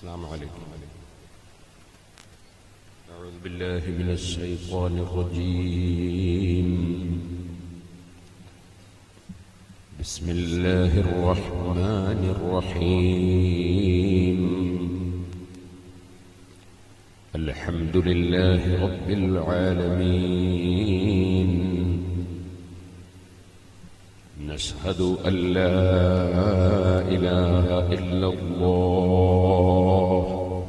السلام عليكم أعوذ بالله من الشيطان الرجيم بسم الله الرحمن الرحيم الحمد لله رب العالمين نشهد أن لا إله إلا الله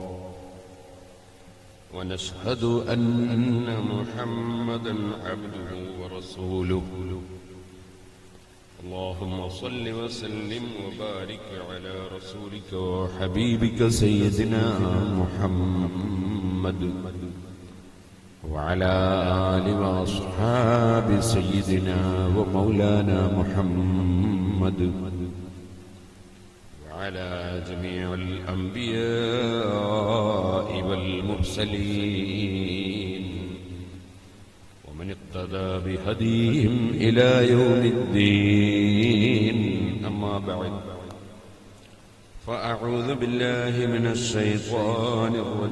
ونشهد أن محمدا عبده ورسوله اللهم صل وسلم وبارك على رسولك وحبيبك سيدنا محمد وعلى آل وأصحاب سيدنا ومولانا محمد وعلى جميع الأنبياء والمرسلين ومن اقتدى بهديهم إلى يوم الدين أما بعد فأعوذ بالله من الشيطان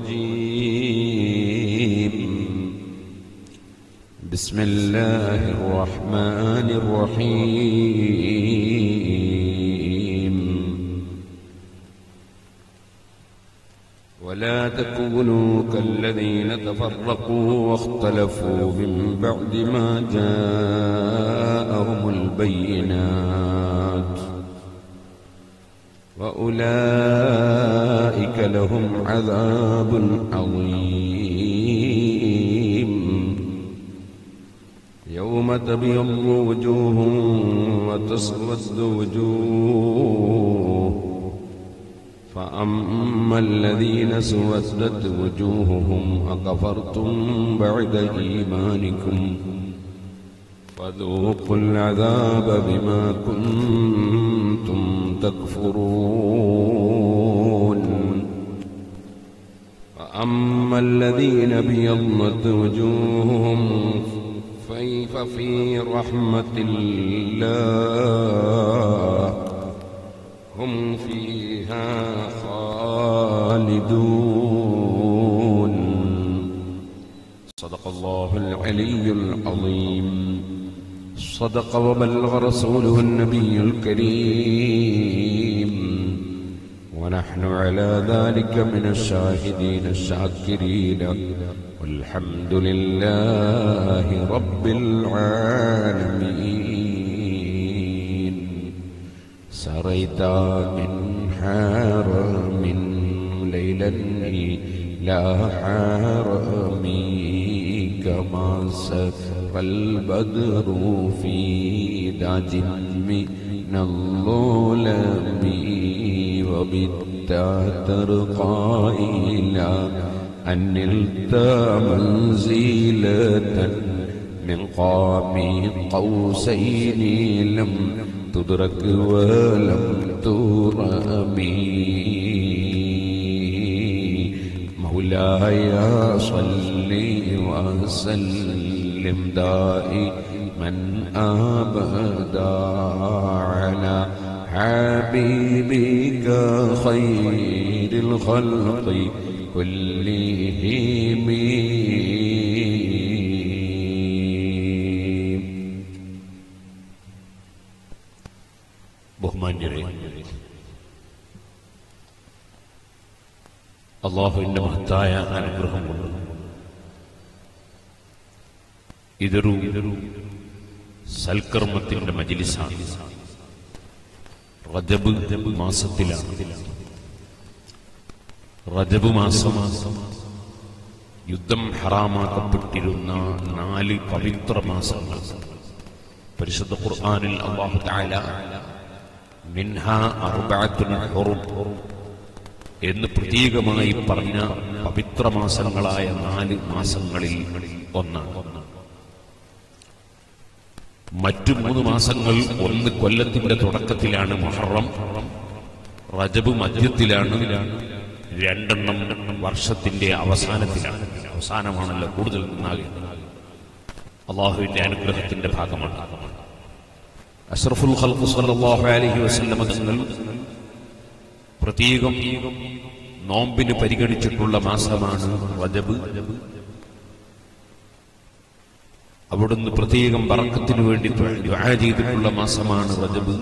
الرجيم بسم الله الرحمن الرحيم ولا تكونوا كالذين تفرقوا واختلفوا من بعد ما جاءهم البينات وأولئك لهم عذاب عظيم يوم تبيض وجوه وتسود وجوه فأما الذين سودت وجوههم أكفرتم بعد إيمانكم فذوقوا العذاب بما كنتم تكفرون فأما الذين بيضت وجوههم فكيف في رحمة الله هم فيها خالدون صدق الله العلي العظيم صدق وبلغ رسوله النبي الكريم ونحن على ذلك من الشاهدين الشاكرين والحمد لله رب العالمين سريت من حرم ليلا إلى حرمي كما سر البدر في داج من الظلم وبت ترقى إلى أن نلت منزلة من قام قوسين لم تدرك ولم ترمي مولاي صل وسلم دائما أبدا على حبيبك خير الخلق كلهم ബഹുമാന്യരെ അള്ളാഹുവിന്റെ മഹത്തായ അനുഗ്രഹം കൊണ്ട് ഇതൊരു സൽക്കർമ്മത്തിന്റെ മജിലിസാണ് റജബ് മാസത്തിലാണ് റജബ് മാസം യുദ്ധം ഹറാമാക്കപ്പെട്ടിരുന്ന നാല് പവിത്ര മാസങ്ങൾ പരിശുദ്ധ ഖുർആനിൽ അള്ളാഹു തആല മിൻഹ അർബഅത്തുൻ ഹുറും എന്ന് പ്രത്യേകമായി പറഞ്ഞ പവിത്ര മാസങ്ങളായ നാല് മാസങ്ങളിൽ ഒന്നാണ് മറ്റു മൂന്ന് മാസങ്ങൾ ഒന്ന് കൊല്ലത്തിന്റെ തുടക്കത്തിലാണ് മഹറം റജബ് മധ്യത്തിലാണ് രണ്ടെണ്ണം വർഷത്തിന്റെ അവസാനത്തിലാണ് അവസാനമാണല്ലോ കൂടുതൽ നന്നാകുന്നത് അള്ളാഹുവിന്റെ അനുഗ്രഹത്തിന്റെ ഭാഗമാണ് അഷ്റഫുൽ ഖൽഖ് സല്ലല്ലാഹു അലൈഹി വസല്ലം തങ്ങൾ പ്രത്യേകം നോമ്പിന് പരിഗണിച്ചിട്ടുള്ള മാസമാണ് റജബ് അവിടുന്ന് പ്രത്യേകം പറക്കത്തിനു വേണ്ടി ദുആ ചെയ്തിട്ടുള്ള മാസമാണ് റജബ്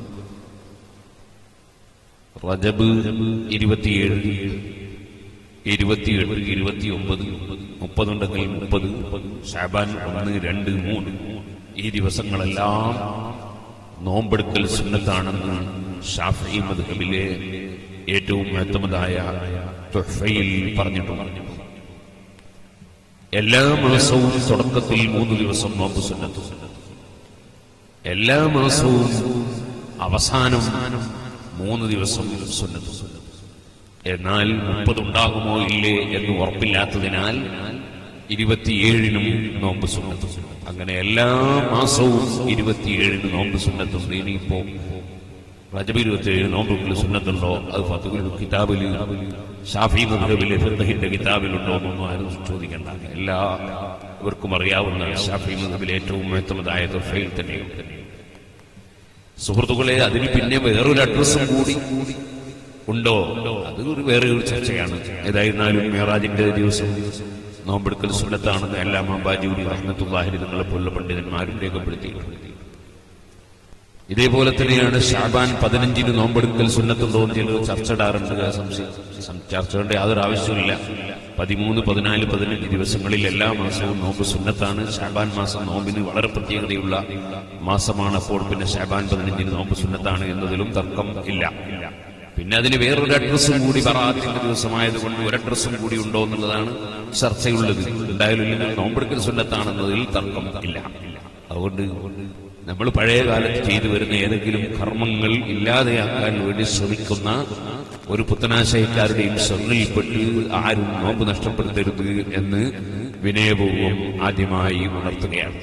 റജബ് ഇരുപത്തിയേഴ് ഇരുപത്തിയെട്ട് ഇരുപത്തിയൊമ്പത് മുപ്പതുണ്ടെങ്കിൽ മുപ്പത് ഷാബാൻ ഒന്ന് രണ്ട് മൂന്ന് ഈ ദിവസങ്ങളെല്ലാം നോമ്പെടുക്കൽ സുന്നത്താണെന്ന് ഷാഫി മദ്ഹബിലെ ഏറ്റവും മഹത്തമതായ തുഹഫയിൽ പറഞ്ഞിട്ടുണ്ട് എല്ലാ മാസവും തുടക്കത്തിൽ മൂന്ന് ദിവസം നോമ്പ് സുന്നത്ത് എല്ലാ മാസവും അവസാനം മൂന്ന് ദിവസം സുന്നത്ത് എന്നാൽ മുപ്പതുണ്ടാകുമോ ഇല്ലേ എന്ന് ഉറപ്പില്ലാത്തതിനാൽ ഇരുപത്തിയേഴിനും നോമ്പ് സുന്നത്ത് അങ്ങനെ എല്ലാ മാസവും ഇരുപത്തിയേഴിന് നോമ്പ് സുന്നത്തുണ്ട് ഇനിയിപ്പോ റജബ് ഇരുപത്തിയേഴ് നോമ്പുകൾ സുന്നത്തുണ്ടോ അത് ഫത്തുൽ കിതാബിൽ ഷാഫി മദ്ഹബിലെ ഫിഖഹിന്റെ കിതാബിലുണ്ടോ എന്നൊന്നും ആരും ചോദിക്കണ്ട എല്ലാ ഇവർക്കും അറിയാവുന്ന ഷാഫി മദ്ഹബിലെ ഏറ്റവും മഹത്തമതായ തൊഫയിൽ തന്നെയുണ്ട് സുഹൃത്തുക്കളെ അതിന് പിന്നെ വേറൊരു അഡ്രസ്സും കൂടി ഉണ്ടോ അത് ഒരു വേറെ ഒരു ചർച്ചയാണ് ഏതായിരുന്നാലും മേറാജിന്റെ ദിവസം നോമ്പെടുക്കൽ സുന്നത്താണെന്ന് എല്ലാ മാബാജൂരി റഹ്മത്തുല്ലാഹിരി നിങ്ങളെ പോലുള്ള പണ്ഡിതന്മാരും രേഖപ്പെടുത്തിയിട്ടുണ്ട് ഇതേപോലെ തന്നെയാണ് ഷാബാൻ പതിനഞ്ചിന് നോമ്പെടുക്കൽ സുന്നത്തുണ്ടോ എന്ന് ചിലർ ചർച്ച ഇടാറുണ്ട് ആ സംശയം സം- ചർച്ചയുടെ യാതൊരു ആവശ്യമില്ല പതിമൂന്ന് പതിനാല് പതിനഞ്ച് ദിവസങ്ങളിൽ എല്ലാ മാസവും നോമ്പ് സുന്നത്താണ് ഷാബാൻ മാസം നോമ്പിന് വളരെ പ്രത്യേകതയുള്ള മാസമാണ് അപ്പോൾ പിന്നെ ഷാബാൻ പതിനഞ്ചിന് നോമ്പ് സുന്നത്താണ് എന്നതിലും തർക്കം ഇല്ല പിന്നെ അതിന് വേറൊരു അഡ്രസ്സും കൂടി ബറാത്തിന്റെ ദിവസമായതുകൊണ്ട് ഒരു അഡ്രസ്സും കൂടി ഉണ്ടോ എന്നുള്ളതാണ് ചർച്ചയുള്ളത് എന്തായാലും ഇല്ലെങ്കിൽ നോമ്പെടുക്കൽ സുന്നത്താണെന്നതിൽ തർക്കം ഇല്ല അതുകൊണ്ട് നമ്മൾ പഴയ കാലത്ത് ചെയ്തു വരുന്ന ഏതെങ്കിലും കർമ്മങ്ങൾ ഇല്ലാതെയാക്കാൻ വേണ്ടി ശ്രമിക്കുന്ന ഒരു പുത്തനാശയക്കാരുടെയും ശ്രദ്ധയിൽപ്പെട്ട് ആരും നോമ്പ് നഷ്ടപ്പെടുത്തരുത് എന്ന് വിനയപൂർവം ആദ്യമായി ഉണർത്തുകയാണ്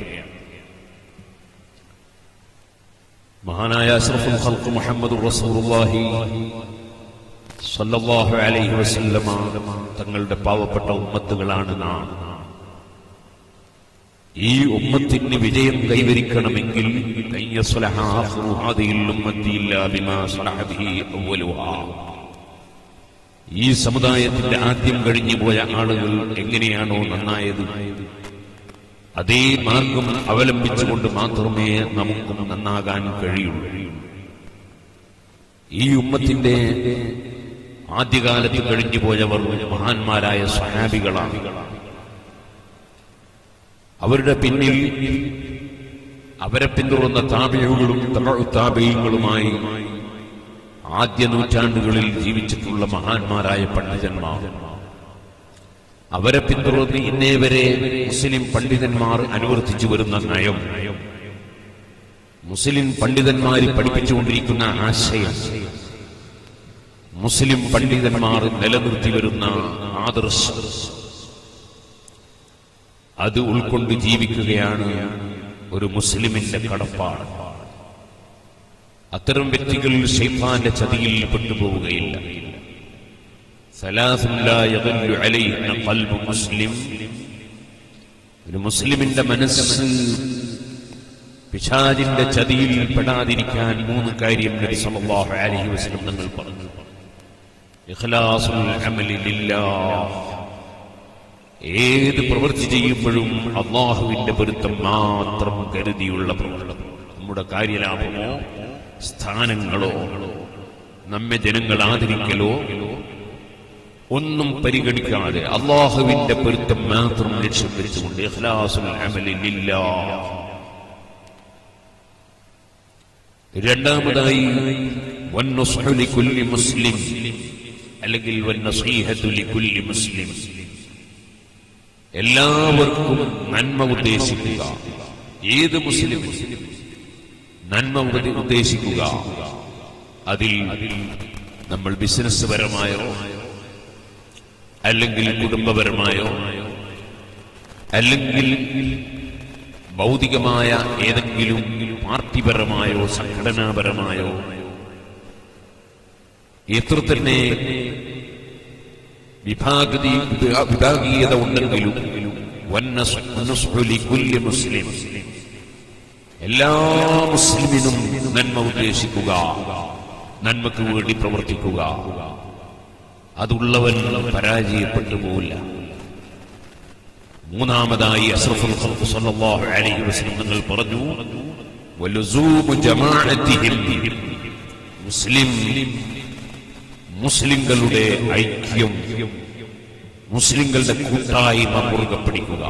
മഹാനായ അഷ്റഫുൽ ഖൽഖ് മുഹമ്മദ് റസൂലുള്ളാഹി സ്വല്ലല്ലാഹു അലൈഹി വസല്ലമ തങ്ങളുടെ പാവപ്പെട്ട ഉമ്മത്തുകളാണ് നാം ഈ ഉമ്മത്തിന് വിജയം കൈവരിക്കണമെങ്കിൽ ലൻ യസ്ലഹ ആഖിറു ഹാദിഹിൽ ഉമ്മത്തി ഇല്ലാ ബിമാ സ്വലഹ ബിഹി അവ്വലുഹാ. ഈ സമുദായത്തിന്റെ ആദ്യം കഴിഞ്ഞു പോയ ആളുകൾ എങ്ങനെയാണോ നന്നായത് അതേ മാർഗം അവലംബിച്ചുകൊണ്ട് മാത്രമേ നമുക്കും നന്നാകാൻ കഴിയുള്ളൂ ഈ ഉമ്മത്തിന്റെ ആദ്യകാലത്ത് കഴിഞ്ഞു പോയവർ മഹാന്മാരായ സ്വഹാബികളാണ് അവരുടെ പിന്നിൽ അവരെ പിന്തുടർന്ന താപിഴുകളും താപീയങ്ങളുമായി ആദ്യ നൂറ്റാണ്ടുകളിൽ ജീവിച്ചിട്ടുള്ള മഹാന്മാരായ പണ്ഡിതന്മാർ അവരെ പിന്തുടർന്ന് ഇന്നേ വരെ മുസ്ലിം പണ്ഡിതന്മാർ അനുവർത്തിച്ചു വരുന്ന നയം മുസ്ലിം പണ്ഡിതന്മാർ പഠിപ്പിച്ചുകൊണ്ടിരിക്കുന്ന ആശയം മുസ്ലിം പണ്ഡിതന്മാർ നിലനിർത്തി വരുന്ന ആദർശം അത് ഉൾക്കൊണ്ട് ജീവിക്കുകയാണ് ഒരു മുസ്ലിമിന്റെ കടപ്പാട് അത്തരം വ്യക്തികൾ ഷെയ്ഫാന്റെ ചതിയിൽ പെട്ടുപോവുകയില്ല സലാസും ലാ യദല്ലു അലൈഹിന്ന ഖൽബു മുസ്ലിം ഒരു മുസ്ലിമിന്റെ മനസ്സ് പിശാചിന്റെ ചതിയിൽ പെടാതിരിക്കാൻ മൂന്ന് കാര്യം നബി സല്ലല്ലാഹു അലൈഹി വസല്ലം തങ്ങൾ പറഞ്ഞു ഇഖ്ലാസുൽ അമലി ലില്ലാഹ് ഏത് പ്രവൃത്തി ചെയ്യുമ്പോഴും അള്ളാഹുവിന്റെ പൊരുത്തം മാത്രം കരുതിയുള്ള പ്രവർത്തനം നമ്മുടെ കാര്യലാഭമോ സ്ഥാനങ്ങളോ നമ്മെ ജനങ്ങൾ ആദരിക്കലോ ഒന്നും പരിഗണിക്കാതെ അള്ളാഹുവിന്റെ പൊരുത്തം മാത്രം ലക്ഷ്യം വെച്ചുകൊണ്ട് ഇഖ്ലാസുൽ അമലി ലില്ലാഹ്. രണ്ടാമതായി വന്നസ്ഹു ലികുല്ലി മുസ്ലിം അല്ലെങ്കിൽ വന്നസീഹത്തു ലികുല്ലി മുസ്ലിം എല്ലാവർക്കും നന്മ ഉദ്ദേശിക്കുക ഏത് മുസ്ലിം നന്മ ഉപദേ- ഉദ്ദേശിക്കുക അതിൽ നമ്മൾ ബിസിനസ് പരമായോ അല്ലെങ്കിൽ കുടുംബപരമായോ അല്ലെങ്കിൽ ഭൗതികമായ ഏതെങ്കിലും പാർട്ടിപരമായോ സംഘടനാപരമായോ എത്ര തന്നെ വിഭാഗതി വിഭാ- വിഭാഗീയത ഉണ്ടെങ്കിലും വന്നസ്- വന്നസ്ഹു ലികുല്ലി മുസ്ലിം എല്ലാ മുസ്ലിമിനും നന്മ ഉദ്ദേശിക്കുക നന്മക്ക് വേണ്ടി പ്രവർത്തിക്കുക അതുള്ളവൻ പരാജയപ്പെട്ടു പോവില്ല മൂന്നാമതായി അസ്രഫുൽ ഖൽഖ് സല്ലല്ലാഹു അലൈഹി വസല്ലം തങ്ങൾ പറഞ്ഞു വലുസൂമു ജമാഅത്തിഹിം മുസ്ലിം മുസ്ലിങ്ങളുടെ ഐക്യം മുസ്ലിങ്ങളുടെ കൂട്ടായ്മ മുറുകെ പിടിക്കുക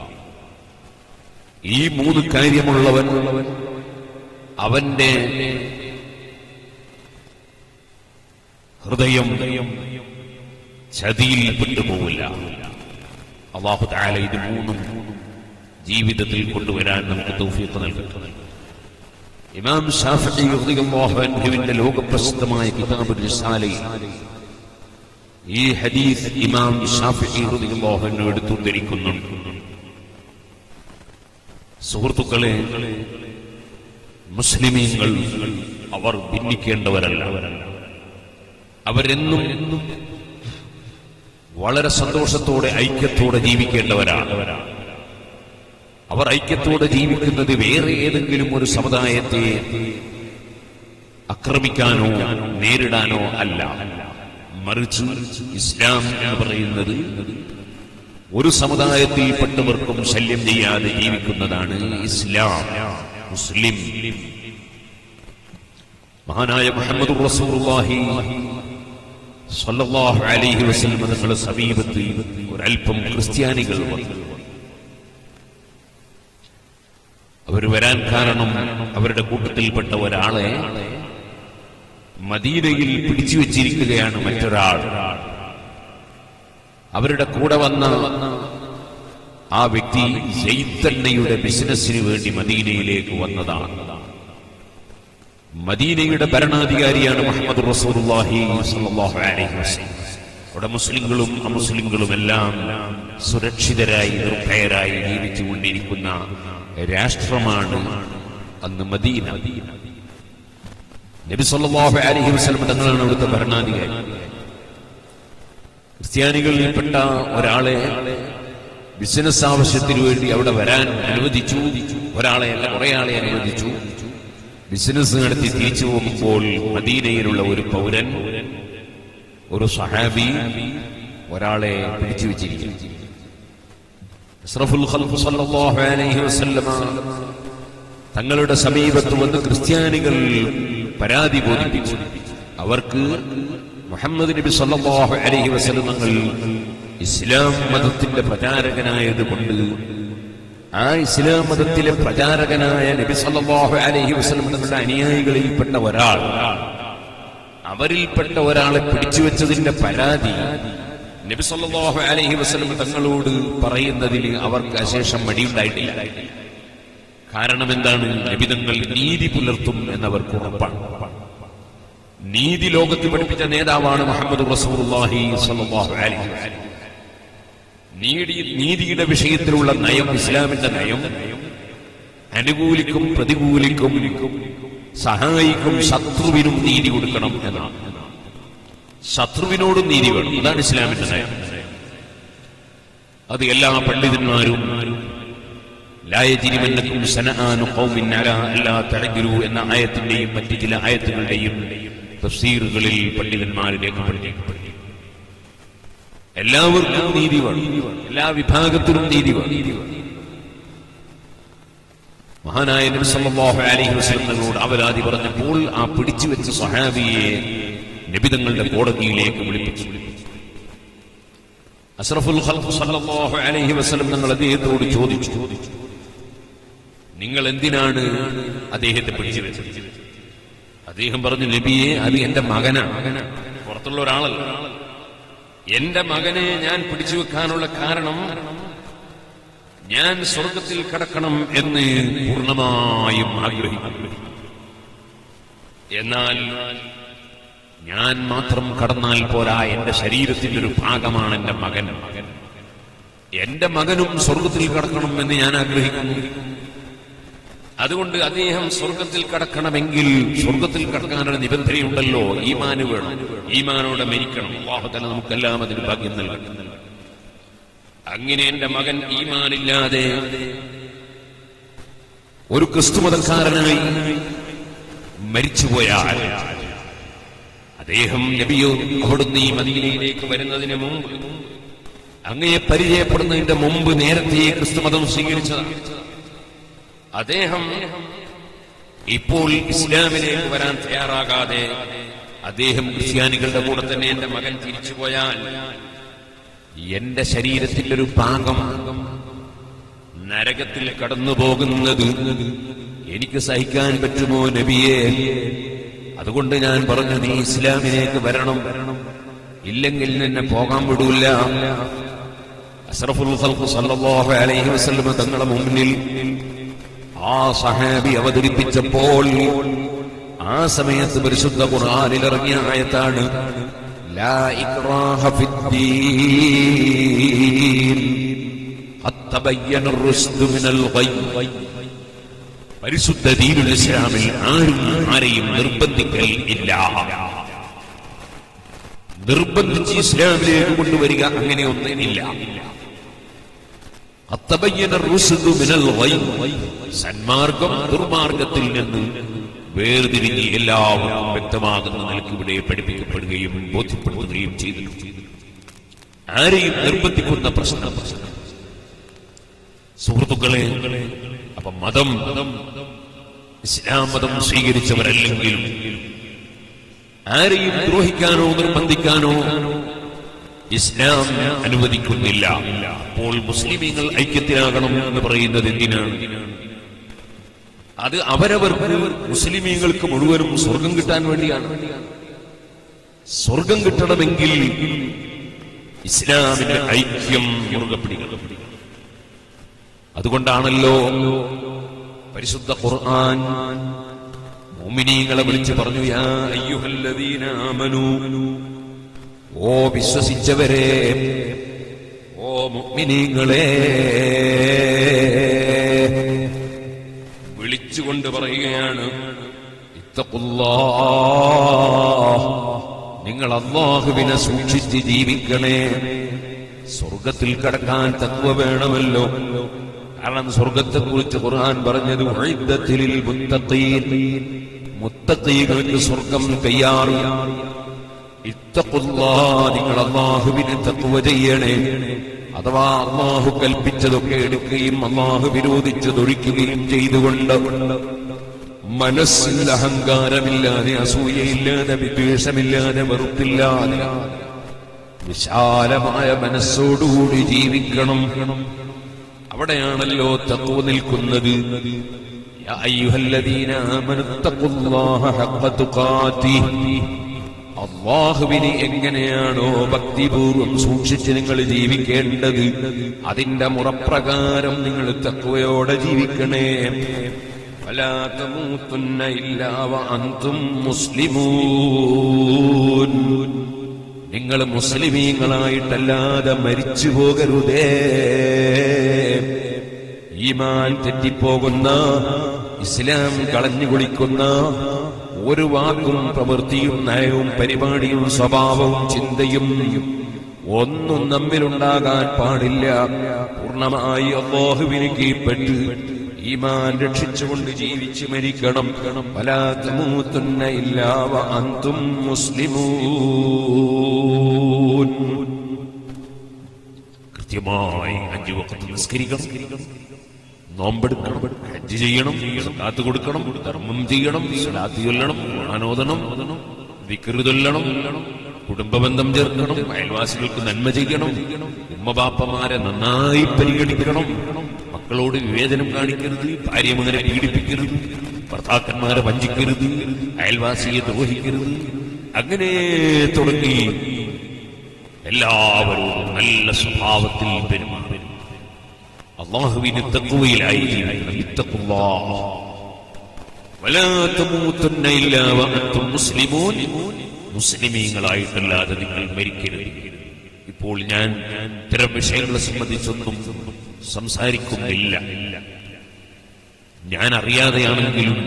ഈ മൂന്ന് കാര്യമുള്ളവൻ അവന്റെ ഹൃദയം ചതിയിൽ പെട്ടുപോകില്ല അള്ളാഹു താല ഇത് മൂന്നും ജീവിതത്തിൽ കൊണ്ടുവരാൻ നമുക്ക് തൗഫീഖ് നൽകട്ടെ ഇമാം ഷാഫി റളിയല്ലാഹു അൻഹുവിന്റെ ലോകപ്രസിദ്ധമായ കിതാബ് റിസാലയിൽ ഈ ഹദീസ് ഇമാം ഷാഫി റളിയല്ലാഹു അൻഹു എടുത്തുദ്ധരിക്കുന്നുണ്ട് സുഹൃത്തുക്കളെ മുസ്ലിമീങ്ങൾ അവർ ഭിന്നിക്കേണ്ടവരല്ല അവരെന്നും വളരെ സന്തോഷത്തോടെ ഐക്യത്തോടെ ജീവിക്കേണ്ടവരാണ് അവർ ഐക്യത്തോടെ ജീവിക്കുന്നത് വേറെ ഏതെങ്കിലും ഒരു സമുദായത്തെ ആക്രമിക്കാനോ നേരിടാനോ അല്ല മറിച്ച് ഇസ്ലാം എന്ന് പറയുന്നത് ഒരു സമുദായത്തിൽപ്പെട്ടവർക്കും ശല്യം ചെയ്യാതെ ജീവിക്കുന്നതാണ് ഇസ്ലാം മുസ്ലിം മഹാനായ മുഹമ്മദ് റസൂലുള്ളാഹി സ്വല്ലല്ലാഹു അലൈഹി വസല്ലം തങ്ങളുടെ സമീപത്ത് ഒരല്പം ക്രിസ്ത്യാനികൾ വന്നു അവർ വരാൻ കാരണം അവരുടെ കൂട്ടത്തിൽപ്പെട്ട ഒരാളെ മദീനയിൽ പിടിച്ചു വെച്ചിരിക്കുകയാണ് മറ്റൊരാൾ അവരുടെ കൂടെ വന്ന ആ വ്യക്തി ജയ്ത്തണ്ണയുടെ ബിസിനസ്സിന് വേണ്ടി മദീനയിലേക്ക് വന്നതാണ് മദീനയുടെ ഭരണാധികാരിയാണ് മുഹമ്മദ് റസൂലുള്ളാഹി സ്വല്ലല്ലാഹു അലൈഹി വസല്ലം അവിടെ മുസ്ലിങ്ങളും അമുസ്ലിങ്ങളും എല്ലാം സുരക്ഷിതരായി നിർഭയരായി ജീവിച്ചുകൊണ്ടിരിക്കുന്ന രാഷ്ട്രമാണ് അന്ന് മദീന നബി സല്ലല്ലാഹു അലൈഹി വസല്ലം തങ്ങളാണ് അവിടുത്തെ ഭരണാധികാരി ക്രിസ്ത്യാനികളിൽപ്പെട്ട ഒരാളെ ബിസിനസ് ആവശ്യത്തിന് വേണ്ടി അവിടെ വരാൻ അനുവദിച്ചു ഒരാളെ അല്ല കുറെ ആളെ അനുവദിച്ചു ബിസിനസ് നടത്തി തിരിച്ചു പോകുമ്പോൾ മദീനയിലുള്ള ഒരു പൗരൻ ഒരു സഹാബി ഒരാളെ പിടിച്ചു വെച്ചിരിക്കുന്നു അഷ്റഫുൽ ഖൽഖ് സല്ലല്ലാഹു അലൈഹി വസല്ലമ തങ്ങളുടെ സമീപത്ത് വന്ന് ക്രിസ്ത്യാനികൾ പരാതി ബോധിപ്പിച്ചു അവർക്ക് മുഹമ്മദ് നബി സല്ലല്ലാഹു അലൈഹി വസല്ലം തങ്ങൾ ഇസ്ലാം മതത്തിന്റെ പ്രചാരകനായത് കൊണ്ട് ആ ഇസ്ലാം മതത്തിലെ പ്രചാരകനായ നബി സല്ലല്ലാഹു അലൈഹി വസല്ലം തങ്ങളുടെ അനുയായികളിൽപ്പെട്ട ഒരാൾ അവരിൽപ്പെട്ട ഒരാളെ പിടിച്ചു വെച്ചതിന്റെ പരാതി നബി സല്ലല്ലാഹു അലൈഹി വസല്ലം തങ്ങളോട് പറയുന്നതിന് അവർക്ക് അശേഷം മടിയുണ്ടായിട്ടില്ല കാരണം എന്താണ് നബിതങ്ങൾ നീതി പുലർത്തും എന്നവർക്ക് ഉറപ്പാണ് നീതി ലോകത്ത് പഠിപ്പിച്ച നേതാവാണ് മുഹമ്മദ് റസൂലുള്ളാഹി സ്വല്ലല്ലാഹു അലൈഹി വസല്ലം നീതി നീതിയുടെ വിഷയത്തിലുള്ള നയം ഇസ്ലാമിന്റെ നയം അനുകൂലിക്കും പ്രതികൂലിക്കും സഹായിക്കും ശത്രുവിനും നീതി കൊടുക്കണം എന്നാണ് ശത്രുവിനോടും നീതി വേണം അതാണ് ഇസ്ലാമിന്റെ നയം അത് എല്ലാ പണ്ഡിതന്മാരും ലായജിരിമന്നക്കും സനആനു ഖൗമിൻ അലാ അല്ലാ തഅദിലു എന്ന ആയത്തിന്റെയും മറ്റു ചില ആയത്തുകളുടെയും തഫ്സീറുകളിൽ പണ്ഡിതന്മാർ രേഖപ്പെടുത്തി എല്ലാവർക്കും നീതി വേണം എല്ലാ വിഭാഗത്തിലും നീതി വേണം മഹാനായ നബി സല്ലല്ലാഹു അലൈഹി വസല്ലം തങ്ങളോട് അവരാതി പറഞ്ഞപ്പോൾ ആ പിടിച്ചു വെച്ച സഹാബിയെ നബിതങ്ങളുടെ കോടതിയിലേക്ക് വിളിപ്പിച്ചു അഷ്റഫുൽ ഖൽഖ് സല്ലല്ലാഹു അലൈഹി വസല്ലം തങ്ങൾ അദ്ദേഹത്തോട് ചോദിച്ചു നിങ്ങൾ എന്തിനാണ് അദ്ദേഹത്തെ പിടിച്ചു വെച്ചത് അദ്ദേഹം പറഞ്ഞു നബിയെ അത് എന്റെ മകനാണ് പുറത്തുള്ള ഒരാളല്ല എന്റെ മകനെ ഞാൻ പിടിച്ചു വെക്കാനുള്ള കാരണം ഞാൻ സ്വർഗത്തിൽ കടക്കണം എന്ന് പൂർണ്ണമായും ആഗ്രഹിക്കുന്നു എന്നാൽ ഞാൻ മാത്രം കടന്നാൽ പോരാ എന്റെ ശരീരത്തിന്റെ ഒരു ഭാഗമാണ് എന്റെ മകൻ എന്റെ മകനും സ്വർഗത്തിൽ കടക്കണം എന്ന് ഞാൻ ആഗ്രഹിക്കുന്നു അതുകൊണ്ട് അദ്ദേഹം സ്വർഗത്തിൽ കടക്കണമെങ്കിൽ സ്വർഗത്തിൽ കടക്കാനൊരു നിബന്ധനയുണ്ടല്ലോ ഈമാന് വേണം ഈമാനോടെ മരിക്കണം അള്ളാഹുതല നമുക്കെല്ലാം അതിന് ഭാഗ്യം നൽകണം അങ്ങനെ എന്റെ മകൻ ഈമാനില്ലാതെ ഒരു ക്രിസ്തുമതക്കാരനായി മരിച്ചുപോയാൽ അദ്ദേഹം നബിയോ അവിടുന്ന് ഈ മദീനയിലേക്ക് വരുന്നതിന് മുമ്പ് അങ്ങയെ പരിചയപ്പെടുന്നതിന്റെ മുമ്പ് നേരത്തെ ക്രിസ്തുമതം സ്വീകരിച്ചതാണ് അദ്ദേഹം ഇപ്പോൾ ഇസ്ലാമിലേക്ക് വരാൻ തയ്യാറാകാതെ അദ്ദേഹം ക്രിസ്ത്യാനികളുടെ കൂടെ തന്നെ എന്റെ മകൻ തിരിച്ചുപോയാൽ എന്റെ ശരീരത്തിന്റെ ഒരു ഭാഗം നരകത്തിൽ കടന്നു പോകുന്നത് എനിക്ക് സഹിക്കാൻ പറ്റുമോ നബിയെ അതുകൊണ്ട് ഞാൻ പറഞ്ഞു നീ ഇസ്ലാമിലേക്ക് വരണം ഇല്ലെങ്കിൽ നിന്നെ പോകാൻ വിടൂല അസ്റഫുൽ ഖൽഖ് സല്ലല്ലാഹു അലൈഹി വസല്ലം തങ്ങളുടെ മുന്നിൽ ആ സഹാബി അവതരിപ്പിച്ചപ്പോൾ ആ സമയത്ത് പരിശുദ്ധ ഖുർആനിൽ ഇറങ്ങിയ ആയത്താണ് ലാ ഇക്റാഹ ഫിദ്ദീൻ ഖദ് തബയ്യന الرشد من الغي പരിശുദ്ധ ദീനുൽ ഇസ്ലാമിൽ ആരും ആരെയും നിർബന്ധിക്കൽ ഇല്ല നിർബന്ധിച്ച് ഇസ്ലാമിലേക്ക് കൊണ്ടുവരിക അങ്ങനെയൊന്നും ഇല്ല അത്തബയ്യന റുസ്ദു മിനൽ ഗൈ. സന്മാർഗം ദുർമാർഗത്തിൽ നിന്ന് വേർതിരിഞ്ഞ് എല്ലാവർക്കും വ്യക്തമാകുന്ന നിലക്ക് ഇവിടെ പഠിപ്പിക്കപ്പെടുകയും ബോധ്യപ്പെടുത്തുകയും ചെയ്തു ആരെയും നിർബന്ധിക്കുന്ന പ്രശ്നം സുഹൃത്തുക്കളെ അപ്പൊ മതം ഇസ്ലാം മതം സ്വീകരിച്ചവരല്ലെങ്കിലും ആരെയും ദ്രോഹിക്കാനോ നിർബന്ധിക്കാനോ ഇസ്ലാം അനുവദിക്കുന്നില്ല അപ്പോൾ മുസ്ലിമീങ്ങൾ ഐക്യത്തിലാകണം എന്ന് പറയുന്നത് എന്തിനാണ് അത് അവരവർക്ക് മുസ്ലിമീങ്ങൾക്ക് മുഴുവനും സ്വർഗം കിട്ടാൻ വേണ്ടിയാണ് സ്വർഗം കിട്ടണമെങ്കിൽ ഇസ്ലാമിന്റെ ഐക്യം മുറുകെ പിടിക്കണം അതുകൊണ്ടാണല്ലോ പരിശുദ്ധ ഖുർആൻ മുഅ്മിനീങ്ങളെ വിളിച്ച് പറഞ്ഞു യാ അയ്യുഹല്ലദീന ആമനൂ ഓ വിശ്വസിച്ചവരെ ഓ മുഅ്മിനീങ്ങളെ വിളിച്ചുകൊണ്ട് പറയുകയാണ് ഇത്തഖുല്ലാഹ് നിങ്ങൾ അള്ളാഹുവിനെ സൂക്ഷിച്ച് ജീവിക്കണേ സ്വർഗത്തിൽ കടക്കാൻ തത്വ വേണമല്ലോ കാരണം സ്വർഗത്തെ കുറിച്ച് ഖുർആൻ പറഞ്ഞത് ഉഇദ്ദത്തിൽ മുത്തഖീൻ മുത്തഖീകൾക്ക് സ്വർഗം തയ്യാറ് ഇത്തഖുല്ലാ നിങ്ങൾ അള്ളാഹുവിനെ തത്വ ചെയ്യണേ അഥവാ അള്ളാഹു കൽപ്പിച്ചതൊക്കെ എടുക്കുകയും അള്ളാഹു വിരോധിച്ചതൊഴിക്കുകയും ചെയ്തുകൊണ്ട് മനസ്സിൽ അഹങ്കാരമില്ലാതെ അസൂയയില്ലാതെ വിദ്വേഷമില്ലാതെ വെറുപ്പില്ലാതെ വിശാലമായ മനസ്സോടുകൂടി ജീവിക്കണം അവിടെയാണല്ലോ തത്വ നിൽക്കുന്നത് യാ അയ്യുഹല്ലദീന ആമനു തഖുല്ലാഹ ഹഖ്ഖ തുഖാതിഹ്. അള്ളാഹുവിനെ എങ്ങനെയാണോ ഭക്തിപൂർവം സൂക്ഷിച്ച് നിങ്ങൾ ജീവിക്കേണ്ടത് അതിന്റെ മുറപ്രകാരം നിങ്ങൾ തത്വയോടെ ജീവിക്കണേ ولا تموتن إلا وأنتم مسلمون നിങ്ങൾ മുസ്ലിമീങ്ങളായിട്ടല്ലാതെ മരിച്ചു പോകരുതേ ഈമാൻ തെറ്റിപ്പോകുന്ന ഇസ്ലാം കളഞ്ഞു കുളിക്കുന്ന ഒരു വാക്കും പ്രവൃത്തിയും നയവും പരിപാടിയും സ്വഭാവവും ചിന്തയും ഒന്നും നമ്മിലുണ്ടാകാൻ പാടില്ല പൂർണ്ണമായി അള്ളാഹുവിന് കീഴ്പ്പെട്ട് ഈമാൻ രക്ഷിച്ചുകൊണ്ട് ജീവിച്ച് മരിക്കണം വലാത്തമൂത്തുന്ന ഇല്ലാവ അന്തും മുസ്ലിമൂൻ കൃത്യമായി അഞ്ചു വക്കത്ത് നിസ്കരിക്കണം നോമ്പെടുക്കണം ഹജ്ജ് ചെയ്യണം സലാത്ത് കൊടുക്കണം ധർമ്മം ചെയ്യണം സലാത്ത് ചൊല്ലണം ഖുർആനോദനം വിക്റ് ചൊല്ലണം കുടുംബബന്ധം ചേർക്കണം അയൽവാസികൾക്ക് നന്മ ചെയ്യണം ഉമ്മബാപ്പമാരെ നന്നായി പരിഗണിക്കണം മക്കളോട് വിവേചനം കാണിക്കരുത് ഭാര്യമാരെ പീഡിപ്പിക്കരുത് ഭർത്താക്കന്മാരെ വഞ്ചിക്കരുത് അയൽവാസിയെ ദ്രോഹിക്കരുത് അങ്ങനെ തുടങ്ങി എല്ലാവരോടും നല്ല സ്വഭാവത്തിൽ പെരുമാറും അള്ളാഹുവിന് തക്കുവയിലായി ജീവിക്കണം ഇത്തഖുല്ലാഹ്. വലാ തമൂത്തുന്ന ഇല്ലാ വഅൻതും മുസ്ലിമൂൻ മുസ്ലിമീങ്ങളായിട്ടല്ലാതെ നിങ്ങൾ മരിക്കരുത് ഇപ്പോൾ ഞാൻ ഇത്തരം വിഷയങ്ങളെ സംബന്ധിച്ചൊന്നും സംസാരിക്കുന്നില്ല ഞാൻ അറിയാതെയാണെങ്കിലും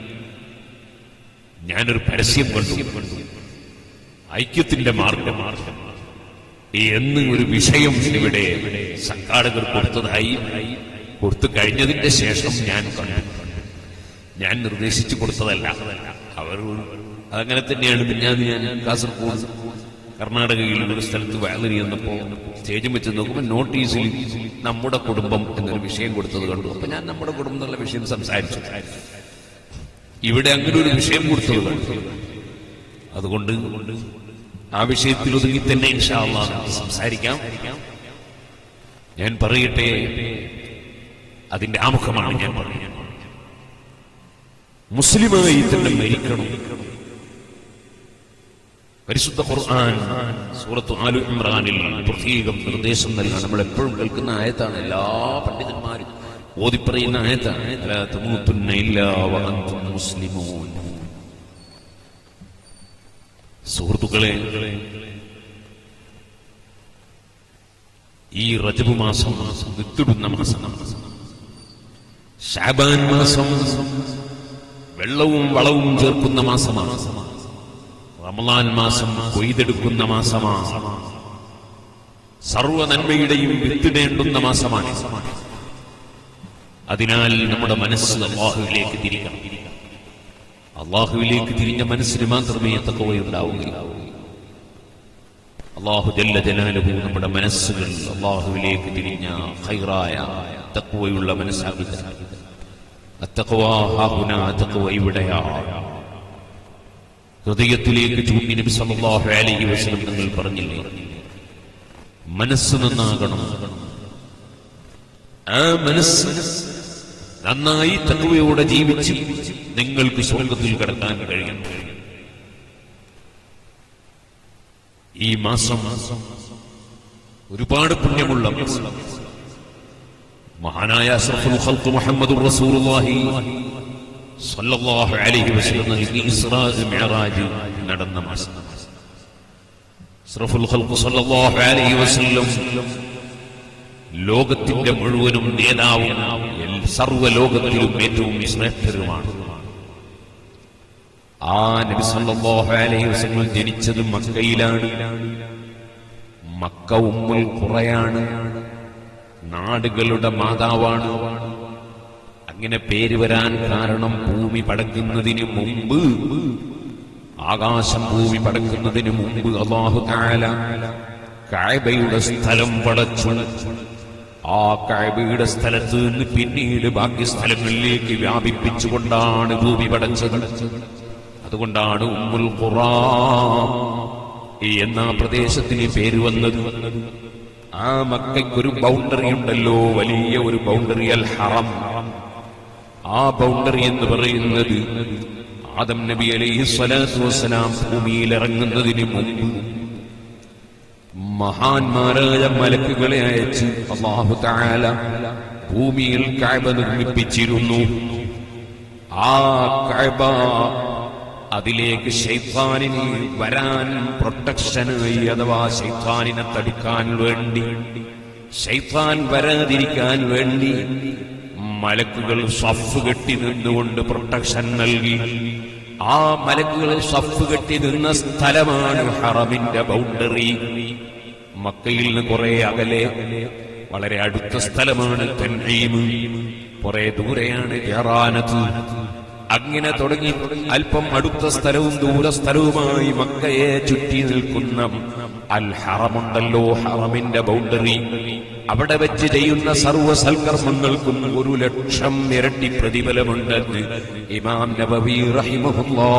ഞാനൊരു പരസ്യം കണ്ടു ഐക്യത്തിന്റെ മാർഗം എന്ന് ഒരു വിഷയം ഇവിടെ സംഘാടകർ കൊടുത്തതായി കൊടുത്തു കഴിഞ്ഞതിന്റെ ശേഷം ഞാൻ കണ്ടു ഞാൻ നിർദ്ദേശിച്ചു കൊടുത്തതല്ല അവർ അതങ്ങനെ തന്നെയാണ് പിന്നാന്ന് ഞാൻ കാസർഗോഡ് കർണാടകയിൽ ഒരു സ്ഥലത്ത് വയലിന് ചെന്നപ്പോ സ്റ്റേജും വെച്ച് നോക്കുമ്പോൾ നോട്ടീസിൽ നമ്മുടെ കുടുംബം എന്നൊരു വിഷയം കൊടുത്തത് കണ്ടു അപ്പൊ ഞാൻ നമ്മുടെ കുടുംബം എന്നുള്ള വിഷയം സംസാരിച്ചു ഇവിടെ അങ്ങനെ ഒരു വിഷയം കൊടുത്തത് കണ്ടു അതുകൊണ്ട് ആ വിഷയത്തിൽ ഒതുങ്ങി തന്നെ ഇൻഷാ അല്ലാഹ് നമുക്ക് സംസാരിക്കാം ഞാൻ പറയട്ടെ അതിന്റെ ആമുഖമാണ് ഞാൻ പറയുന്നത് മുസ്ലിമായി തന്നെ മരിക്കണം പരിശുദ്ധ ഖുർആൻ സൂറത്ത് ആലു ഇമ്രാനിൽ പ്രത്യേകം നിർദ്ദേശം നൽകാൻ നമ്മൾ എപ്പോഴും കേൾക്കുന്ന ആയത്താണ് എല്ലാ പണ്ഡിതന്മാരും ഓതിപ്പറയുന്ന ആയത്താണ് ലാ തമൂത്തുന്ന ഇല്ലാ വഅൻതും മുസ്ലിമൂൻ സുഹൃത്തുക്കളെ ഈ റജബ് മാസം വിത്തിടുന്ന മാസമാണ് ഷാബാൻ മാസം വെള്ളവും വളവും ചേർക്കുന്ന മാസമാണ് റമലാൻ മാസം കൊയ്തെടുക്കുന്ന മാസമാണ് സർവ നന്മയുടെയും വിത്തിടേണ്ടുന്ന മാസമാണ് അതിനാൽ നമ്മുടെ മനസ്സ് അള്ളാഹുവിലേക്ക് തിരിക്കണം അള്ളാഹുവിലേക്ക് തിരിഞ്ഞ മനസ്സിന് മാത്രമേ തക്കവയുണ്ടാവുകയുള്ളൂ അള്ളാഹു ജല്ല ജലാലുഹു നമ്മുടെ മനസ്സുകൾ അള്ളാഹുവിലേക്ക് തിരിഞ്ഞ ഹൈറായ തക്കുവയുള്ള മനസ്സാക്കി തരണം. അത്തഖ്വ ഹാഹുന, തഖ്വ ഇവിടെയാണ് ഹൃദയത്തിലേക്ക് ചൂണ്ടി നബി സല്ലല്ലാഹു അലൈഹി വസല്ലം നിങ്ങൾ പറഞ്ഞില്ലേ മനസ്സ് നന്നാകണം ആ മനസ്സ് നന്നായി തത്വയോടെ ജീവിച്ച് നിങ്ങൾക്ക് സ്വർഗത്തിൽ കടക്കാൻ കഴിയും ഈ മാസം ഒരുപാട് പുണ്യമുള്ള മാസം. മഹാനായ അഷ്റഫുൽ ഖൽഖ് മുഹമ്മദുർ റസൂലുള്ളാഹി സല്ലല്ലാഹു അലൈഹി വസല്ലം നൽകി ഇസ്രാ മിഅറാജ് നടന്ന മാസം അഷ്റഫുൽ ഖൽഖ് സല്ലല്ലാഹു അലൈഹി വസല്ലം ലോകത്തിന്റെ മുഴുവനും നേതാവും എൽ- സർവ്വ ലോകത്തിലും ഏറ്റവും ശ്രേഷ്ഠരുമാണ് ആ നബി സല്ലല്ലാഹു അലൈഹി വസല്ലം ജനിച്ചത് മക്കയിലാണ് മക്ക ഉമ്മുൽ ഖുറയാണ് നാടുകളുടെ മാതാവാണ് അങ്ങനെ പേര് വരാൻ കാരണം ഭൂമി പടക്കുന്നതിന് മുമ്പ് ആകാശം ഭൂമി പടക്കുന്നതിന് മുമ്പ് അള്ളാഹു താല കായബയുടെ സ്ഥലം പടച്ചു ആ കായബയുടെ സ്ഥലത്ത് നിന്ന് പിന്നീട് ബാക്കി സ്ഥലങ്ങളിലേക്ക് വ്യാപിപ്പിച്ചുകൊണ്ടാണ് ഭൂമി പടച്ചത് അതുകൊണ്ടാണ് ഉമ്മുൽ ഖുറാ എന്ന പ്രദേശത്തിന് പേര് വന്നത് ആ മക്കയ്ക്കൊരു ബൗണ്ടറി ഉണ്ടല്ലോ വലിയ ഒരു ബൗണ്ടറി അൽ ഹറം ആ ബൗണ്ടറി എന്ന് പറയുന്നത് ആദം നബി അലൈഹി സ്വലാത്തു വസ്സലാം ഭൂമിയിൽ ഇറങ്ങുന്നതിന് മുമ്പ് മഹാന്മാരായ മലക്കുകളെ അയച്ച് അള്ളാഹു താല ഭൂമിയിൽ കായബ നിർമ്മിപ്പിച്ചിരുന്നു ആ കായബ അതിലേക്ക് ശൈത്താനിന് വരാൻ പ്രൊട്ടക്ഷനായി അഥവാ ശൈത്താനിനെ തടുക്കാൻ വേണ്ടി ശൈത്താൻ വരാതിരിക്കാൻ വേണ്ടി മലക്കുകൾ സഫ് കെട്ടി നിന്നുകൊണ്ട് പ്രൊട്ടക്ഷൻ നൽകി ആ മലക്കുകൾ സഫ് കെട്ടി നിന്ന സ്ഥലമാണ് ഹറമിന്റെ ബൗണ്ടറി മക്കയിൽ നിന്ന് കുറെ അകലെ വളരെ അടുത്ത സ്ഥലമാണ് തൻഈം കുറെ ദൂരെയാണ് ജറാനത്ത് അങ്ങനെ തുടങ്ങി അല്പം അടുത്ത സ്ഥലവും ദൂരസ്ഥലവുമായി മക്കയെ ചുറ്റി നിൽക്കുന്ന അൽ ഹറമുണ്ടല്ലോ ഹറമിന്റെ ബൗണ്ടറി അവിടെ വെച്ച് ചെയ്യുന്ന സർവ്വ സൽക്കർമ്മങ്ങൾക്കും ഒരു ലക്ഷം ഇരട്ടി പ്രതിഫലമുണ്ടെന്ന് ഇമാം നബവി റഹിമഹുല്ലാ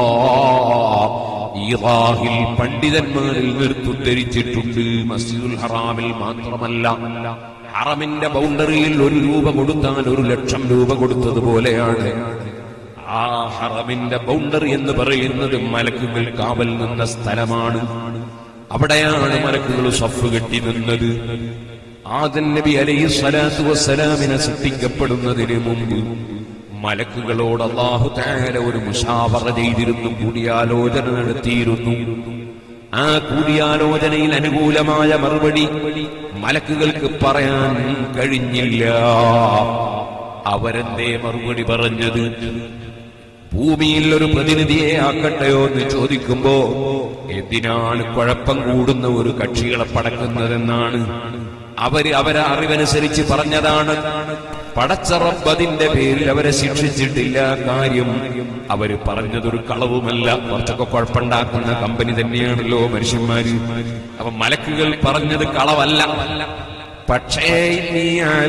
ഈറാഹിൽ പണ്ഡിതന്മാരിൽ നിർത്തുദ്ധരിച്ചിട്ടുണ്ട് മസ്ജിദുൽ ഹറാമിൽ മാത്രമല്ല ഹറമിന്റെ ബൗണ്ടറിയിൽ ഒരു രൂപ കൊടുത്താൽ ഒരു ലക്ഷം രൂപ കൊടുത്തതുപോലെയാണ് ആ ഹറമിന്റെ ബൗണ്ടറി എന്ന് പറയുന്നത് മലക്കുകൾ കാവൽ നിന്ന സ്ഥലമാണ് അവിടെയാണ് മലക്കുകൾ സഫ് കെട്ടി നിന്നത് ആദൻ നബി അലൈഹി സ്വലാത്തു വസ്സലാമിനെ സൃഷ്ടിക്കപ്പെടുന്നതിന് മുമ്പ് മലക്കുകളോട് അള്ളാഹു താര ഒരു മുഷാവറ ചെയ്തിരുന്നു കൂടിയാലോചന നടത്തിയിരുന്നു ആ കൂടിയാലോചനയിൽ അനുകൂലമായ മറുപടി മലക്കുകൾക്ക് പറയാൻ കഴിഞ്ഞില്ല അവരെന്തേ മറുപടി പറഞ്ഞത് ഭൂമിയിൽ ഒരു പ്രതിനിധിയെ ആക്കട്ടെയോ എന്ന് ചോദിക്കുമ്പോ എന്തിനാണ് കുഴപ്പം കൂടുന്ന ഒരു കക്ഷികളെ പടക്കുന്നതെന്നാണ് അവര് അവരെ അറിവനുസരിച്ച് പറഞ്ഞതാണ് പടച്ചറബതിന്റെ പേരിൽ അവരെ ശിക്ഷിച്ചിട്ടില്ല കാര്യം അവര് പറഞ്ഞതൊരു കളവുമല്ല കുറച്ചൊക്കെ കുഴപ്പമുണ്ടാക്കുന്ന കമ്പനി തന്നെയാണല്ലോ മനുഷ്യന്മാര് അപ്പൊ മലക്കുകൾ പറഞ്ഞത് കളവല്ല പക്ഷേ നീ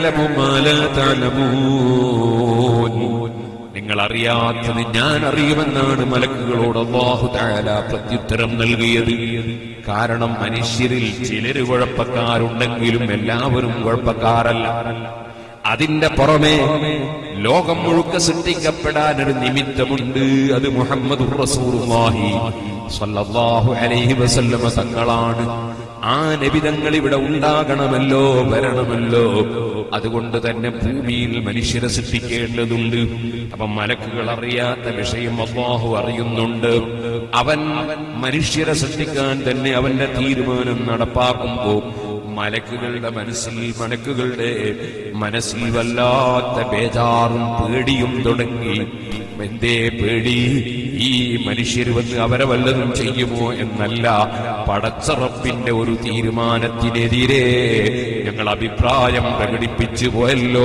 നിങ്ങൾ അറിയാത്തത് ഞാൻ അറിയുമെന്നാണ് മലക്കുകളോട് അള്ളാഹു താല പ്രത്യുത്തരം നൽകിയത് കാരണം മനുഷ്യരിൽ ചിലര് കുഴപ്പക്കാരുണ്ടെങ്കിലും എല്ലാവരും കുഴപ്പക്കാരല്ല അതിന്റെ പുറമെ ലോകം മുഴുക്ക സൃഷ്ടിക്കപ്പെടാൻ ഒരു നിമിത്തമുണ്ട് അത് മുഹമ്മദ് റസൂലുള്ളാഹി സ്വല്ലല്ലാഹു അലൈഹി വസല്ലമ തങ്ങളാണ് ആ നബിതങ്ങൾ ഇവിടെ ഉണ്ടാകണമല്ലോ വരണമല്ലോ അതുകൊണ്ട് തന്നെ ഭൂമിയിൽ മനുഷ്യരെ സൃഷ്ടിക്കേണ്ടതുണ്ട് അപ്പൊ മലക്കുകൾ അറിയാത്ത വിഷയം അള്ളാഹു അറിയുന്നുണ്ട് അവൻ മനുഷ്യരെ സൃഷ്ടിക്കാൻ തന്നെ അവന്റെ തീരുമാനം നടപ്പാക്കുമ്പോ മലക്കുകളുടെ മനസ്സിൽ മലക്കുകളുടെ മനസ്സിൽ വല്ലാത്ത ബേജാറും പേടിയും തുടങ്ങി എന്തേ പേടി ഈ മനുഷ്യർ വന്ന് അവരെ വല്ലതും ചെയ്യുമോ എന്നല്ല പടച്ചറപ്പിന്റെ ഒരു തീരുമാനത്തിനെതിരെ ഞങ്ങൾ അഭിപ്രായം പ്രകടിപ്പിച്ചു പോയല്ലോ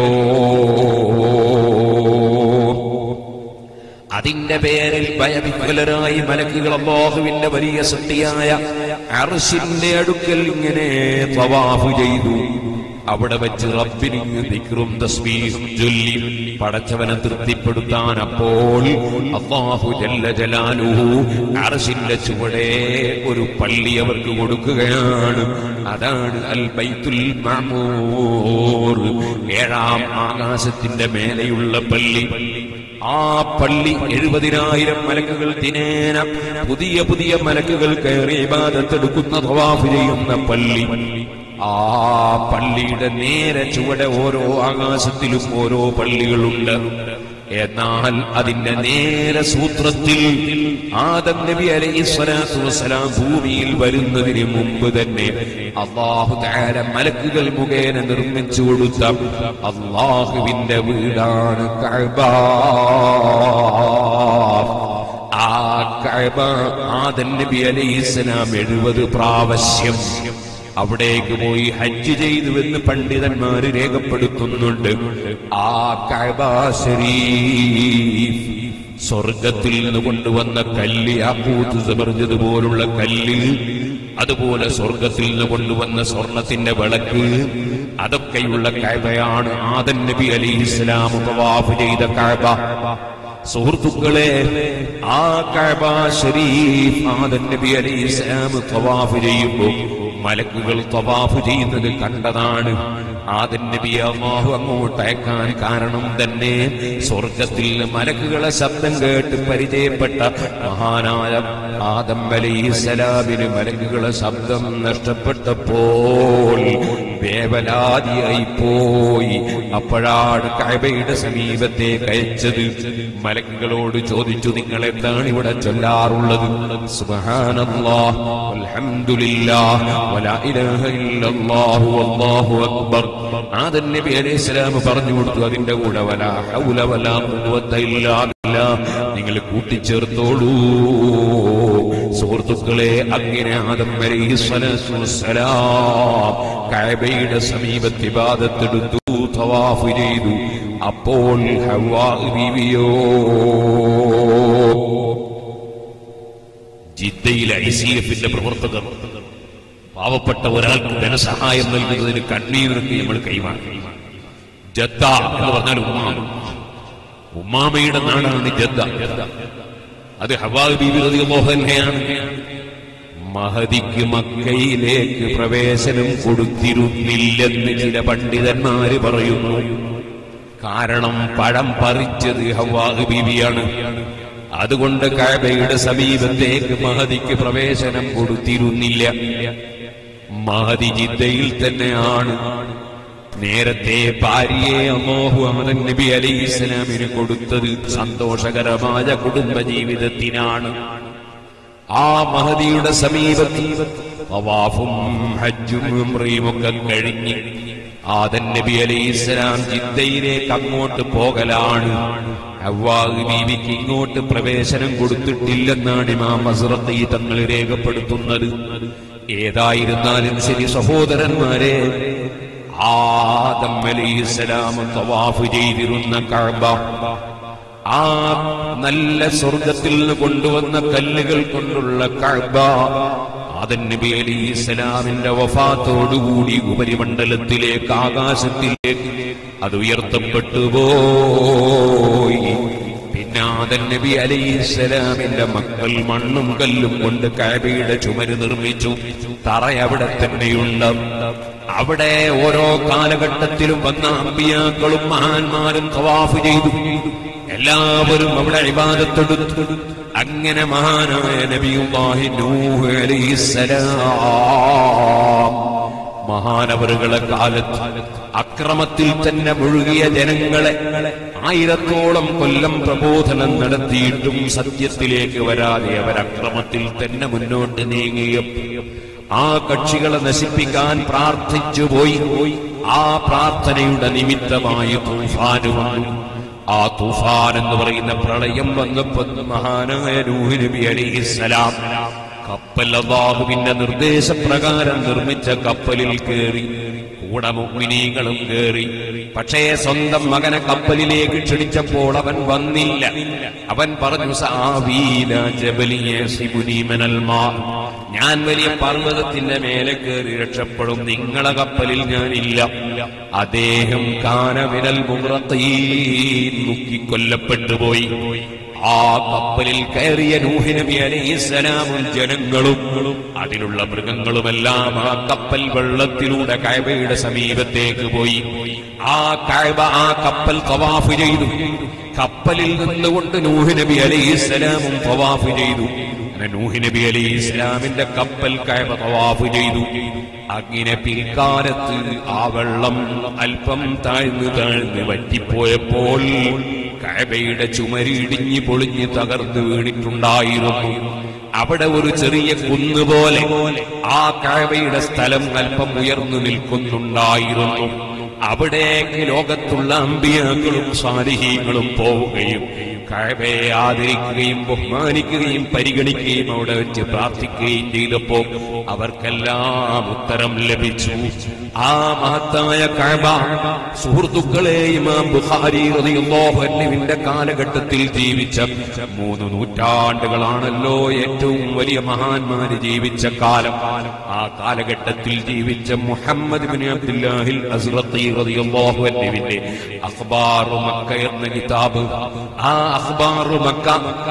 അതിന്റെ പേരിൽ ഭയവിഹ്വലരായി മലക്കുകൾ അള്ളാഹുവിന്റെ വലിയ സൃഷ്ടിയായ അർശിന്റെ അടുക്കൽ ഇങ്ങനെ തവാഫ് ചെയ്തു അവിടെ വെച്ച് റബ്ബിന് ദിക്റും തസ്ബീഹും ചൊല്ലി പടച്ചവനെ തൃപ്തിപ്പെടുത്താൻ അപ്പോൾ അള്ളാഹു ജല്ല ജലാലുഹു അർശിന്റെ ചുവടെ ഒരു പള്ളി അവർക്ക് കൊടുക്കുകയാണ് അതാണ് അൽ ബൈത്തുൽ മഅമൂർ ഏഴാം ആകാശത്തിന്റെ മേലെയുള്ള പള്ളി ആ പള്ളി എഴുപതിനായിരം മലക്കുകൾ ദിനേന പുതിയ പുതിയ മലക്കുകൾ കയറി ഇബാദത്തെടുക്കുന്ന തവാഫ് ചെയ്യുന്ന പള്ളി ആ പള്ളിയുടെ നേരെ ചുവടെ ഓരോ ആകാശത്തിലും ഓരോ പള്ളികളുണ്ട് എന്നാൽ അതിന്റെ നേരെ സൂത്രത്തിൽ ആദം നബി അലൈഹി സ്വലാത്തു വസ്സലാം ഭൂമിയിൽ വരുന്നതിന് മുമ്പ് തന്നെ അള്ളാഹു താര മലക്കുകൾ മുഖേന നിർമ്മിച്ചു കൊടുത്ത അള്ളാഹുവിന്റെ വീടാണ് കഅബ ആ കഅബ ആദം നബി അലൈഹി സ്വലാം എഴുപത് പ്രാവശ്യം അവിടേക്ക് പോയി ഹജ്ജ് ചെയ്തുവെന്ന് പണ്ഡിതന്മാര് രേഖപ്പെടുത്തുന്നുണ്ട് ആ കഅബ ശരീഫ് സ്വർഗത്തിൽ നിന്ന് കൊണ്ടുവന്ന കല്ല് യാക്കൂത്ത് സബർജത് പോലുള്ള കല്ല് അതുപോലെ സ്വർഗത്തിൽ നിന്ന് കൊണ്ടുവന്ന സ്വർണത്തിന്റെ വിളക്ക് അതൊക്കെയുള്ള കഅബയാണ് ആദൻ നബി അലൈഹി ഇസ്ലാം തവാഫ് ചെയ്ത കഅബ സുഹൃത്തുക്കളെ ആ കഅബ ഷരീഫ് ആദൻ നബി അലൈഹി ഇസ്ലാം തവാഫ് ചെയ്യുമ്പോൾ മലക്കുകൾ തവാഫ് ചെയ്യുന്നത് കണ്ടതാണ് ആദൻ നബി അള്ളാഹു അങ്ങോട്ട് അയക്കാൻ കാരണം തന്നെ സ്വർഗത്തിൽ മലക്കുകളെ ശബ്ദം കേട്ട് പരിചയപ്പെട്ട മഹാനായ ആദം അലൈഹിസ്സലാമിന് മലക്കുകളെ ശബ്ദം നഷ്ടപ്പെട്ടപ്പോൾ വേവലാതിയായി പോയി അപ്പോഴാണ് കഅബയുടെ സമീപത്തേക്ക് അയച്ചത് മലക്കുകളോട് ചോദിച്ചു നിങ്ങൾ എന്താണ് ഇവിടെ ചൊല്ലാറുള്ളത് സുബ്ഹാനല്ലാഹ് വൽഹംദുലില്ലാഹ് വലാ ഇലാഹ ഇല്ലല്ലാഹു വല്ലാഹു അക്ബർ ആദൻ നബി അലൈഹി സ്വലാം പറഞ്ഞു കൊടുത്തു അതിന്റെ കൂടെ വലാ ഹൗല വലാ ഖുവത ഇല്ലാ ബില്ലാഹ് നിങ്ങൾ കൂട്ടിച്ചേർത്തോളൂ സുഹൃത്തുക്കളെ അങ്ങനെ ആദം അലൈഹി സ്വലാത്തു വസ്സലാം കഅബയുടെ സമീപത്ത് ഇബാദത്തെടുത്തു തവാഫ് ചെയ്തു അപ്പോൾ ഹവ്വാ ബീവിയോ ജിദ്ദയിലെ ഐ സി എഫിന്റെ പ്രവർത്തകർ പാവപ്പെട്ട ഒരാൾക്ക് ധനസഹായം നൽകുന്നതിന് കണ്ണീർക്ക് നമ്മൾ കൈമാറി ജദ്ദ എന്ന് പറഞ്ഞാൽ ഉമ്മാമ ഉമ്മാമയുടെ നാടാണ് ജദ്ദ അത് ഹവാബ് ബീബി മോഹൻഹയാണ് മഹദിക്ക് മക്കയിലേക്ക് പ്രവേശനം കൊടുത്തിരുന്നില്ലെന്ന് ചില പണ്ഡിതന്മാര് പറയുന്നു കാരണം പഴം പറിച്ചത് ഹവാഹ് ബീവിയാണ് അതുകൊണ്ട് കാബയുടെ സമീപത്തേക്ക് മഹദിക്ക് പ്രവേശനം കൊടുത്തിരുന്നില്ല മഹദി ജിദ്ദയിൽ തന്നെയാണ് നേരത്തെ ഭാര്യയെ അമോഹു അമദൻ നബി അലൈഹി ഇസ്ലാമിന് കൊടുത്തത് സന്തോഷകരമായ കുടുംബ ജീവിതത്തിനാണ് ആ മഹദിയുടെ സമീപത്ത് തവാഫും ഹജ്ജും ഉംറയും ഒക്കെ കഴിഞ്ഞ് ആദൻ നബി അലൈഹി ഇസ്ലാം ജിദ്ദയിലേക്ക് അങ്ങോട്ട് പോകലാണ് ഹവ്വാഹ് ബീവിക്ക് ഇങ്ങോട്ട് പ്രവേശനം കൊടുത്തിട്ടില്ലെന്നാണ് ഇമാം മസ്റത്തി തങ്ങൾ രേഖപ്പെടുത്തുന്നത് ഏതായിരുന്നാലും ശരി സഹോദരന്മാരെ ആദം അലൈഹിസ്സലാം തവാഫ് ചെയ്തിരുന്ന കഅബ ആ നല്ല സ്വർഗത്തിൽ നിന്ന് കൊണ്ടുവന്ന കല്ലുകൾ കൊണ്ടുള്ള കഅബ ആദൻ നബി അലൈഹി ഇസ്ലാമിന്റെ വഫാത്തോടുകൂടി ഉപരിമണ്ഡലത്തിലേക്ക് ആകാശത്തിലേക്ക് അത് ഉയർത്തപ്പെട്ടു പോയി പിന്നെ ആദൻ നബി അലൈഹി ഇസ്ലാമിന്റെ മക്കൾ മണ്ണും കല്ലും കൊണ്ട് കഅബയുടെ ചുമര് നിർമ്മിച്ചു തറ അവിടെ തന്നെയുണ്ട് അവിടെ ഓരോ കാലഘട്ടത്തിലും വന്ന അമ്പിയാക്കളും മഹാന്മാരും തവാഫ് ചെയ്തു എല്ലാവരും അവിടെ ഇബാദത്തെടുത്തു അങ്ങനെ മഹാനായ നബിയുല്ലാഹി നൂഹ് അലൈഹിസ്സലാം മഹാനവറുകളെ കാലത്ത് അക്രമത്തിൽ തന്നെ മുഴുകിയ ജനങ്ങളെ ആയിരത്തോളം കൊല്ലം പ്രബോധനം നടത്തിയിട്ടും സത്യത്തിലേക്ക് വരാതെ അവർ അക്രമത്തിൽ തന്നെ മുന്നോട്ട് നീങ്ങിയപ്പോൾ ആ കക്ഷികളെ നശിപ്പിക്കാൻ പ്രാർത്ഥിച്ചു പോയി ആ പ്രാർത്ഥനയുടെ നിമിത്തമായി തൂഫാന് വന്നു ആ തൂഫാൻ എന്ന് പറയുന്ന പ്രളയം വന്നപ്പോൾ മഹാനായ നൂഹ് നബി അലൈഹിസ്സലാം കപ്പൽ അള്ളാഹുവിന്റെ നിർദ്ദേശപ്രകാരം നിർമ്മിച്ച കപ്പലിൽ കയറി കൂടെ മുഗ്മിനീകളും കയറി പക്ഷേ സ്വന്തം മകനെ കപ്പലിലേക്ക് ക്ഷണിച്ചപ്പോൾ അവൻ വന്നില്ല അവൻ പറഞ്ഞു "സാവീല ജബലിയെ സിബുനി മിനൽ മാ." ഞാൻ വലിയ പർവ്വതത്തിന്റെ മേലെ കയറി രക്ഷപ്പെടും നിങ്ങളെ കപ്പലിൽ ഞാനില്ല അദ്ദേഹം കാനവിരൽ മുറത്തീൻ മുക്കിക്കൊല്ലപ്പെട്ടു പോയി ആ കപ്പലിൽ കയറിയ നൂഹ് നബി അലൈഹിസ്സലാമും ജനങ്ങളും അതിലുള്ള മൃഗങ്ങളുമെല്ലാം ആ കപ്പൽ വെള്ളത്തിലൂടെ കഴബയുടെ സമീപത്തേക്ക് പോയി ആ കഴബ ആ കപ്പൽ തവാഫ് ചെയ്തു കപ്പലിൽ നിന്നുകൊണ്ട് നൂഹ് നബി അലൈഹിസ്സലാമും തവാഫ് ചെയ്തു അങ്ങനെ നൂഹ് നബി അലൈഹി ഇസ്ലാമിന്റെ കപ്പൽ കയബ തവാഫ് ചെയ്തു അങ്ങനെ പിൽക്കാലത്ത് ആ വെള്ളം അല്പം താഴ്ന്നു താഴ്ന്ന് വറ്റിപ്പോയപ്പോൾ കഴബയുടെ ചുമര് ഇടിഞ്ഞു പൊളിഞ്ഞ് തകർന്നു വീണിട്ടുണ്ടായിരുന്നു അവിടെ ഒരു ചെറിയ കുന്നുപോലെ ആ കഴബയുടെ സ്ഥലം അല്പം ഉയർന്നു നിൽക്കുന്നുണ്ടായിരുന്നു അവിടേക്ക് ലോകത്തുള്ള അമ്പിയാക്കളും സാലിഹീങ്ങളും പോവുകയും കഴബയെ ആദരിക്കുകയും ബഹുമാനിക്കുകയും പരിഗണിക്കുകയും അവിടെ വെച്ച് പ്രാർത്ഥിക്കുകയും ചെയ്തപ്പോ അവർക്കെല്ലാം ഉത്തരം ലഭിച്ചു ആ മഹത്തായ കഴബ സുഹൃത്തുക്കളെ ഇമാം ബുഖാരി റളിയല്ലാഹു അൻഹുവിന്റെ കാലഘട്ടത്തിൽ ജീവിച്ച മൂന്ന് നൂറ്റാണ്ടുകളാണല്ലോ ഏറ്റവും വലിയ മഹാന്മാര് ജീവിച്ച കാലം ആ കാലഘട്ടത്തിൽ ജീവിച്ച മുഹമ്മദ് ബിൻ അബ്ദുല്ലാഹിൽ അസ്റത്തി റളിയല്ലാഹു അൻഹുവിന്റെ അഖ്ബാറു മക്ക എന്ന കിതാബ് ആ അഖ്ബാറു മക്ക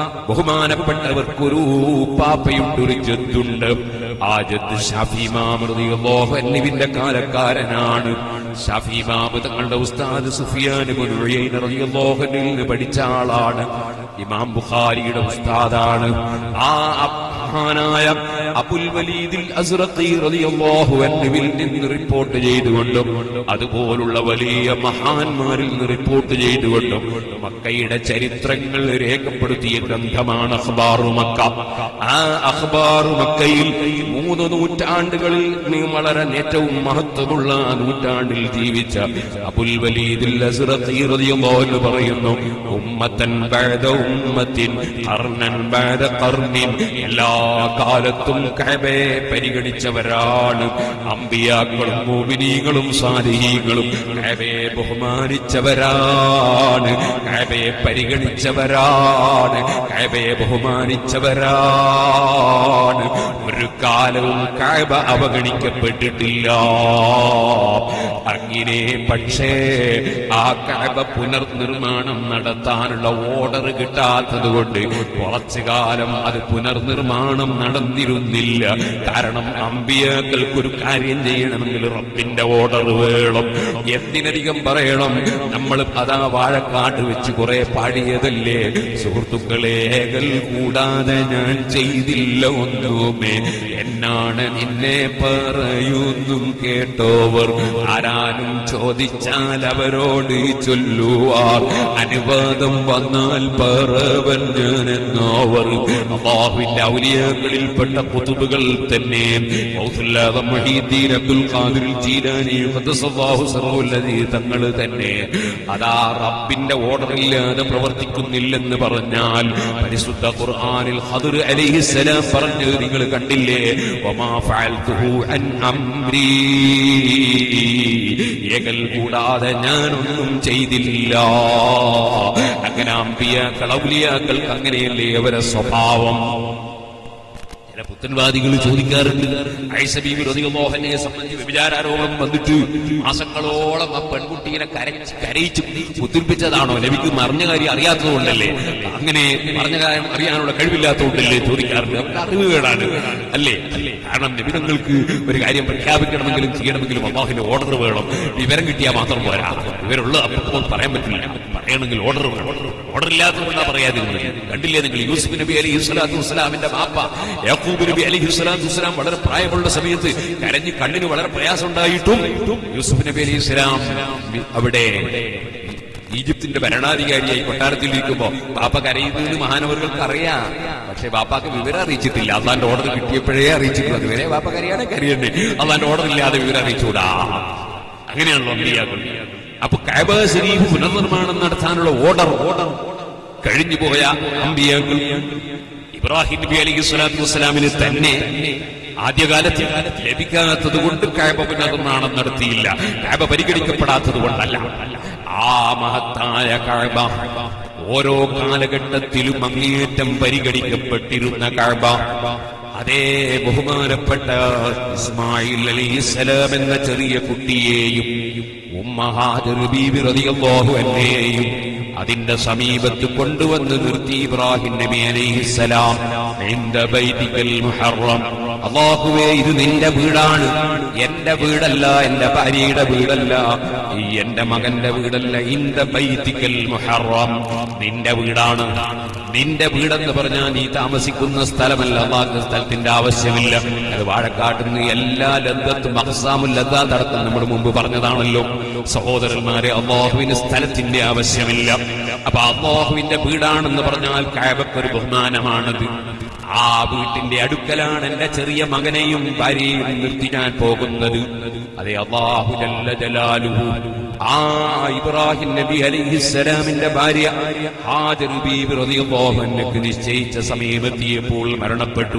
ബഹുമാനപ്പെട്ടവർക്കൊരു പാപ്പയുണ്ട് ഒരു ജദ്ദുണ്ട് ആ ജദ് ഷാഫി ഇമാം റളിയല്ലാഹു അൻഹുവിന്റെ കാലക്കാരനാണ് ഷാഫി ഇമാം തങ്ങളുടെ ഉസ്താദ് സുഫിയാൻ ഇബ്നു ഉയൈന റളിയല്ലാഹു അൻഹുവിൽ നിന്ന് പഠിച്ച ആളാണ് ഇമാം ബുഖാരിയുടെ ഉസ്താദാണ് ആ മഹാനായ അബുൽ വലീദിൽ അസ്റഖി റളിയല്ലാഹു അൻഹുവിൽ നിന്ന് റിപ്പോർട്ട് ചെയ്തുകൊണ്ടും അതുപോലുള്ള വലിയ മഹാന്മാരിൽ നിന്ന് റിപ്പോർട്ട് ചെയ്തുകൊണ്ടും മക്കയുടെ ചരിത്രങ്ങൾ രേഖപ്പെടുത്തിയ ഗ്രന്ഥമാണ് അഖ്ബാറു മക്ക ആ അഖ്ബാറു മക്കയിൽ മൂന്ന് നൂറ്റാണ്ടുകളിൽ നീ വളരെ ഏറ്റവും മഹത്വമുള്ള ആ നൂറ്റാണ്ടിൽ ജീവിച്ച അബുൽ വലീദിൽ അസ്റഖി റളിയല്ലാഹു അൻഹു പറയുന്നു ഉമ്മത്തൻ ബഅദ ഉമ്മത്തിൻ ഖർനൻ ബഅദ ഖർനിൻ എല്ലാ കാലത്തും കഅബയെ പരിഗണിച്ചവരാണ് അമ്പിയാക്കളും മോമിനീകളും സാലിഹീങ്ങളും കഅബയെ ബഹുമാനിച്ചവരാണ് കഅബയെ പരിഗണിച്ചവരാണ് കഅബയെ ബഹുമാനിച്ചവരാണ് ഒരു കാലവും കഅബ അവഗണിക്കപ്പെട്ടിട്ടില്ല അങ്ങനെ പക്ഷേ ആ കഅബ പുനർനിർമ്മാണം നടത്താനുള്ള ഓർഡർ കിട്ടാത്തത് കൊണ്ട് കുറച്ചു കാലം അത് പുനർനിർമ്മാണം നടന്നിരുന്നില്ല കാരണം അമ്പിയാക്കൾക്ക് ഒരു കാര്യം ചെയ്യണമെങ്കിൽ റബ്ബിന്റെ ഓർഡർ വേണം എന്തിനധികം പറയണം നമ്മൾ അതാ വാഴക്കാട്ട് വെച്ച് കുറെ പാടിയതല്ലേ സുഹൃത്തുക്കളെ ഏകൽ കൂടാതെ ഞാൻ ചെയ്തില്ല ഒന്നുമേ എന്നാണ് നിന്നെ പറയുന്നും കേട്ടോവർ ആരാനും ചോദിച്ചാൽ അവരോട് ചൊല്ലുവാർ അനുവാദം വന്നാൽ പറവൻ ഞാൻ എന്നോവർ അള്ളാഹുവിന്റെ ഔലിയകളിൽപ്പെട്ട കുത്തുബുകൾ തന്നെ ഗൗസുല്ലാദം മുഹീദ്ദീൻ അബ്ദുൽ ഖാദിർ ജീലാനി ഖദ്ദസല്ലാഹു സർവല്ലദീ തങ്ങൾ തന്നെ അതാ റബ്ബിന്റെ ഓർഡർ ഇല്ലാതെ പ്രവർത്തിക്കുന്നില്ലെന്ന് പറഞ്ഞാൽ പരിശുദ്ധ ഖുർആനിൽ ഖദർ അലൈഹിസ്സലാം പറഞ്ഞത് നിങ്ങൾ കണ്ടില്ലേ വമാ ഫഅൽതുഹു അൻ അംരീ ഏകൽ കൂടാതെ ഞാനൊന്നും ചെയ്തില്ല അങ്ങനെ അമ്പിയാക്കൾ ഔലിയാക്കൾക്ക് അങ്ങനെയല്ലേ അവരെ സ്വഭാവം ചില പുത്തൻവാദികൾ ചോദിക്കാറുണ്ട് ഐസബീബി റതിയോഹനെ സംബന്ധിച്ച് വ്യഭിചാരോപണം വന്നിട്ട് മാസങ്ങളോളം ആ പെൺകുട്ടീനെ കരച്ച് കരയിച്ച് കുത്തിരിപ്പിച്ചതാണോ നബിക്ക് മറിഞ്ഞ കാര്യം അറിയാത്തതുകൊണ്ടല്ലേ അങ്ങനെ മറിഞ്ഞ കാര്യം അറിയാനുള്ള കഴിവില്ലാത്തതുകൊണ്ടല്ലേ ചോദിക്കാറുണ്ട് അവർക്ക് അറിവുകേടാണ് അല്ലേ കാരണം നബിതങ്ങൾക്ക് ഒരു കാര്യം പ്രഖ്യാപിക്കണമെങ്കിലും ചെയ്യണമെങ്കിലും അള്ളാഹുവിന്റെ ഓർഡർ വേണം വിവരം കിട്ടിയാൽ മാത്രം പോരാ വിവരമുള്ള അപ്പോൾ പറയാൻ പറ്റില്ല പറയണമെങ്കിൽ ഓർഡർ വേണം ഓർഡർ ഇല്ലാത്തതുകൊണ്ടാ പറയാതിരുന്നത് കണ്ടില്ലേ നിങ്ങൾ യൂസുഫ് നബി അലി സ്വലാത്തു വസ്സലാമിന്റെ ബാപ്പ യാക്കൂബ് നബി അലി സ്വലാത്തു വസ്സലാം വളരെ പ്രായമുള്ള സമയത്ത് കരഞ്ഞ് കണ്ണിന് വളരെ പ്രയാസം ഉണ്ടായിട്ടും യൂസുഫ് നബി അലി സ്വലാം അവിടെ ഈജിപ്തിന്റെ ഭരണാധികാരിയായി കൊട്ടാരത്തിൽ ഇരിക്കുമ്പോ ബാപ്പ കരയുന്നതിന് മഹാനവർക്ക് അറിയാം പക്ഷെ ബാപ്പാക്ക് വിവരം അറിയിച്ചിട്ടില്ല അള്ളാന്റെ ഓർഡർ കിട്ടിയപ്പോഴേ അറിയിച്ചിട്ടുള്ളൂ അതുവരെ ബാപ്പ കരയാണ് കരയണ്ടേ അള്ളാന്റെ ഓർഡർ ഇല്ലാതെ വിവരം അറിയിച്ചുകൂടാ അങ്ങനെയാണല്ലോ അമ്പിയാക്കൾ അപ്പൊ കാബ ശരീഫ് പുനർനിർമ്മാണം നടത്താനുള്ള ഓർഡർ ഓർഡർ കഴിഞ്ഞു പോയ അമ്പിയാക്കൾ ഇബ്രാഹിം നബി അലൈഹി സ്വലാത്തു വസ്സലാമിന് തന്നെ ആദ്യകാലത്ത് ലഭിക്കാത്തത് കൊണ്ട് കാബ പുനർനിർമ്മാണം നടത്തിയില്ല കാബ പരിഗണിക്കപ്പെടാത്തത് കൊണ്ടല്ല ആ മഹത്തായ കാബ ഓരോ കാലഘട്ടത്തിലും അങ്ങേയറ്റം പരിഗണിക്കപ്പെട്ടിരുന്ന കാബ അതേ ബഹുമാനപ്പെട്ട ഇസ്മായിൽ അലൈഹിസ്സലാം എന്ന ചെറിയ കുട്ടിയെയും ഉമ്മഹാജറുബീവിറതിയല്ലാഹു അതിന്റെ സമീപത്ത് കൊണ്ടുവന്ന് നിർത്തി ഇബ്രാഹിം നബി അലൈഹിസ്സലാം ഇന്ദ ബൈതിക്കൽ മുഹറം അള്ളാഹുവേ ഇത് നിന്റെ വീടാണ് എന്റെ വീടല്ല എന്റെ ഭാര്യയുടെ വീടല്ല ഈ എന്റെ മകന്റെ വീടല്ല ഇന്ദ ബൈതിക്കൽ മുഹറം നിന്റെ വീടാണ് നിന്റെ വീടെന്ന് പറഞ്ഞാൽ നീ താമസിക്കുന്ന സ്ഥലമല്ല അള്ളാഹ് സ്ഥലത്തിന്റെ ആവശ്യമില്ല അത് വാഴക്കാട്ടുന്ന എല്ലാ ലദ്ദത്തും അഹ്സാമുൽ ലദ്ദാത്ത് അടക്കം നമ്മൾ മുമ്പ് പറഞ്ഞതാണല്ലോ സഹോദരന്മാരെ അള്ളാഹുവിന് സ്ഥലത്തിന്റെ ആവശ്യമില്ല അപ്പൊ അള്ളാഹുവിന്റെ വീടാണെന്ന് പറഞ്ഞാൽ കാബക്കൊരു ബഹുമാനമാണത് ആ വീട്ടിന്റെ അടുക്കലാണ് എന്റെ ചെറിയ മകനെയും ഭാര്യയും നിർത്തിക്കാൻ പോകുന്നത് അതെ അള്ളാഹു ജല്ല ജലാലുഹു ആ ഇബ്രാഹിം നബി അലിഹിസ്സലാമിന്റെ ഭാര്യ ഹാജർ ബീബി റളിയല്ലാഹു അൻഹയ്ക്ക് നിശ്ചയിച്ച സമയമെത്തിയപ്പോൾ മരണപ്പെട്ടു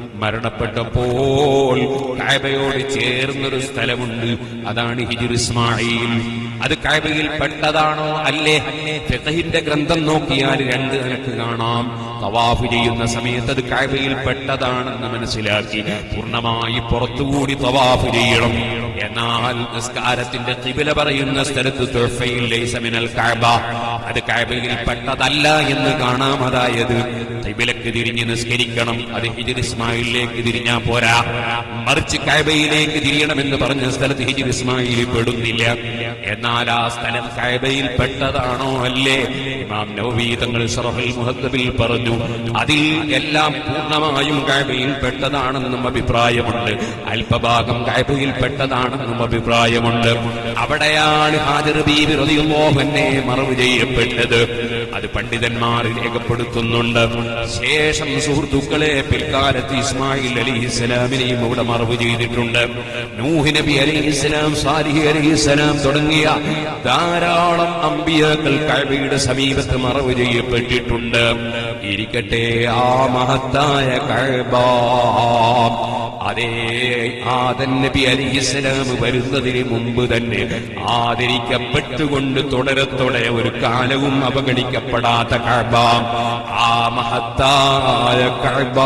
മരണപ്പെട്ടപ്പോൾ കായബയോട് ചേർന്നൊരു സ്ഥലമുണ്ട് അതാണ് ഹിജുർ ഇസ്മായിൽ അത് കായബയിൽ പെട്ടതാണോ അല്ലേ ഫിഖഹിന്റെ ഗ്രന്ഥം നോക്കിയാൽ രണ്ട് നിനക്ക് കാണാം തവാഫ് ചെയ്യുന്ന സമയത്ത് അത് കായബയിൽ പെട്ടതാണെന്ന് മനസ്സിലാക്കി പൂർണ്ണമായി പുറത്തുകൂടി തവാഫ് ചെയ്യണം എന്നാൽ നിസ്കാരത്തിന്റെ കിബില പറയുന്ന സ്ഥലത്ത് തുഴഫയിൽ ലൈസ മിനൽ കഅബ അത് കഅബയിൽ പെട്ടതല്ല എന്ന് കാണാം അതായത് കിബിലക്ക് തിരിഞ്ഞ് നിസ്കരിക്കണം അത് ഹിജിർ ഇസ്മായിലിലേക്ക് തിരിഞ്ഞാ പോരാ മറിച്ച് കഅബയിലേക്ക് തിരിയണമെന്ന് പറഞ്ഞ സ്ഥലത്ത് ഹിജിർ ഇസ്മായിൽ പെടുന്നില്ല എന്നാൽ ആ സ്ഥലം കഅബയിൽ പെട്ടതാണോ അല്ലേ ഇമാം നവവി തങ്ങൾ ഷറഹുൽ മുഹദ്ദബിൽ പറഞ്ഞു അതിൽ എല്ലാം പൂർണ്ണമായും കഅബയിൽ പെട്ടതാണെന്നും അഭിപ്രായമുണ്ട് അല്പഭാഗം കഅബയിൽ പെട്ടതാണെന്നും അഭിപ്രായമുണ്ട് അവിടെയാണ് ഹാജർ ബീബി റളിയല്ലാഹു അൻഹയെ മറവ് ചെയ്യപ്പെട്ടത് അത് പണ്ഡിതന്മാർ രേഖപ്പെടുത്തുന്നുണ്ട് ശേഷം സുഹൃത്തുക്കളെ പിൽക്കാലത്ത് ഇസ്മായിൽ അലിഹിസ്സലാമിനെയും ഇവിടെ മറവ് ചെയ്തിട്ടുണ്ട് നൂഹ് നബി അലിഹിസ്സലാം സാലിഹ് അലിഹിസ്സലാം തുടങ്ങിയ ധാരാളം അമ്പിയാക്കൾ കഴവയുടെ സമീപത്ത് മറവ് ചെയ്യപ്പെട്ടിട്ടുണ്ട് ഇരിക്കട്ടെ ആ മഹത്തായ കഴബ അതേ ആദൻ നബി അലിഹിസ്സലാം വരുന്നതിന് മുമ്പ് തന്നെ ആദരിക്കപ്പെട്ടുകൊണ്ട് തുടരത്തോടെ ഒരു കാലവും അവഗണിക്കപ്പെടാത്ത കഴബ ആ മഹത്തായ കഴബ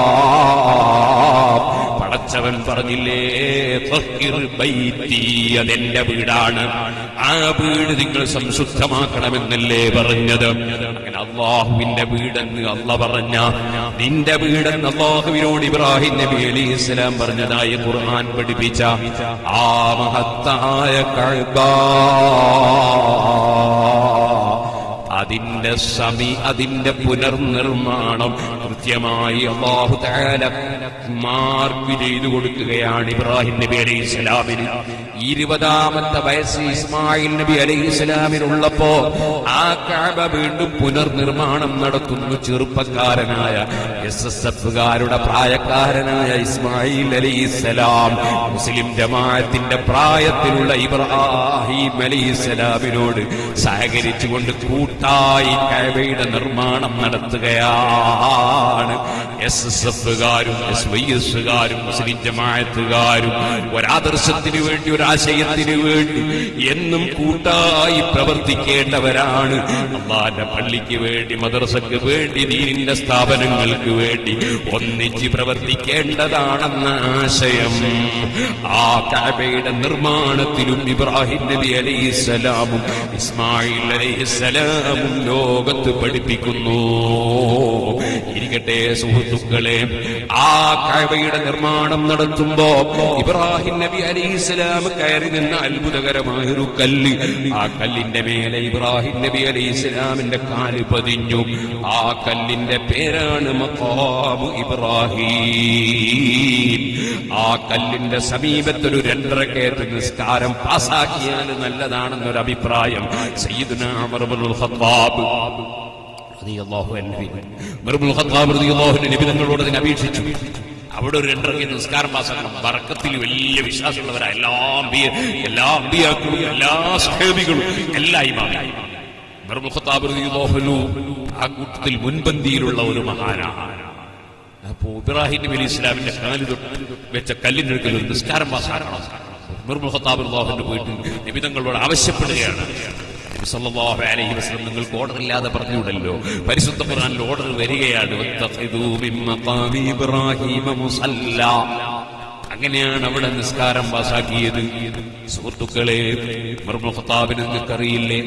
പടച്ചവൻ പറഞ്ഞില്ലേ "ഫഖിർ ബൈത്തി", അതെന്റെ വീടാണ് ആ വീട് നിങ്ങൾ സംശുദ്ധമാക്കണമെന്നല്ലേ പറഞ്ഞത് അങ്ങനെ അള്ളാഹുവിന്റെ വീടെന്ന് അല്ല പറഞ്ഞ നിന്റെ വീടെന്ന് അള്ളാഹുവിനോട് ഇബ്രാഹിം നബി അലി ഇസ്ലാം പറഞ്ഞതായി ഖുർആൻ പഠിപ്പിച്ച ആ മഹത്തായ കഅബ അതിന്റെ സമി അതിന്റെ പുനർനിർമ്മാണം കൃത്യമായി അള്ളാഹു തആല മാർക്ക് ചെയ്തു കൊടുക്കുകയാണ് ഇബ്രാഹിം നബി അലൈഹി ഇസ്ലാമിന് ഇരുപതാമത്തെ വയസ്സ് ഇസ്മായിൽ നബി അലൈഹി ഇസ്ലാമിനുള്ളപ്പോ ആ കാബ വീണ്ടും പുനർനിർമ്മാണം നടത്തുന്നു ചെറുപ്പക്കാരനായ എസ് എസ് എഫുകാരുടെ പ്രായക്കാരനായ ഇസ്മായിൽ അലൈഹി ഇസ്ലാം മുസ്ലിം ജമാഅത്തിന്റെ പ്രായത്തിലുള്ള ഇബ്രാഹിം അലൈഹി ഇസ്ലാമിനോട് സഹകരിച്ചുകൊണ്ട് കൂട്ടായി കാബയുടെ നിർമ്മാണം നടത്തുകയാണ് എസ് എസ് എഫുകാരും എസ് വൈ എസുകാരും മുസ്ലിം ജമാഅത്തുകാരും ഒരാദർശത്തിന് വേണ്ടി ഒരാശയത്തിന് വേണ്ടി എന്നും കൂട്ടായി പ്രവർത്തിക്കേണ്ടവരാണ് അള്ളാന്റെ പള്ളിക്ക് വേണ്ടി മദ്രസക്ക് വേണ്ടി ദീനിന്റെ സ്ഥാപനങ്ങൾക്ക് വേണ്ടി ഒന്നിച്ച് പ്രവർത്തിക്കേണ്ടതാണെന്ന ആശയം ആ കഅബയുടെ നിർമ്മാണത്തിലും ഇബ്രാഹിം നബി അലൈഹിസ്സലാമും ഇസ്മായിൽ അലൈഹിസ്സലാമും ലോകത്ത് പഠിപ്പിക്കുന്നു ഇരിക്കട്ടെ സുഹൃത്തുക്കളെ ആ കഅബയുടെ നിർമ്മാണം നടത്തുമ്പോ ഇബ്രാഹിം നബി അലൈഹിസ്സലാം കയറി നിന്ന അത്ഭുതകരമായ ഒരു കല്ല് ആ കല്ലിന്റെ മേലെ ഇബ്രാഹിം നബി അലൈഹിസ്സലാമിന്റെ കാല് പതിഞ്ഞു ആ കല്ലിന്റെ പേരാണ് മഖാമു ഇബ്രാഹിം ആ കല്ലിന്റെ സമീപത്തൊരു രണ്ടരക്കേറ്റ് നിസ്കാരം പാസാക്കിയാൽ നല്ലതാണെന്നൊരു അഭിപ്രായം സയ്യിദുന ഉമർ ഇബ്നുൽ ഖത്താബ് റളിയല്ലാഹു അൻഹു ഉമർ ഇബ്നുൽ ഖത്താബ് റളിയല്ലാഹു അൻഹു നബി തങ്ങളോട് അതിനെ അപേക്ഷിച്ചു അവിടെ ഒരു രണ്ടരക്ക് നിസ്കാരം പാസ്സാക്കണം ബർക്കത്തിൽ വലിയ വിശ്വാസമുള്ളവരാ എല്ലാ അമ്പിയ എല്ലാ അമ്പിയാക്കളും എല്ലാ സഹേബികളും എല്ലാ ഇമാമിയും ഉമർ ഇബ്നുൽ ഖത്താബ് റളിയല്ലാഹു അൻഹു ആ കൂട്ടത്തിൽ മുൻപന്തിയിലുള്ള ഒരു മഹാനാണ് അപ്പോ ഇബ്രാഹിം നബി അലി ഇസ്ലാമിന്റെ കാല് തൊട്ട് വെച്ച കല്ലിനടുക്കൽ ഒരു നിസ്കാരം പാസ്സാക്കണം ഉമർ ഖത്താബ് അള്ളാഹുവിന്റെ പോയിട്ട് നിബിതങ്ങളോട് ആവശ്യപ്പെടുകയാണ് നബി സല്ലല്ലാഹു അലൈഹി വസല്ലം നിങ്ങൾക്ക് ഓർഡർ ഇല്ലാതെ പറഞ്ഞുവിടല്ലോ പരിശുദ്ധ ഖുർആനിൽ ഓർഡർ വരികയാണ് വത്തഖിദൂ മിൻ മഖാമി ഇബ്രാഹീമ മുസല്ല അങ്ങനെയാണ് അവിടെ നിസ്കാരം പാസാക്കിയത് സുഹൃത്തുക്കളെ ഉമർ ഖത്താബിന് നിങ്ങൾക്കറിയില്ലേ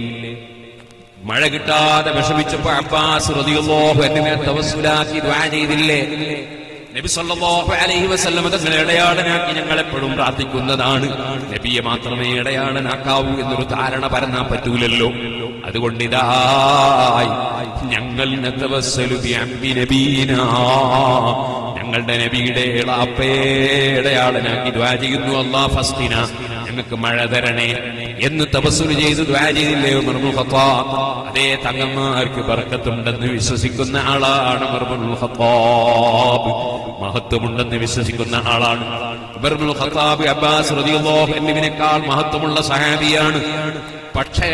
മഴ കിട്ടാതെ വിഷമിച്ചപ്പോ അബ്ബാസ് റളിയല്ലാഹു അൻഹുവിനെ തവസ്സുലാക്കി ദുആ ചെയ്തില്ലേ നബി സല്ലല്ലാഹു അലൈഹി വസല്ലം തങ്ങളെ ഇടയാളനാക്കി ഞങ്ങൾ എപ്പോഴും പ്രാർത്ഥിക്കുന്നതാണ് നബിയെ മാത്രമേ ഇടയാളനാക്കാവൂ എന്നൊരു ധാരണ പരന്നാൻ പറ്റൂലല്ലോ അതുകൊണ്ട് ഇതായി ഞങ്ങൾ നതവസ്സലു ബിഅംബി നബീനാ ഞങ്ങളുടെ നബിയുടെ ഇളാപ്പേടയാളനാക്കി ദ്വാ ചെയ്യുന്നു അള്ളാ ഫസ്തിന ഞങ്ങൾക്ക് മഴ തരണേ എന്ന് തപസ്സുൽ ചെയ്ത് ദ്വാ ചെയ്തില്ലേ ഉമർമുൽ ഖത്താബ് അതേ തങ്ങന്മാർക്ക് ബർക്കത്തുണ്ടെന്ന് വിശ്വസിക്കുന്ന ആളാണ് ഉമർമുൽ ഖത്താബ് മഹത്വമുണ്ടെന്ന് വിശ്വസിക്കുന്ന ആളാണ് ഉമർമുൽ ഖത്താബ് അബ്ബാസ് റളിയല്ലാഹു അൻഹുവിനേക്കാൾ മഹത്വമുള്ള സഹാബിയാണ് പക്ഷേ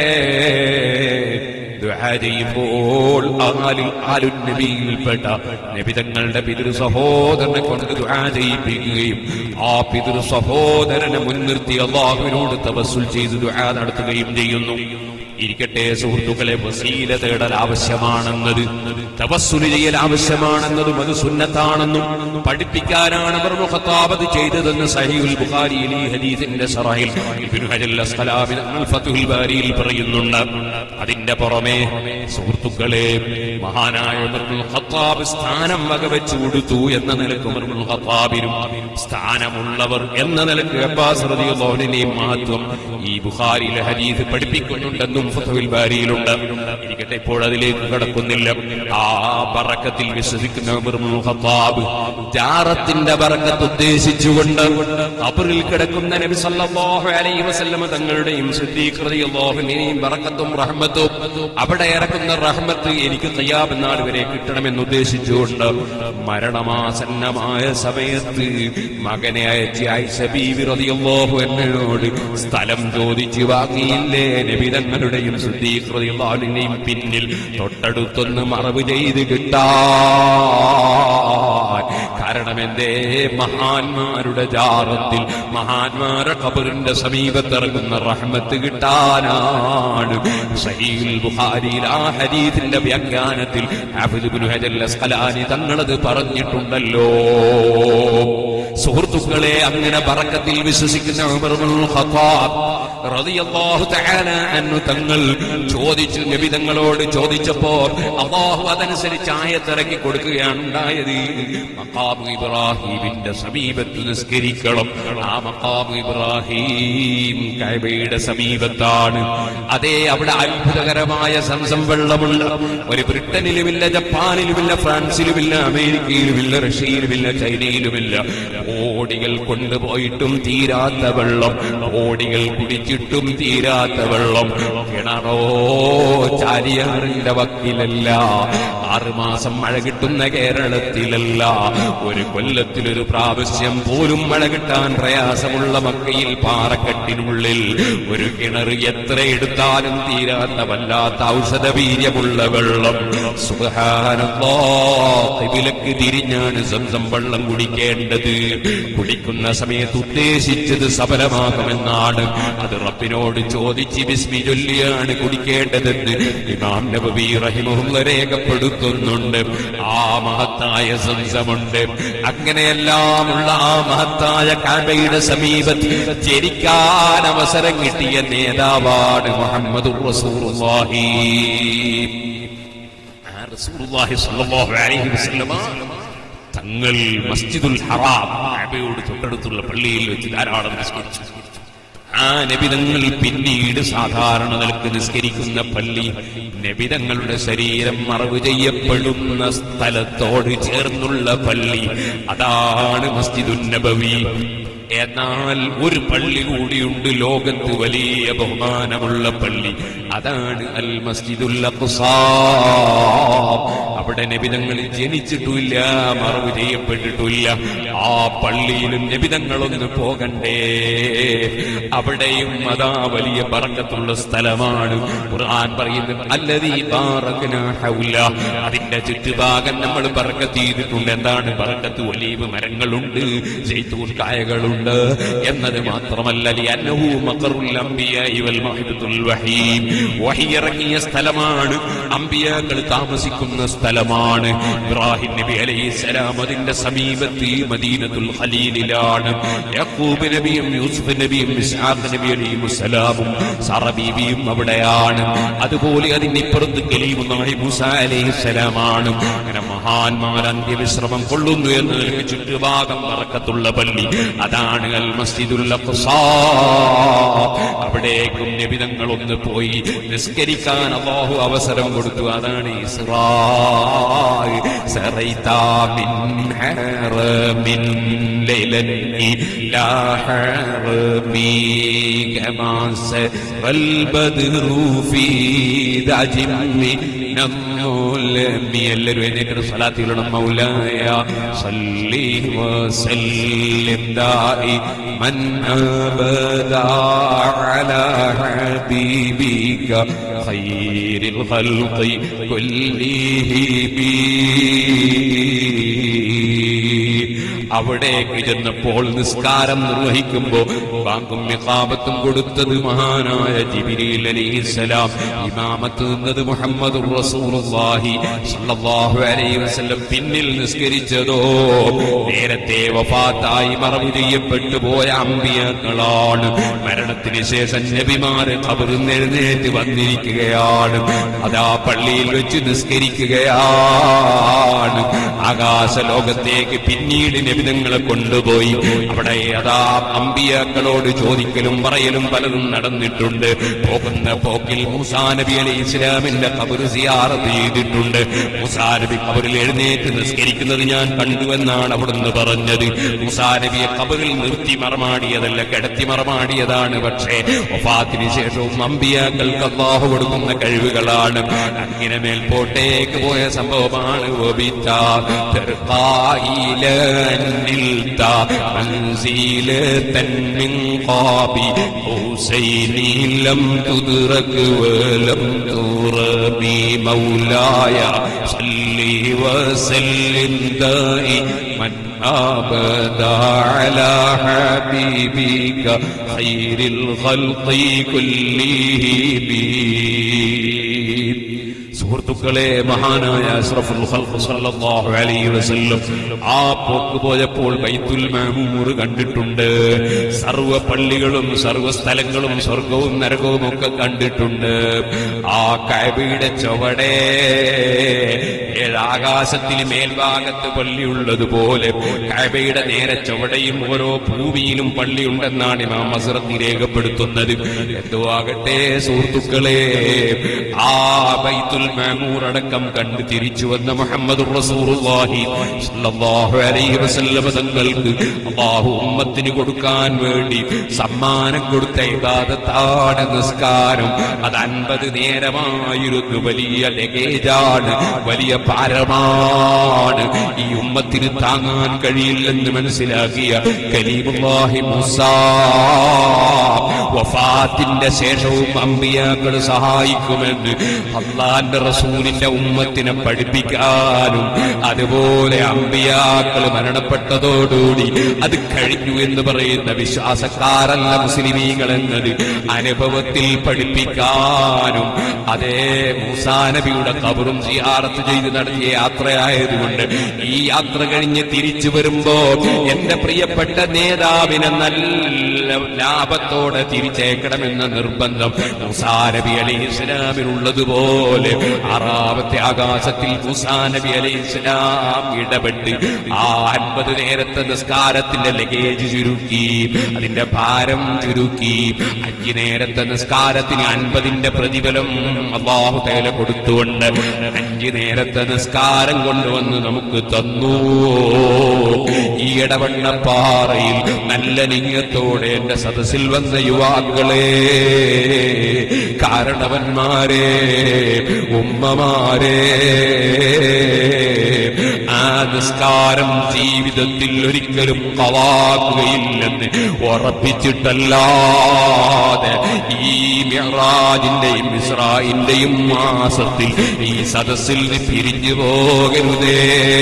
ദുആ ചെയ്യുമ്പോൾ ആലിൽ ആലുൻ നബിയിൽപ്പെട്ട നബിതങ്ങളുടെ പിതൃ സഹോദരനെ കൊണ്ട് ദുആ ചെയ്യിപ്പിക്കുകയും ആ പിതൃ സഹോദരനെ മുൻനിർത്തി അള്ളാഹുവിനോട് തപസ്സുൽ ചെയ്ത് ദുആ നടത്തുകയും ചെയ്യുന്നു ഇരിക്കട്ടെ സുഹൃത്തുക്കളെ വസീല തേടൽ ആവശ്യമാണെന്നത് തപസ്സുല് ചെയ്യൽ ആവശ്യമാണെന്നതും അത് സുന്നത്താണെന്നും പഠിപ്പിക്കാനാണ് അവർ മുഖത്താപത് ചെയ്തതെന്ന് സഹീൽ ബുഖാരിയിൽ ഈ ഹദീസിന്റെ സറഹിൽ ഇബ്നു ഹജൽ അസ്ഖലാമി തങ്ങൾ ഫത്ഹുൽ ബാരിയിൽ പറയുന്നുണ്ട് അതിന്റെ പുറമെ സുഹൃത്തുക്കളെ മഹാനായ ഉമറുൽ ഖത്താബ് സ്ഥാനം വകവെച്ചു കൊടുത്തു എന്ന നിലക്ക് ഉമറുൽ ഖത്താബിനും സ്ഥാനമുള്ളവർ എന്ന നിലക്ക് അബ്ബാസ് റളിയല്ലാഹുവിനെയും മഹത്വം ഈ ബുഖാരിയിലെ ഹദീസ് പഠിപ്പിക്കുന്നുണ്ടെന്നും ഫത്ഹുൽ ബാരിയിലുണ്ട് ഇരിക്കട്ടെ ഇപ്പോൾ അതിലേക്ക് കടക്കുന്നില്ല ആ ബറക്കത്തിൽ വിശ്വസിക്കുന്ന ഉമറുൽ ഖത്താബ് ജാറത്തിന്റെ ബറക്കത്ത് ഉദ്ദേശിച്ചുകൊണ്ട് ഖബറിൽ കിടക്കുന്ന നബി സല്ലല്ലാഹു അലൈഹി വസല്ലമ തങ്ങളുടെയും സിദ്ദീഖ് റളിയല്ലാഹുവിനെയും ബറക്കത്തും റഹ്മത്തും അവിടെ ഇറക്കുന്ന റഹ്മത്ത് എനിക്ക് ഖിയാമത്ത് നാൾ വരെ കിട്ടണമെന്ന് ഉദ്ദേശിച്ചുകൊണ്ട് മരണമാസന്നമായ സമയത്ത് മകനെ അയച്ച് ആയിഷ ബീവി റളിയല്ലാഹു അൻഹയോട് സ്ഥലം ചോദിച്ചു വാങ്ങിയില്ലേ നബി തങ്ങളുടെയും സിദ്ദീഖ് റളിയല്ലാഹുവിനെയും പിന്നിൽ തൊട്ടടുത്തൊന്ന് മറവ് ചെയ്ത് കിട്ടാൻ കാരണം എന്തേ മഹാന്മാരുടെ ജാറത്തിൽ മഹാന്മാരുടെ ഖബറിന്റെ സമീപത്തിറങ്ങുന്ന റഹ്മത്ത് കിട്ടാനാണ് സഹീൽ ബുഖാരിയിൽ ആ ഹദീസിന്റെ വ്യാഖ്യാനത്തിൽ ഹാഫിദ് ഇബ്നു ഹജർ അസ്ഖലാനി തങ്ങളത് പറഞ്ഞിട്ടുണ്ടല്ലോ സുഹൃത്തുക്കളെ അങ്ങനെ ബറക്കത്തിൽ വിശ്വസിക്കുന്ന ഉമർ ഇബ്നുൽ ഖത്താബ് റളിയല്ലാഹു തആല അൻഹു തങ്ങൾ ചോദിച്ചു നബി തങ്ങളോട് ചോദിച്ചപ്പോൾ അല്ലാഹു അതനുസരിച്ച് ആയത്തിറക്കി കൊടുക്കുകയാണ് ഉണ്ടായത് മഖാം ഇബ്രാഹിമിന്റെ സമീപത്ത് നിസ്കരിക്കണം ആ മക്കാം ഇബ്രാഹിം കഅബയുടെ സമീപത്താണ് അതേ അവിടെ അത്ഭുതകരമായ സംസം വെള്ളമുണ്ട് ഒരു ബ്രിട്ടനിലുമില്ല ജപ്പാനിലുമില്ല ഫ്രാൻസിലുമില്ല അമേരിക്കയിലുമില്ല റഷ്യയിലുമില്ല ചൈനയിലുമില്ല കോടികൾ കൊണ്ടുപോയിട്ടും തീരാത്ത വെള്ളം കോടികൾ കുടിച്ചിട്ടും തീരാത്ത വെള്ളം കിണറോ ചാലിയാറിന്റെ വക്കിലല്ല ആറുമാസം മഴ കിട്ടുന്ന കേരളത്തിലല്ല ഒരു കൊല്ലത്തിലൊരു പ്രാവശ്യം പോലും മഴ കിട്ടാൻ പ്രയാസമുള്ള മക്കയിൽ പാറക്കെട്ടിനുള്ളിൽ ഒരു കിണർ എത്ര എടുത്താലും തീരാത്ത വല്ലാത്ത ഔഷധ വീര്യമുള്ള വെള്ളം സുഖാനക്ക് തിരിഞ്ഞാണ് സ്വന്തം വെള്ളം കുടിക്കേണ്ടത് കുടിക്കുന്ന സമയത്ത് ഉദ്ദേശിച്ചത് സഫലമാകുമെന്നാണ് അത് റബ്ബിനോട് ചോദിച്ച് ബിസ്മി ചൊല്ലിയാണ് കുടിക്കേണ്ടതെന്ന് ഇമാം നബവി റഹിമുള്ള രേഖപ്പെടുത്തുന്നുണ്ട് ആ മഹത്തായ സംസമുണ്ട് അങ്ങനെയെല്ലാമുള്ള ആ മഹത്തായ കാബയുടെ സമീപത്ത് ജനിക്കാൻ അവസരം കിട്ടിയ നേതാവാണ് മുഹമ്മദ് റസൂലുള്ളാഹി ആ റസൂലുള്ളാഹി സ്വല്ലല്ലാഹു അലൈഹി വസല്ലമ തങ്ങൾ മസ്ജിദുൽ ഹറാം കാബയോട് തൊട്ടടുത്തുള്ള പള്ളിയിൽ വെച്ച് ധാരാളം നിസ്കരിച്ചു ആ നബിതങ്ങൾ പിന്നീട് സാധാരണ നിലക്ക് നിസ്കരിക്കുന്ന പള്ളി നബിതങ്ങളുടെ ശരീരം മറവ് ചെയ്യപ്പെടുന്ന സ്ഥലത്തോട് ചേർന്നുള്ള പള്ളി അതാണ് മസ്ജിദുൻ നബവി എന്നാൽ ഒരു പള്ളി കൂടിയുണ്ട് ലോകത്ത് വലിയ ബഹുമാനമുള്ള പള്ളി അതാണ് അൽ മസ്ജിദുൽ അഖ്സാ അവിടെ നബിതങ്ങൾ ജനിച്ചിട്ടില്ല മറവ് ചെയ്യപ്പെട്ടിട്ടില്ല ആ പള്ളിയിലും നബിതങ്ങളൊന്ന് പോകണ്ടേ അവിടെയും അതാ വലിയ ബറക്കത്തുള്ള സ്ഥലമാണ് ഖുർആൻ പറയുന്നത് അല്ലതീ ബാറക്നാ ഹൗല അതിന്റെ ചുറ്റുഭാഗം നമ്മൾ ബറക്കത്ത് ചെയ്തിട്ടുണ്ട് എന്താണ് ബറക്കത്ത് ഒലീവ് മരങ്ങളുണ്ട് ജയ്തൂൻ കായകളുണ്ട് എന്നത് മാത്രമല്ല ലിഅന്നഹു മഖറുൽ അംബിയാഇ വൽ മഹ്ദത്തുൽ വഹീം വഹി ഇറങ്ങിയ സ്ഥലമാണ് അമ്പിയാക്കൾ താമസിക്കുന്ന സ്ഥലമാണ് ഇബ്രാഹിം നബി അലൈഹിസ്സലാം അതിന്റെ സമീപത്ത് ഈ മദീനത്തുൽ ഖലീലിലാണ് യാക്കൂബ് നബിയും യൂസുഫ് നബിയും ഇസ്ഹാഖ് നബി അലൈഹിസ്സലാമും സറ ബീവിയും അവിടെയാണ് അതുപോലെ അതിന് ഇപ്പുറത്ത് കലീമുല്ലാഹി മൂസ അലൈഹിസ്സലാമാണ് അങ്ങനെ മഹാന്മാർ അന്ത്യവിശ്രമം കൊള്ളുന്നു എന്ന് നിലക്ക് ചുറ്റുഭാഗം പറക്കത്തുള്ള പള്ളി അതാണ് അൽ മസ്ജിദുൽ അഖ്സാ അവിടേക്കും നബിതങ്ങൾ ഒന്ന് പോയി നിസ്കരിക്കാൻ അള്ളാഹു അവസരം കൊടുത്തു അതാണ് ഇസ്രാ സറൈതാ മിൻ ഹറമിൻ ലൈലൻ ഇലാ ഹറമി കമാ സറൽ ബദ്റു ഫീ ദജിമ്മി നമ്മൂലമി എല്ലാവരും എഴുന്നേറ്റ് സ്വലാത്തിലുള്ള മൗലായ സല്ലി വസല്ലിം ദായി من أبدا على حبيبك خير الخلق كلهم അവിടേക്ക് ചെന്നപ്പോൾ നിസ്കാരം നിർവഹിക്കുമ്പോ ബാങ്കും മിഖാമത്തും കൊടുത്തത് മഹാനായ ജിബിരിൽ അലൈഹിസ്സലാം ഇമാമത്ത് നിന്നത് മുഹമ്മദ് റസൂലുള്ളാഹി സ്വല്ലല്ലാഹു അലൈഹി വസല്ലം പിന്നിൽ നിസ്കരിച്ചതോ നേരത്തെ വഫാത്തായി മറവ് ചെയ്യപ്പെട്ടു പോയ അമ്പിയാക്കളാണ് മരണത്തിന് ശേഷം നബിമാര് ഖബറിൽ എഴുന്നേറ്റ് വന്നിരിക്കുകയാണ് അതാ പള്ളിയിൽ വെച്ച് നിസ്കരിക്കുകയാണ് ആകാശ ലോകത്തേക്ക് പിന്നീട് നബിതങ്ങളെ കൊണ്ടുപോയി അവിടെ അതാ അമ്പിയാക്കളോട് ചോദിക്കലും പറയലും പലതും നടന്നിട്ടുണ്ട് പോകുന്ന പോക്കിൽ മൂസാ നബി അലി ഇസ്ലാമിന്റെ കബർ സിയാറത്ത് ചെയ്തിട്ടുണ്ട് മൂസാ നബി കബറിൽ എഴുന്നേറ്റ് നിസ്കരിക്കുന്നത് ഞാൻ കണ്ടുവെന്നാണ് അവിടുന്ന് പറഞ്ഞത് മൂസാ നബിയെ കബറിൽ നിർത്തി മറമാടിയതല്ല കിടത്തി മറമാടിയതാണ് പക്ഷേ ഒഫാത്തിന് ശേഷവും അമ്പിയാക്കൾക്ക് അള്ളാഹു കൊടുക്കുന്ന കഴിവുകളാണ് അങ്ങനെ മേൽപോട്ടേക്ക് പോയ സംഭവമാണ് ഒബിത്ത نلت منزلة من قاب حسين لم تدرك ولم ترمي مولاي صل وسلم دائما أبدا على حبيبك خير الخلق كلهم സുഹൃത്തുക്കളെ മഹാനായ അഷ്റഫുൽ ഖൽഖ് സല്ലല്ലാഹു അലൈഹി വസല്ലം ആ പോക്ക് പോയപ്പോൾ ബൈത്തുൽ മഅമൂർ കണ്ടിട്ടുണ്ട് സർവ്വ പള്ളികളും സർവ്വ സ്ഥലങ്ങളും സ്വർഗവും നരകവും ഒക്കെ കണ്ടിട്ടുണ്ട് ആ കഅബയുടെ ചുവടെ ഏഴ് ആകാശത്തിൽ മേൽഭാഗത്ത് പള്ളിയുള്ളതുപോലെ കഅബയുടെ നേരെ ചുവടയും ഓരോ ഭൂമിയിലും പള്ളിയുണ്ടെന്നാണ് ഇമാം മസ്റത്തി രേഖപ്പെടുത്തുന്നത് എന്തോ ആകട്ടെ സുഹൃത്തുക്കളെ ആ ബൈത്തുൽ മാമൂർ അടക്കം കണ്ട് തിരിച്ചു വന്ന മുഹമ്മദ് റസൂലുള്ളാഹി സ്വല്ലല്ലാഹു അലൈഹി വസല്ലം തങ്ങൾക്ക് അല്ലാഹു ഉമ്മത്തിന് കൊടുക്കാൻ വേണ്ടി സമ്മാനം കൊടുത്ത ഇബാദത്താണ് നിസ്കാരം അത് അൻപത് നേരമായിരുന്നു വലിയ ലഗേജാണ് വലിയ ഭാരമാണ് ഈ ഉമ്മത്തിന് താങ്ങാൻ കഴിയില്ലെന്ന് മനസ്സിലാക്കിയ കലീമുല്ലാഹി മൂസ വഫാത്തിന്റെ ശേഷവും അമ്പിയാക്കൾ സഹായിക്കുമെന്ന് അള്ളാന്റെ റസൂലിന്റെ ഉമ്മത്തിനെ പഠിപ്പിക്കാനും അതുപോലെ അമ്പിയാക്കൾ മരണപ്പെട്ടതോടുകൂടി അത് കഴിഞ്ഞു എന്ന് പറയുന്ന വിശ്വാസക്കാരല്ല മുസ്ലിമീങ്ങൾ എന്നത് അനുഭവത്തിൽ പഠിപ്പിക്കാനും അതേ മൂസാ നബിയുടെ കബറും സിയാറത്ത് ചെയ്ത് നടത്തിയ യാത്രയായതുകൊണ്ട് ഈ യാത്ര കഴിഞ്ഞ് തിരിച്ചു വരുമ്പോ എന്റെ പ്രിയപ്പെട്ട നേതാവിനെ നല്ല ലാഭത്തോടെ തിരിച്ചേക്കണമെന്ന നിർബന്ധം മൂസാ നബി അലൈഹി ഇസ്ലാമിനുള്ളതുപോലെ ആറാമത്തെ ആകാശത്തിൽ മൂസാ നബി അലൈഹി ഇസ്ലാം ഇടപെട്ട് ആ അൻപത് നേരത്തെ നിസ്കാരത്തിന്റെ ലഗേജ് ചുരുക്കി അതിന്റെ ഭാരം ചുരുക്കി അഞ്ച് നേരത്തെ നിസ്കാരത്തിന് അൻപതിന്റെ പ്രതിഫലം അള്ളാഹു തേല കൊടുത്തുകൊണ്ട് അഞ്ച് നേരത്തെ നിസ്കാരം കൊണ്ടുവന്ന് നമുക്ക് തന്നു ഈ ഇടവണ്ണപ്പാറയിൽ നല്ല നിങ്ങത്തോടെ എന്റെ സദസ്സിൽ വന്ന യുവാക്കളെ കാരണവന്മാരെ ഉമ്മമാരെ ആ നിസ്കാരം ജീവിതത്തിൽ ഒരിക്കലും കളാക്കുകയില്ലെന്ന് ഉറപ്പിച്ചിട്ടല്ലാതെ ഈ മിറാജിന്റെയും ഇസ്രായിന്റെയും മാസത്തിൽ ഈ സദസ്സിൽ നിന്ന് പിരിഞ്ഞു പോകരുതേ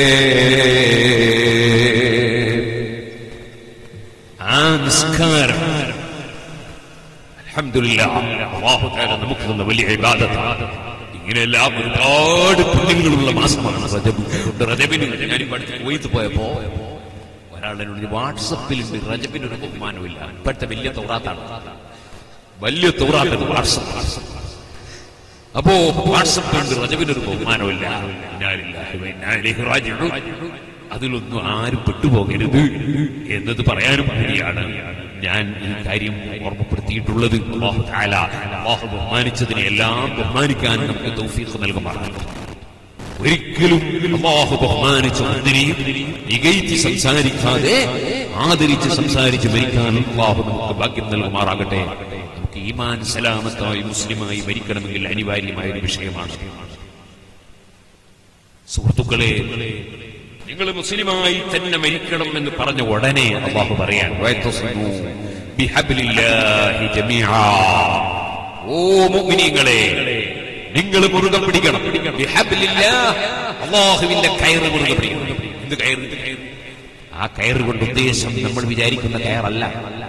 ആ നിസ്കാരം അൽഹംദുലില്ലാ അല്ലാഹു തആല നമുക്ക് തന്ന വലിയ ഇബാദത്താണ് ഇങ്ങനെയെല്ലാം ഒരുപാട് പുണ്യങ്ങളുള്ള മാസമാണ് റജബ് റജബിന് ഞാൻ പഠിച്ച് കുവൈത്ത് പോയപ്പോ ഒരാളെന്നോട് വാട്സപ്പിൽ റജബിന് ഒരു ബഹുമാനമില്ല ഇപ്പോഴത്തെ വലിയ തൗറാത്താണ് വലിയ തൗറാത്തത് വാട്സപ്പ് അപ്പോ വാട്സപ്പ് ഉണ്ട് റജബിനൊരു ബഹുമാനമില്ല ഇന്നാലില്ലാഹി വ ഇന്നാ ഇലൈഹി റാജിഊൻ. അതിലൊന്നും ആരും പെട്ടുപോകരുത് എന്നത് പറയാനും കൂടിയാണ് ഞാൻ ഈ കാര്യം ഓർമ്മപ്പെടുത്തിയിട്ടുള്ളത് അല്ലാഹു തആല അല്ലാഹു ബഹുമാനിച്ചതിനെ എല്ലാം ബഹുമാനിക്കാൻ നമുക്ക് തൗഫീഖ് നൽകുമാറാണ് ഒരിക്കലും അള്ളാഹു ബഹുമാനിച്ച ഒന്നിനെയും മികയിച്ച് സംസാരിക്കാതെ ആദരിച്ച് സംസാരിച്ച് മരിക്കാൻ അള്ളാഹു നമുക്ക് ഭാഗ്യം നൽകുമാറാകട്ടെ നമുക്ക് ഈമാൻ സലാമത്തായി മുസ്ലിമായി മരിക്കണമെങ്കിൽ അനിവാര്യമായ ഒരു വിഷയമാണ് സുഹൃത്തുക്കളെ നിങ്ങൾ മുസ്ലിമായി തന്നെ മരിക്കണം എന്ന് പറഞ്ഞ ഉടനെ അള്ളാഹു പറയാൻ "വയത്തസിമു ബിഹബ്ലില്ലാഹി ജമീആ." ഓ മുഅ്മിനീങ്ങളെ നിങ്ങൾ മുറുകെ പിടിക്കണം ബിഹബ്ലില്ലാഹ്. അള്ളാഹുവിന്റെ കയറ് മുറുകെ പിടിക്കണം എന്ത് കയറ് ആ കയറ് കൊണ്ട് ഉദ്ദേശം നമ്മൾ വിചാരിക്കുന്ന കയറല്ല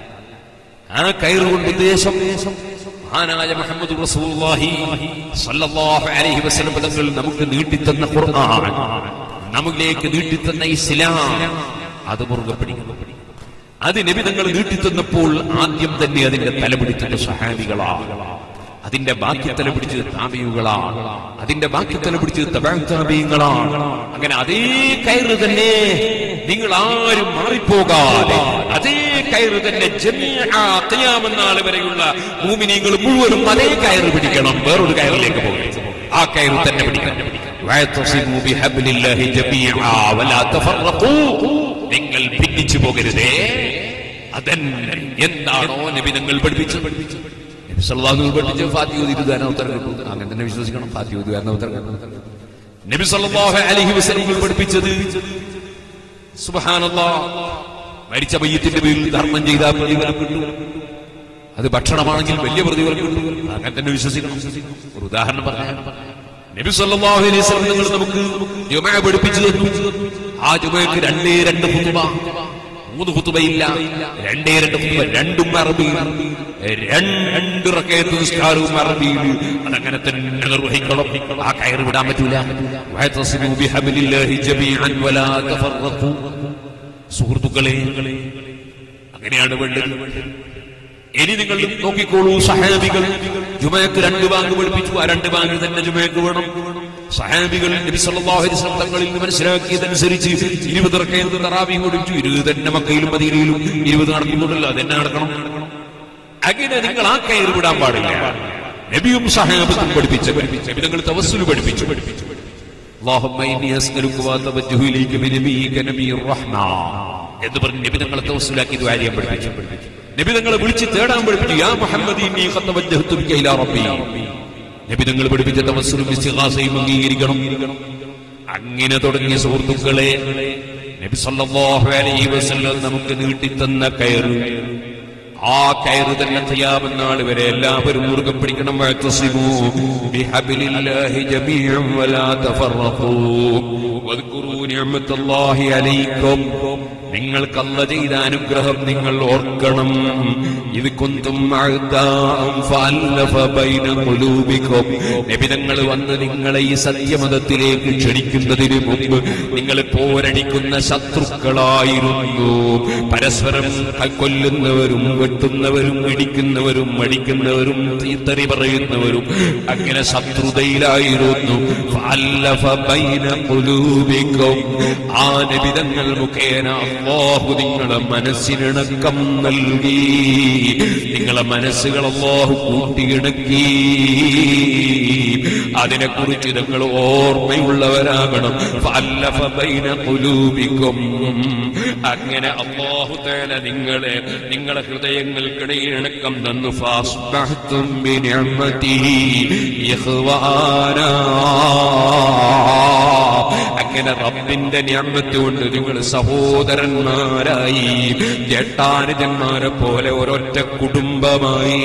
ആ കയറ് കൊണ്ട് ഉദ്ദേശം മഹാനായ മുഹമ്മദ് റസൂലുള്ളാഹി സ്വല്ലല്ലാഹു അലൈഹി വസല്ലം തങ്ങൾ നമുക്ക് നീട്ടിത്തന്ന ഖുർആൻ നമ്മിലേക്ക് നീട്ടിത്തന്ന ഇസ്ലാം അത് മുറുകെ പിടിക്കണം അത് നബി തങ്ങൾ നീട്ടിത്തന്നപ്പോൾ ആദ്യം തന്നെ അതിന്റെ തലപിടിച്ചത് സഹാബികളാണ് അതിന്റെ ബാക്കി തലപിടിച്ചത് താബിയുകളാണ് അതിന്റെ ബാക്കി തലപിടിച്ചത് തബാബീങ്ങളാണ് അങ്ങനെ അതേ കയറ് തന്നെ നിങ്ങൾ ആരും മാറിപ്പോകാതെ അതേ കയറ് തന്നെ ഖിയാമനാൾ വരെയുള്ള ഭൂമിനികൾ മുഴുവനും അതേ കയറ് പിടിക്കണം വേറൊരു കയറിലേക്ക് പോകരുത് ആ കയറ് തന്നെ പിടിക്കണം വയത്തസിമു ബിഹബ്ലില്ലാഹി ജമീഅ വലാ തഫറഖൂ നിങ്ങൾ ഭിന്നിച്ചു പോകരുതേ അതൻ എന്താണോ നബി നിങ്ങൾ പഠിപ്പിച്ചത് നബി സല്ലല്ലാഹു അലൈഹി വസല്ലം പഠിപ്പിച്ച ഫാത്തിഹ ഓതിരുതാന ഉത്തരം കിട്ടും അങ്ങനെ തന്നെ വിശ്വസിക്കണം ഫാത്തിഹ ഓതുകാരന ഉത്തരം കിട്ടും നബി സല്ലല്ലാഹു അലൈഹി വസല്ലം പഠിപ്പിച്ചത് സുബ്ഹാനല്ലാഹ് മരിച്ച മയ്യത്തിന്റെ പേരിൽ ധർമ്മം ചെയ്താൽ പ്രതിഫലം കിട്ടും അത് ഭക്ഷണമാണെങ്കിൽ വലിയ പ്രതിഫലം കിട്ടും അങ്ങനെ തന്നെ വിശ്വസിക്കണം ഒരു ഉദാഹരണം പറഞ്ഞാൽ നബി സല്ലല്ലാഹു അലൈഹി വസല്ലം നിങ്ങൾ നമുക്ക് ജുമഅ പഠിപ്പിച്ചു തന്നു ആ ജുമഅക്ക് രണ്ടേ രണ്ട് ഖുതുബ മൂന്ന് ഖുതുബയില്ല രണ്ടേ രണ്ട് ഖുതുബ രണ്ടും അറബിയിൽ രണ്ട് റക്കയത്ത് നിസ്കാരവും അറബിയിൽ അതങ്ങനെ തന്നെ നിർവഹിക്കണം ആ കയറ് വിടാൻ പറ്റൂല വയതസിമു ബിഹബ്ലില്ലാഹി ജമീഅൻ വലാ തഫറഖു സുഹൃത്തുക്കളെ അങ്ങനെയാണ് വേണ്ടത് ഇനി നിങ്ങൾ നോക്കിക്കോളൂ സഹാബികൾ ജുമയക്ക് രണ്ട് ബാങ്ക് പഠിപ്പിച്ചു ആ രണ്ട് ബാങ്ക് തന്നെ ജുമയക്ക് വേണം സഹാബികൾ നബി സല്ലല്ലാഹു അലൈഹി വസല്ലം തങ്ങളിൽ നിന്ന് മനസ്സിലാക്കിയതനുസരിച്ച് ഇരുപത് റക്കയത്ത് തറാവി കൊടുത്തു ഇരുപത് തന്നെ മക്കയിലും മദീനയിലും ഇരുപത് നടക്കുന്നുണ്ടല്ലോ അതെന്നെ നടക്കണം അങ്ങനെ നിങ്ങൾ ആ കയറി വിടാൻ പാടില്ല നബിയും സഹാബത്തും പഠിപ്പിച്ച നബി നിങ്ങൾ തവസ്സുൽ പഠിപ്പിച്ചു പഠിപ്പിച്ചു اللهم إني أسألك وأتوجه إليك بنبيك نبي الرحمة എന്ന് പറഞ്ഞ് നബി തങ്ങളെ തവസ്സുലാക്കി ഇത് ആര്യം പഠിപ്പിച്ചു നബി തങ്ങളെ വിളിച്ച് തേടാൻ പഠിപ്പിച്ചു യാ മുഹമ്മദ് ഇന്നി ഖദ് തവജ്ജഹ്തു ബിക ഇലാ റബ്ബി നബി തങ്ങൾ പഠിപ്പിച്ച തവസ്സുലും ഇസ്തിഗാസയും അംഗീകരിക്കണം അങ്ങനെ തുടങ്ങിയ സുഹൃത്തുക്കളെ നബി സല്ലല്ലാഹു അലൈഹി വസല്ലം നമുക്ക് നീട്ടിത്തന്ന കയറ് ആ കയറ് തന്നെ ചെയ്യാമെന്നാൾ വരെ എല്ലാവരും മുറുകെ പിടിക്കണം വഅ്തസിമൂ ബിഹബ്ലില്ലാഹി ജമീഅൻ വലാ തഫറഖൂ വദ്കുറൂ നിഅമത്തല്ലാഹി അലൈക്കും നിങ്ങൾക്ക് അല്ല ചെയ്ത അനുഗ്രഹം നിങ്ങൾ ഓർക്കണം ഇത് കുന്തും അഅ്ദാഅൻ ഫഅല്ലഫ ബൈന ഖുലൂബിക്കും നബി തങ്ങൾ വന്ന് നിങ്ങളെ ഈ സത്യമതത്തിലേക്ക് ക്ഷണിക്കുന്നതിന് മുമ്പ് നിങ്ങൾ പോരടിക്കുന്ന ശത്രുക്കളായിരുന്നു പരസ്പരം കൊല്ലുന്നവരും വെട്ടുന്നവരും ഇടിക്കുന്നവരും മടിക്കുന്നവരും തീത്തറി പറയുന്നവരും അങ്ങനെ ശത്രുതയിലായിരുന്നു ഫഅല്ലഫ ബൈന ഖുലൂബിക്കും ആ നബിതങ്ങൾ മുഖേന അല്ലാഹു നിങ്ങളെ മനസ്സിനിണക്കം നൽകി നിങ്ങളെ മനസ്സുകൾ അല്ലാഹു കൂട്ടിയിണക്കി അതിനെക്കുറിച്ച് നിങ്ങൾ ഓർമ്മയുള്ളവരാകണം ഫഅല്ലഫ ബൈന ഖുലൂബിക്കും അങ്ങനെ അല്ലാഹു തആല നിങ്ങളെ നിങ്ങളെ ഹൃദയങ്ങൾക്കിടയിൽ ഇണക്കം തന്നു ഫാസ്ബഹ്തും ബിനിഅമതിഹി ഇഖ്വാനാ അങ്ങനെ റബ്ബിന്റെ ഞാമത്ത് കൊണ്ട് നിങ്ങൾ സഹോദരന്മാരായി ജട്ടാനുജന്മാരെ പോലെ ഒരൊറ്റ കുടുംബമായി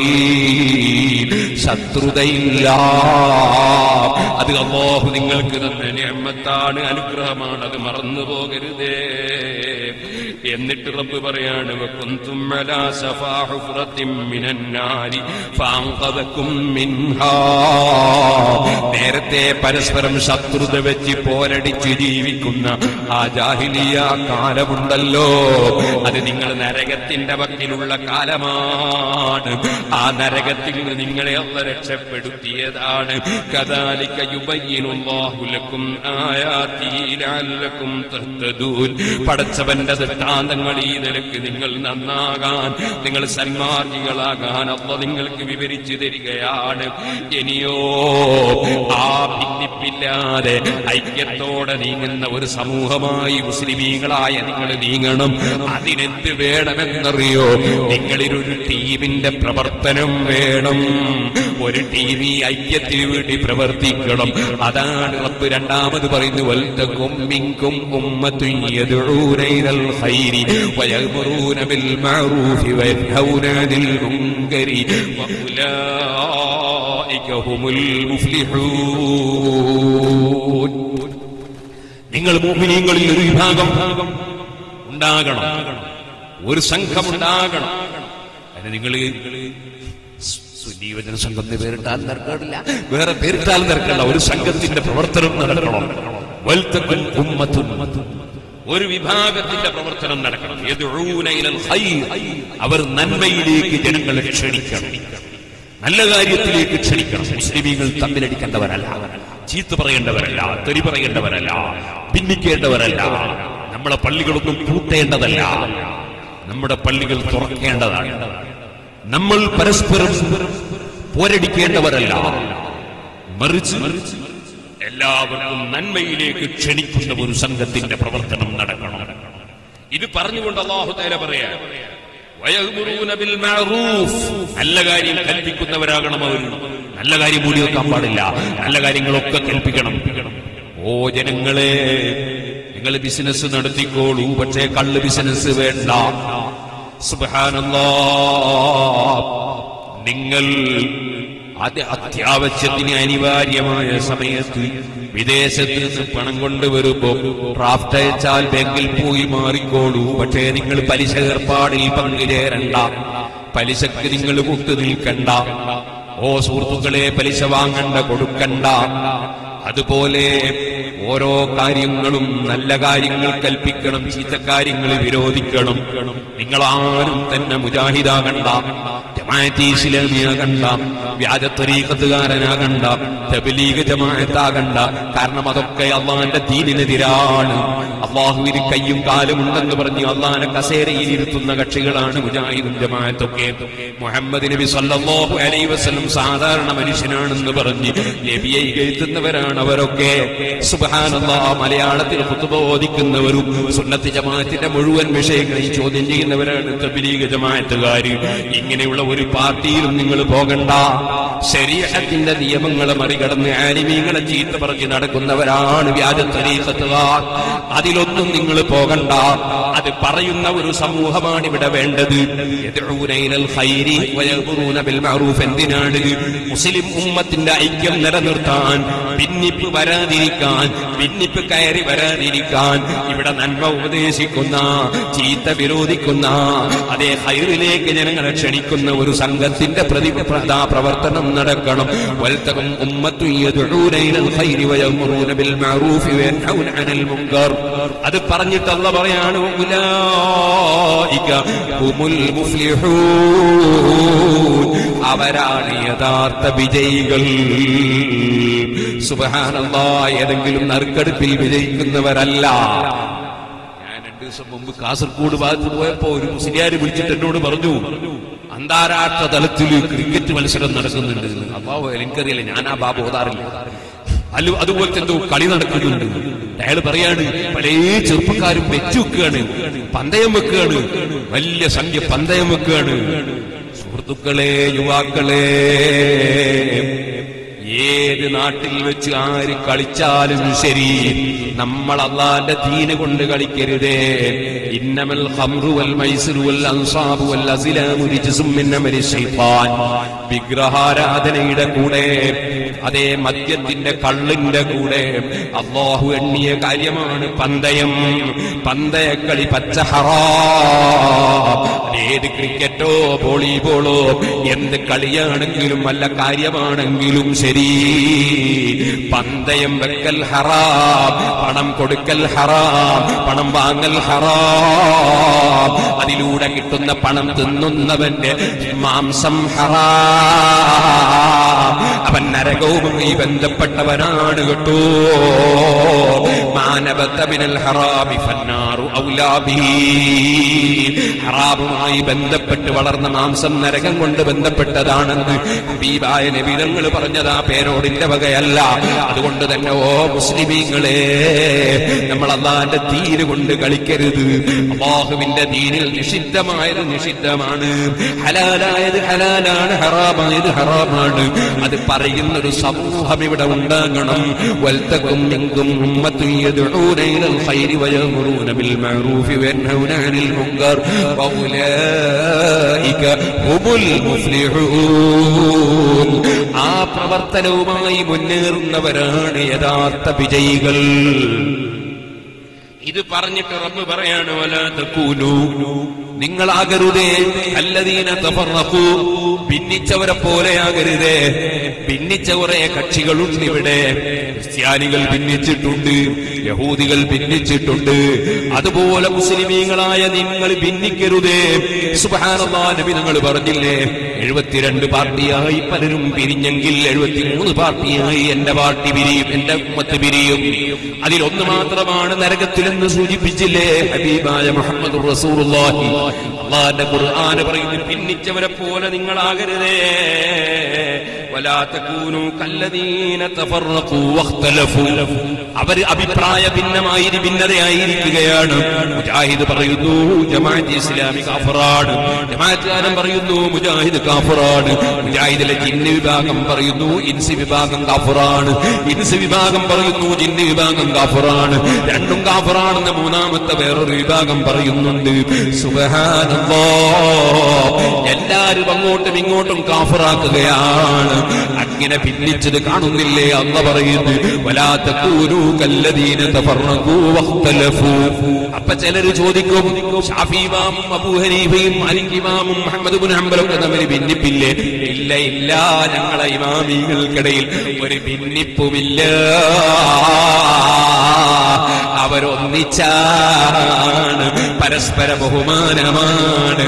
ശത്രുതയില്ല അത് അള്ളാഹു നിങ്ങൾക്ക് തന്ന ഞാമത്താണ് അനുഗ്രഹമാണ് അത് മറന്നു പോകരുതേ എന്നിട്ട് റബ്ബ് പറയാണ് വകുന്തും അലാ സഫാ ഹുഫ്റത്തിൻ മിനൻ നാരി ഫഅൻഖദകും മിൻഹാ നേരത്തെ പരസ്പരം ശത്രുത വെച്ച് പോരടിച്ച് ജീവിക്കുന്ന ആ ജാഹിലിയ കാലമുണ്ടല്ലോ അത് നിങ്ങൾ നരകത്തിന്റെ വക്കിലുള്ള കാലമാണ് ആ നരകത്തിൽ നിന്ന് നിങ്ങളെ അല്ല രക്ഷപ്പെടുത്തിയതാണ് കദാലിക യുബയ്യിനുല്ലാഹു ലക്കും ആയാതി ലഅല്ലക്കും തഹ്തദൂൻ പടച്ചവന്റെ ദൃഷ്ടാന്തങ്ങൾ ഈ നിലക്ക് നിങ്ങൾ നന്നാകാൻ നിങ്ങൾ സന്മാർഗികളാകാൻ അല്ല നിങ്ങൾക്ക് വിവരിച്ചു തരികയാണ് ഇനിയോ ആ ഭിന്നിപ്പില്ലാതെ ഐക്യത്തോടെ നീങ്ങുന്ന ഒരു സമൂഹമായി മുസ്ലിമീങ്ങളായ നിങ്ങൾ നീങ്ങണം അതിനെന്ത് വേണമെന്നറിയോ നിങ്ങളിലൊരു ടീമിന്റെ പ്രവർത്തനം വേണം ഒരു ടീം ഈ ഐക്യത്തിന് വേണ്ടി പ്രവർത്തിക്കണം അതാണ് റബ്ബ് രണ്ടാമത് പറയുന്നു വൽതകും മിൻകും ഉമ്മത്തുൻ യദ്ഊന ഇലൽ ഖൈരി വയഅ്മുറൂന ബിൽ മഅറൂഫി വയൻഹൗന അനിൽ മുൻകരി വഉലൈക ഹുമുൽ മുഫ്ലിഹൂൻ നിങ്ങൾ മോഹിനിയങ്ങളിൽ ഒരു വിഭാഗം ഉണ്ടാകണം ഒരു സംഘം ഉണ്ടാകണം അതിന് നിങ്ങൾ സുജീവജന സംഘം എന്ന് പേരിട്ടാൽ നിരക്കാടില്ല വേറെ പേരിട്ടാൽ നിരക്കണ്ട ഒരു സംഘത്തിന്റെ പ്രവർത്തനം നടക്കണം വൽതകുൻ ഉമ്മത്തുൻ ഒരു വിഭാഗത്തിന്റെ പ്രവർത്തനം നടക്കണം യദ്ഊന ഇലൽ ഖൈർ. അവർ നന്മയിലേക്ക് ജനങ്ങളെ ക്ഷണിക്കണം നല്ല കാര്യത്തിലേക്ക് ക്ഷണിക്കണം മുസ്ലിമീങ്ങൾ തമ്മിലടിക്കേണ്ടവരല്ല ചീത്ത പറയേണ്ടവരല്ല തെറി പറയേണ്ടവരല്ല ഭിന്നിക്കേണ്ടവരല്ല നമ്മളെ പള്ളികളൊന്നും പൂട്ടേണ്ടതല്ല നമ്മുടെ പള്ളികൾ തുറക്കേണ്ടതാണ് നമ്മൾ പരസ്പരം പോരടിക്കേണ്ടവരല്ല മറിച്ച് എല്ലാവർക്കും നന്മയിലേക്ക് ക്ഷണിക്കുന്ന ഒരു സംഘത്തിന്റെ പ്രവർത്തനം നടക്കണം ഇത് പറഞ്ഞുകൊണ്ട് അള്ളാഹു തേല പറയാ വയഅ്മുറൂന ബിൽ മഅറൂഫ് നല്ല കാര്യം കൽപ്പിക്കുന്നവരാകണം അവർ നല്ല കാര്യം മൂടി വെക്കാൻ പാടില്ല നല്ല കാര്യങ്ങളൊക്കെ കൽപ്പിക്കണം ഓ ജനങ്ങളെ നിങ്ങൾ ബിസിനസ് നടത്തിക്കോളൂ പക്ഷേ കള്ള് ബിസിനസ് വേണ്ട സുബ്ഹാനല്ലാ നിങ്ങൾ അത് അത്യാവശ്യത്തിന് അനിവാര്യമായ സമയത്ത് വിദേശത്ത് നിന്ന് പണം കൊണ്ടുവരുമ്പോ ഡ്രാഫ്റ്റ് അയച്ചാൽ ബാങ്കിൽ പോയി മാറിക്കോളൂ പക്ഷേ നിങ്ങൾ പലിശ ഏർപ്പാടിൽ പങ്കുചേരണ്ട പലിശക്ക് നിങ്ങൾ വിട്ടു നിൽക്കണ്ട ഓ സുഹൃത്തുക്കളെ പലിശ വാങ്ങണ്ട കൊടുക്കണ്ട അതുപോലെ ഓരോ കാര്യങ്ങളും നല്ല കാര്യങ്ങൾ കൽപ്പിക്കണം ചീത്ത കാര്യങ്ങൾ വിരോധിക്കണം നിങ്ങളാരും തന്നെ മുജാഹിദാകണ്ട ജമാഅത്തെ ഇസ്ലാമിയാകണ്ട വ്യാജ ത്വരീഖത്തുകാരനാകണ്ട തബ്ലീഗ് ജമാഅത്താകണ്ട കാരണം അതൊക്കെ അള്ളാന്റെ ദീനിനെതിരാണ് അള്ളാഹുവിന് കയ്യും കാലും ഉണ്ടെന്ന് പറഞ്ഞ് അള്ളാഹിനെ കസേരയിൽ ഇരുത്തുന്ന കക്ഷികളാണ് മുജാഹിദും ജമാഅത്തൊക്കെ മുഹമ്മദ് നബി സല്ലല്ലാഹു അലൈഹി വസല്ലം സാധാരണ മനുഷ്യനാണെന്ന് പറഞ്ഞ് നബിയെ എഴുതുന്നവരാണ് അവരൊക്കെ സുബ്ഹാനല്ലാഹ് മലയാളത്തിൽ ഖുത്ബ ഓദിക്കുന്നവരും സുന്നത്ത് ജമാഅത്തിന്റെ മുഴുവൻ വിഷയങ്ങളെയും ചോദ്യം ചെയ്യുന്നവരാണ് തബ്ലീഗ് ജമാഅത്തുകാർ ഇങ്ങനെയുള്ള ഒരു പാർട്ടിയിലും നിങ്ങൾ പോകണ്ട ശരീരത്തിന്റെ നിയമങ്ങളെ മറികടന്ന് ആലിമീങ്ങളെ ചീത്ത പറഞ്ഞ് നടക്കുന്നവരാണ് വ്യാജ തരീഖത്തുകാർ അതിലൊന്നും നിങ്ങൾ പോകണ്ട അത് പറയുന്ന ഒരു സമൂഹമാണ് ഇവിടെ വേണ്ടത് യദ്ഊന ഇലൽ ഖൈരി വയഅ്മുറൂന ബിൽ മഅറൂഫ് എന്തിനാണ് മുസ്ലിം ഉമ്മത്തിന്റെ ഐക്യം നിലനിർത്താൻ ഭിന്നിപ്പ് വരാതിരിക്കാൻ ഭിന്നിപ്പ് കയറി വരാതിരിക്കാൻ ഇവിടെ നന്മ ഉപദേശിക്കുന്ന ചീത്ത വിരോധിക്കുന്ന അതേ ഹൈറിലേക്ക് ജനങ്ങളെ ക്ഷണിക്കുന്ന ഒരു സംഘത്തിന്റെ പ്രതി പ്രധാ പ്രവർത്തനം നടക്കണം വൽതകം ഉമ്മത്തു യദ്ഊന ഇലൽ ഖൈരി വയഅ്മുറൂന ബിൽ മഅറൂഫി വയൻഹൗന അനിൽ മുൻകർ അത് പറഞ്ഞിട്ട് അല്ല പറയാണ് ഉലൈക ഹുമുൽ മുഫ്ലിഹൂൻ അവരാണ് യഥാർത്ഥ വിജയികൾ സുബ്ഹാനല്ലാ ഏതെങ്കിലും നറുക്കെടുപ്പിൽ വിജയിക്കുന്നവരല്ല ഞാൻ രണ്ടു ദിവസം മുമ്പ് കാസർഗോഡ് ഭാഗത്ത് പോയപ്പോ ഒരു മുസ്ലിയാര് വിളിച്ചിട്ട് എന്നോട് പറഞ്ഞു അന്താരാഷ്ട്ര തലത്തിൽ ക്രിക്കറ്റ് മത്സരം നടക്കുന്നുണ്ട് അപ്പാവോ എനിക്കറിയില്ല ഞാൻ ആ ബാബു ഓതാറില്ല അല്ല അതുപോലത്തെ എന്തോ കളി നടക്കുന്നുണ്ട് അയാൾ പറയാണ് പല ചെറുപ്പക്കാരും വെച്ചു വെക്കുകയാണ് പന്തയം വെക്കുകയാണ് വലിയ സംഖ്യ പന്തയം വെക്കുകയാണ് സുഹൃത്തുക്കളെ യുവാക്കളെ ഏത് നാട്ടിൽ വെച്ച് ആര് കളിച്ചാലും ശരി നമ്മൾ അള്ളാന്റെ ദീന് കൊണ്ട് കളിക്കരുതേ ഇന്നമൽ ഖംറു വൽ മൈസിറു വൽ അൻസാബു വൽ അസ്ലാമു റിജ്സും മിൻ അമലി ശൈത്താൻ വിഗ്രഹാരാധനയുടെ കൂടെ അതേ മദ്യത്തിന്റെ കള്ളിന്റെ കൂടെ അള്ളാഹു എണ്ണിയ കാര്യമാണ് പന്തയം പന്തയക്കളി പച്ച ഹറാം ഏത് ക്രിക്കറ്റോ വോളിബോളോ എന്ത് കളിയാണെങ്കിലും വല്ല കാര്യമാണെങ്കിലും ശരി പന്തയം വെക്കൽ ഹറാം പണം കൊടുക്കൽ ഹറാം പണം വാങ്ങൽ ഹറാം അതിലൂടെ കിട്ടുന്ന പണം തിന്നുന്നവന്റെ മാംസം ഹറാം അവൻ നരകവുമായി ബന്ധപ്പെട്ടവനാണ് കേട്ടോ മാനബത്തമിനൽ ഹറാമി ഫന്നാറു ഔലാബി ഹറാമുമായി ബന്ധപ്പെട്ട് വളർന്ന മാംസം നരകം കൊണ്ട് ബന്ധപ്പെട്ടതാണെന്ന് ഹബീബായ നബിതങ്ങൾ പറഞ്ഞത് ആ പേരോടിന്റെ വകയല്ല അതുകൊണ്ട് തന്നെ ഓ മുസ്ലിമീങ്ങളെ നമ്മൾ അള്ളാന്റെ തീര് കൊണ്ട് കളിക്കരുത് അള്ളാഹുവിന്റെ ദീനിൽ നിഷിദ്ധമായത് നിഷിദ്ധമാണ് ഹലാലായത് ഹലാലാണ് ഹറാമായത് ഹറാമാണ് അത് പറയുന്ന ഒരു സമൂഹം ഇവിടെ ഉണ്ടാകണം വൽത്തക്കും എങ്കും ഉമ്മത്തും يدعون إلى الخير ويأمرون بالمعروف وينهون عن المنكر وأولئك هم المفلحون ആ പ്രവർത്തനവുമായി മുന്നേറുന്നവരാണ് യഥാർത്ഥ വിജയികൾ ഇത് പറഞ്ഞിട്ട് റബ്ബ് പറയാണ് വലാതക്കൂലു നിങ്ങളാകരുതേ അല്ലദീന തഫറഖു ഭിന്നിച്ചവരെ പോലെയാകരുതേ ഭിന്നിച്ച കുറെ കക്ഷികളുണ്ട് ഇവിടെ ക്രിസ്ത്യാനികൾ ഭിന്നിച്ചിട്ടുണ്ട് യഹൂദികൾ ഭിന്നിച്ചിട്ടുണ്ട് അതുപോലെ മുസ്ലിമീങ്ങളായ നിങ്ങൾ ഭിന്നിക്കരുതേ സുബാനല്ലാ നബി നിങ്ങൾ പറഞ്ഞില്ലേ എഴുപത്തിരണ്ട് പാർട്ടിയായി പലരും പിരിഞ്ഞെങ്കിൽ എഴുപത്തിമൂന്ന് പാർട്ടിയായി എന്റെ പാർട്ടി പിരിയും എന്റെ ഉമ്മത്ത് പിരിയും അതിലൊന്ന് മാത്രമാണ് നരകത്തിലെന്ന് സൂചിപ്പിച്ചില്ലേ ഹബീബായ മുഹമ്മദ് റസൂലുള്ളാഹി അള്ളാന്റെ ഖുർആന് പറയുന്നു ഭിന്നിച്ചവരെ പോലെ നിങ്ങളാകരുതേ ولا تكونوا كالذين تفرقوا واختلفوا അവർ അഭിപ്രായ ഭിന്നമായി ഭിന്നതയായിരിക്കുകയാണ് മുജാഹിദ് പറയുന്നു ജമാഅത്ത് ഇസ്ലാമി കാഫറാണ് ജമാഅത്തുകാരൻ പറയുന്നു മുജാഹിദ് കാഫറാണ് മുജാഹിദിലെ ജിന്ന് വിഭാഗം പറയുന്നു ഇൻസ് വിഭാഗം കാഫറാണ് ഇൻസ് വിഭാഗം പറയുന്നു ജിന്ന് വിഭാഗം കാഫറാണ് രണ്ടും കാഫറാണെന്ന് മൂന്നാമത്തെ വേറൊരു വിഭാഗം പറയുന്നുണ്ട് സുബഹാനല്ലാ എല്ലാരും അങ്ങോട്ടും ഇങ്ങോട്ടും കാഫറാക്കുകയാണ് അങ്ങനെ ഭിന്നിച്ചത് കാണുന്നില്ലേ അല്ല പറയുന്നു വലാത്ത കൂരു കല്ലദീന തഫറഖൂ വഖ്തലഫൂ അപ്പൊ ചിലര് ചോദിക്കും ഷാഫി ഇമാമും അബൂ ഹനീഫയും മാലിക് ഇമാമും മുഹമ്മദ് ബിൻ ഹംബലൊക്കെ തമ്മിൽ ഭിന്നിപ്പില്ലേ ഇല്ല ഇല്ല ഞങ്ങളെ ഇമാമികൾക്കിടയിൽ ഒരു ഭിന്നിപ്പുമില്ല അവരൊന്നിച്ചാണ് പരസ്പര ബഹുമാനമാണ്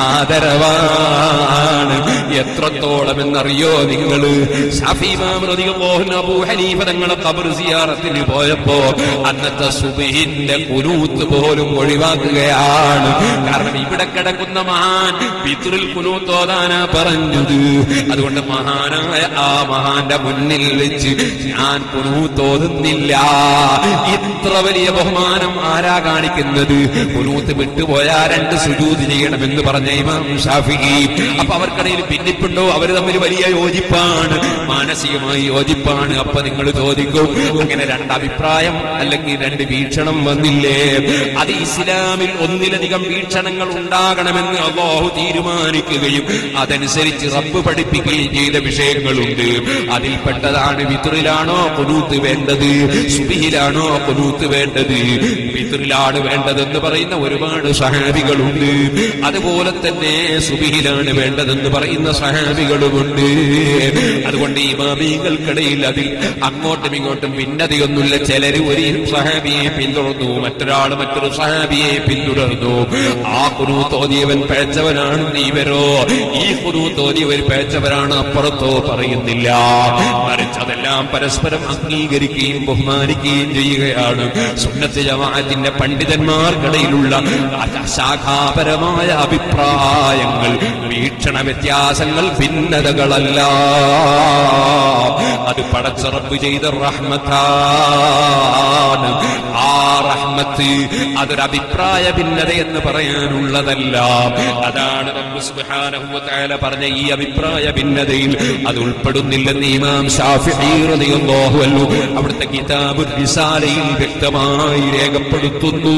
ആദരവാണ് എത്രത്തോളം എന്നറിയോ നിങ്ങൾ ഹനീഫ തങ്ങളെ കബർ സിയാറത്തിന് പോയപ്പോ അന്നത്തെ സുബഹിന്റെ കുനൂത്ത് പോലും ഒഴിവാക്കുകയാണ് കാരണം ഇവിടെ കിടക്കുന്ന മഹാൻ പിതൃൽ കുനൂത്തോതാനാ പറഞ്ഞത് അതുകൊണ്ട് മഹാനായ ആ മഹാന്റെ മുന്നിൽ വെച്ച് ഞാൻ കുനൂത്തോതുന്നില്ല ഇത്ര വലിയ ബഹുമാനം ആരാ കാണിക്കുന്നത് കുനൂത്ത് വിട്ടുപോയാ രണ്ട് സുജൂത് ചെയ്യണമെന്ന് പറഞ്ഞ ഇമാം ഷാഫി അപ്പൊ അവർക്കിടയിൽ ഭിന്നിപ്പുണ്ടോ അവർ തമ്മിൽ വലിയ യോജിപ്പാണ് മാനസികമായി യോജിപ്പാണ് അപ്പൊ നിങ്ങൾ ചോദിക്കും അങ്ങനെ രണ്ട് അഭിപ്രായം അല്ലെങ്കിൽ രണ്ട് വീക്ഷണം വന്നില്ലേ അത് ഇസ്ലാമിൽ ഒന്നിലധികം വീക്ഷണങ്ങൾ ഉണ്ടാകണമെന്ന് അള്ളാഹു തീരുമാനിക്കുകയും അതനുസരിച്ച് റബ്ബ് പഠിപ്പിക്കുകയും ചെയ്ത വിഷയങ്ങളുണ്ട് അതിൽപ്പെട്ടതാണ് വിത്രിലാണോ കുനൂത്ത് വേണ്ടത് സുബിഹിലാണോ കുനൂത്ത് വേണ്ടത് വിത്രിലാണ് വേണ്ടതെന്ന് പറയുന്ന ഒരുപാട് സഹാബികളുണ്ട് അതുപോലെ തന്നെ സുബിഹിലാണ് വേണ്ടതെന്ന് പറയുന്ന സഹാബികളുമുണ്ട് അതുകൊണ്ട് ഇമാമികൾക്കിടയിൽ അതിൽ അങ്ങോട്ടും ഇങ്ങോട്ടും ഭിന്നതയൊന്നുമില്ല ചിലര് ഒരു സഹാബിയെ പിന്തുടർന്നു മറ്റൊരാൾ മറ്റൊരു സഹാബിയെ പിന്തുടർന്നു ആ കുരു തോന്നിയവൻ പഴച്ചവനാണ് ഇവരോ ഈ കുരു തോന്നിയവർ പഴച്ചവരാണ് അപ്പുറത്തോ പറയുന്നില്ല മറിച്ച് അതെല്ലാം പരസ്പരം അംഗീകരിക്കുകയും ബഹുമാനിക്കുകയും ചെയ്യുകയാണ് സുന്നത്ത് ജമാഅത്തിന്റെ പണ്ഡിതന്മാർക്കിടയിലുള്ള ശാഖാപരമായ അഭിപ്രായങ്ങൾ വീക്ഷണ വ്യത്യാസങ്ങൾ ഭിന്നതകളല്ല അത് പടച്ചുറപ്പ് ചെയ്ത റഹ്മത്താണ് ആ റഹ്മത്ത് അതൊരു അഭിപ്രായ ഭിന്നത എന്ന് പറയാനുള്ളതല്ല അതാണ് റബ്ബ് സുബ്ഹാനഹു വ തആല പറഞ്ഞ ഈ അഭിപ്രായ ഭിന്നതയിൽ അത് ഉൾപ്പെടുന്നില്ലെന്ന് ഇമാം ഷാഫിഈ റളിയല്ലാഹു അൻഹു അവിടുത്തെ കിതാബുൽ റിസാലയിൽ വ്യക്തമായി രേഖപ്പെടുത്തുന്നു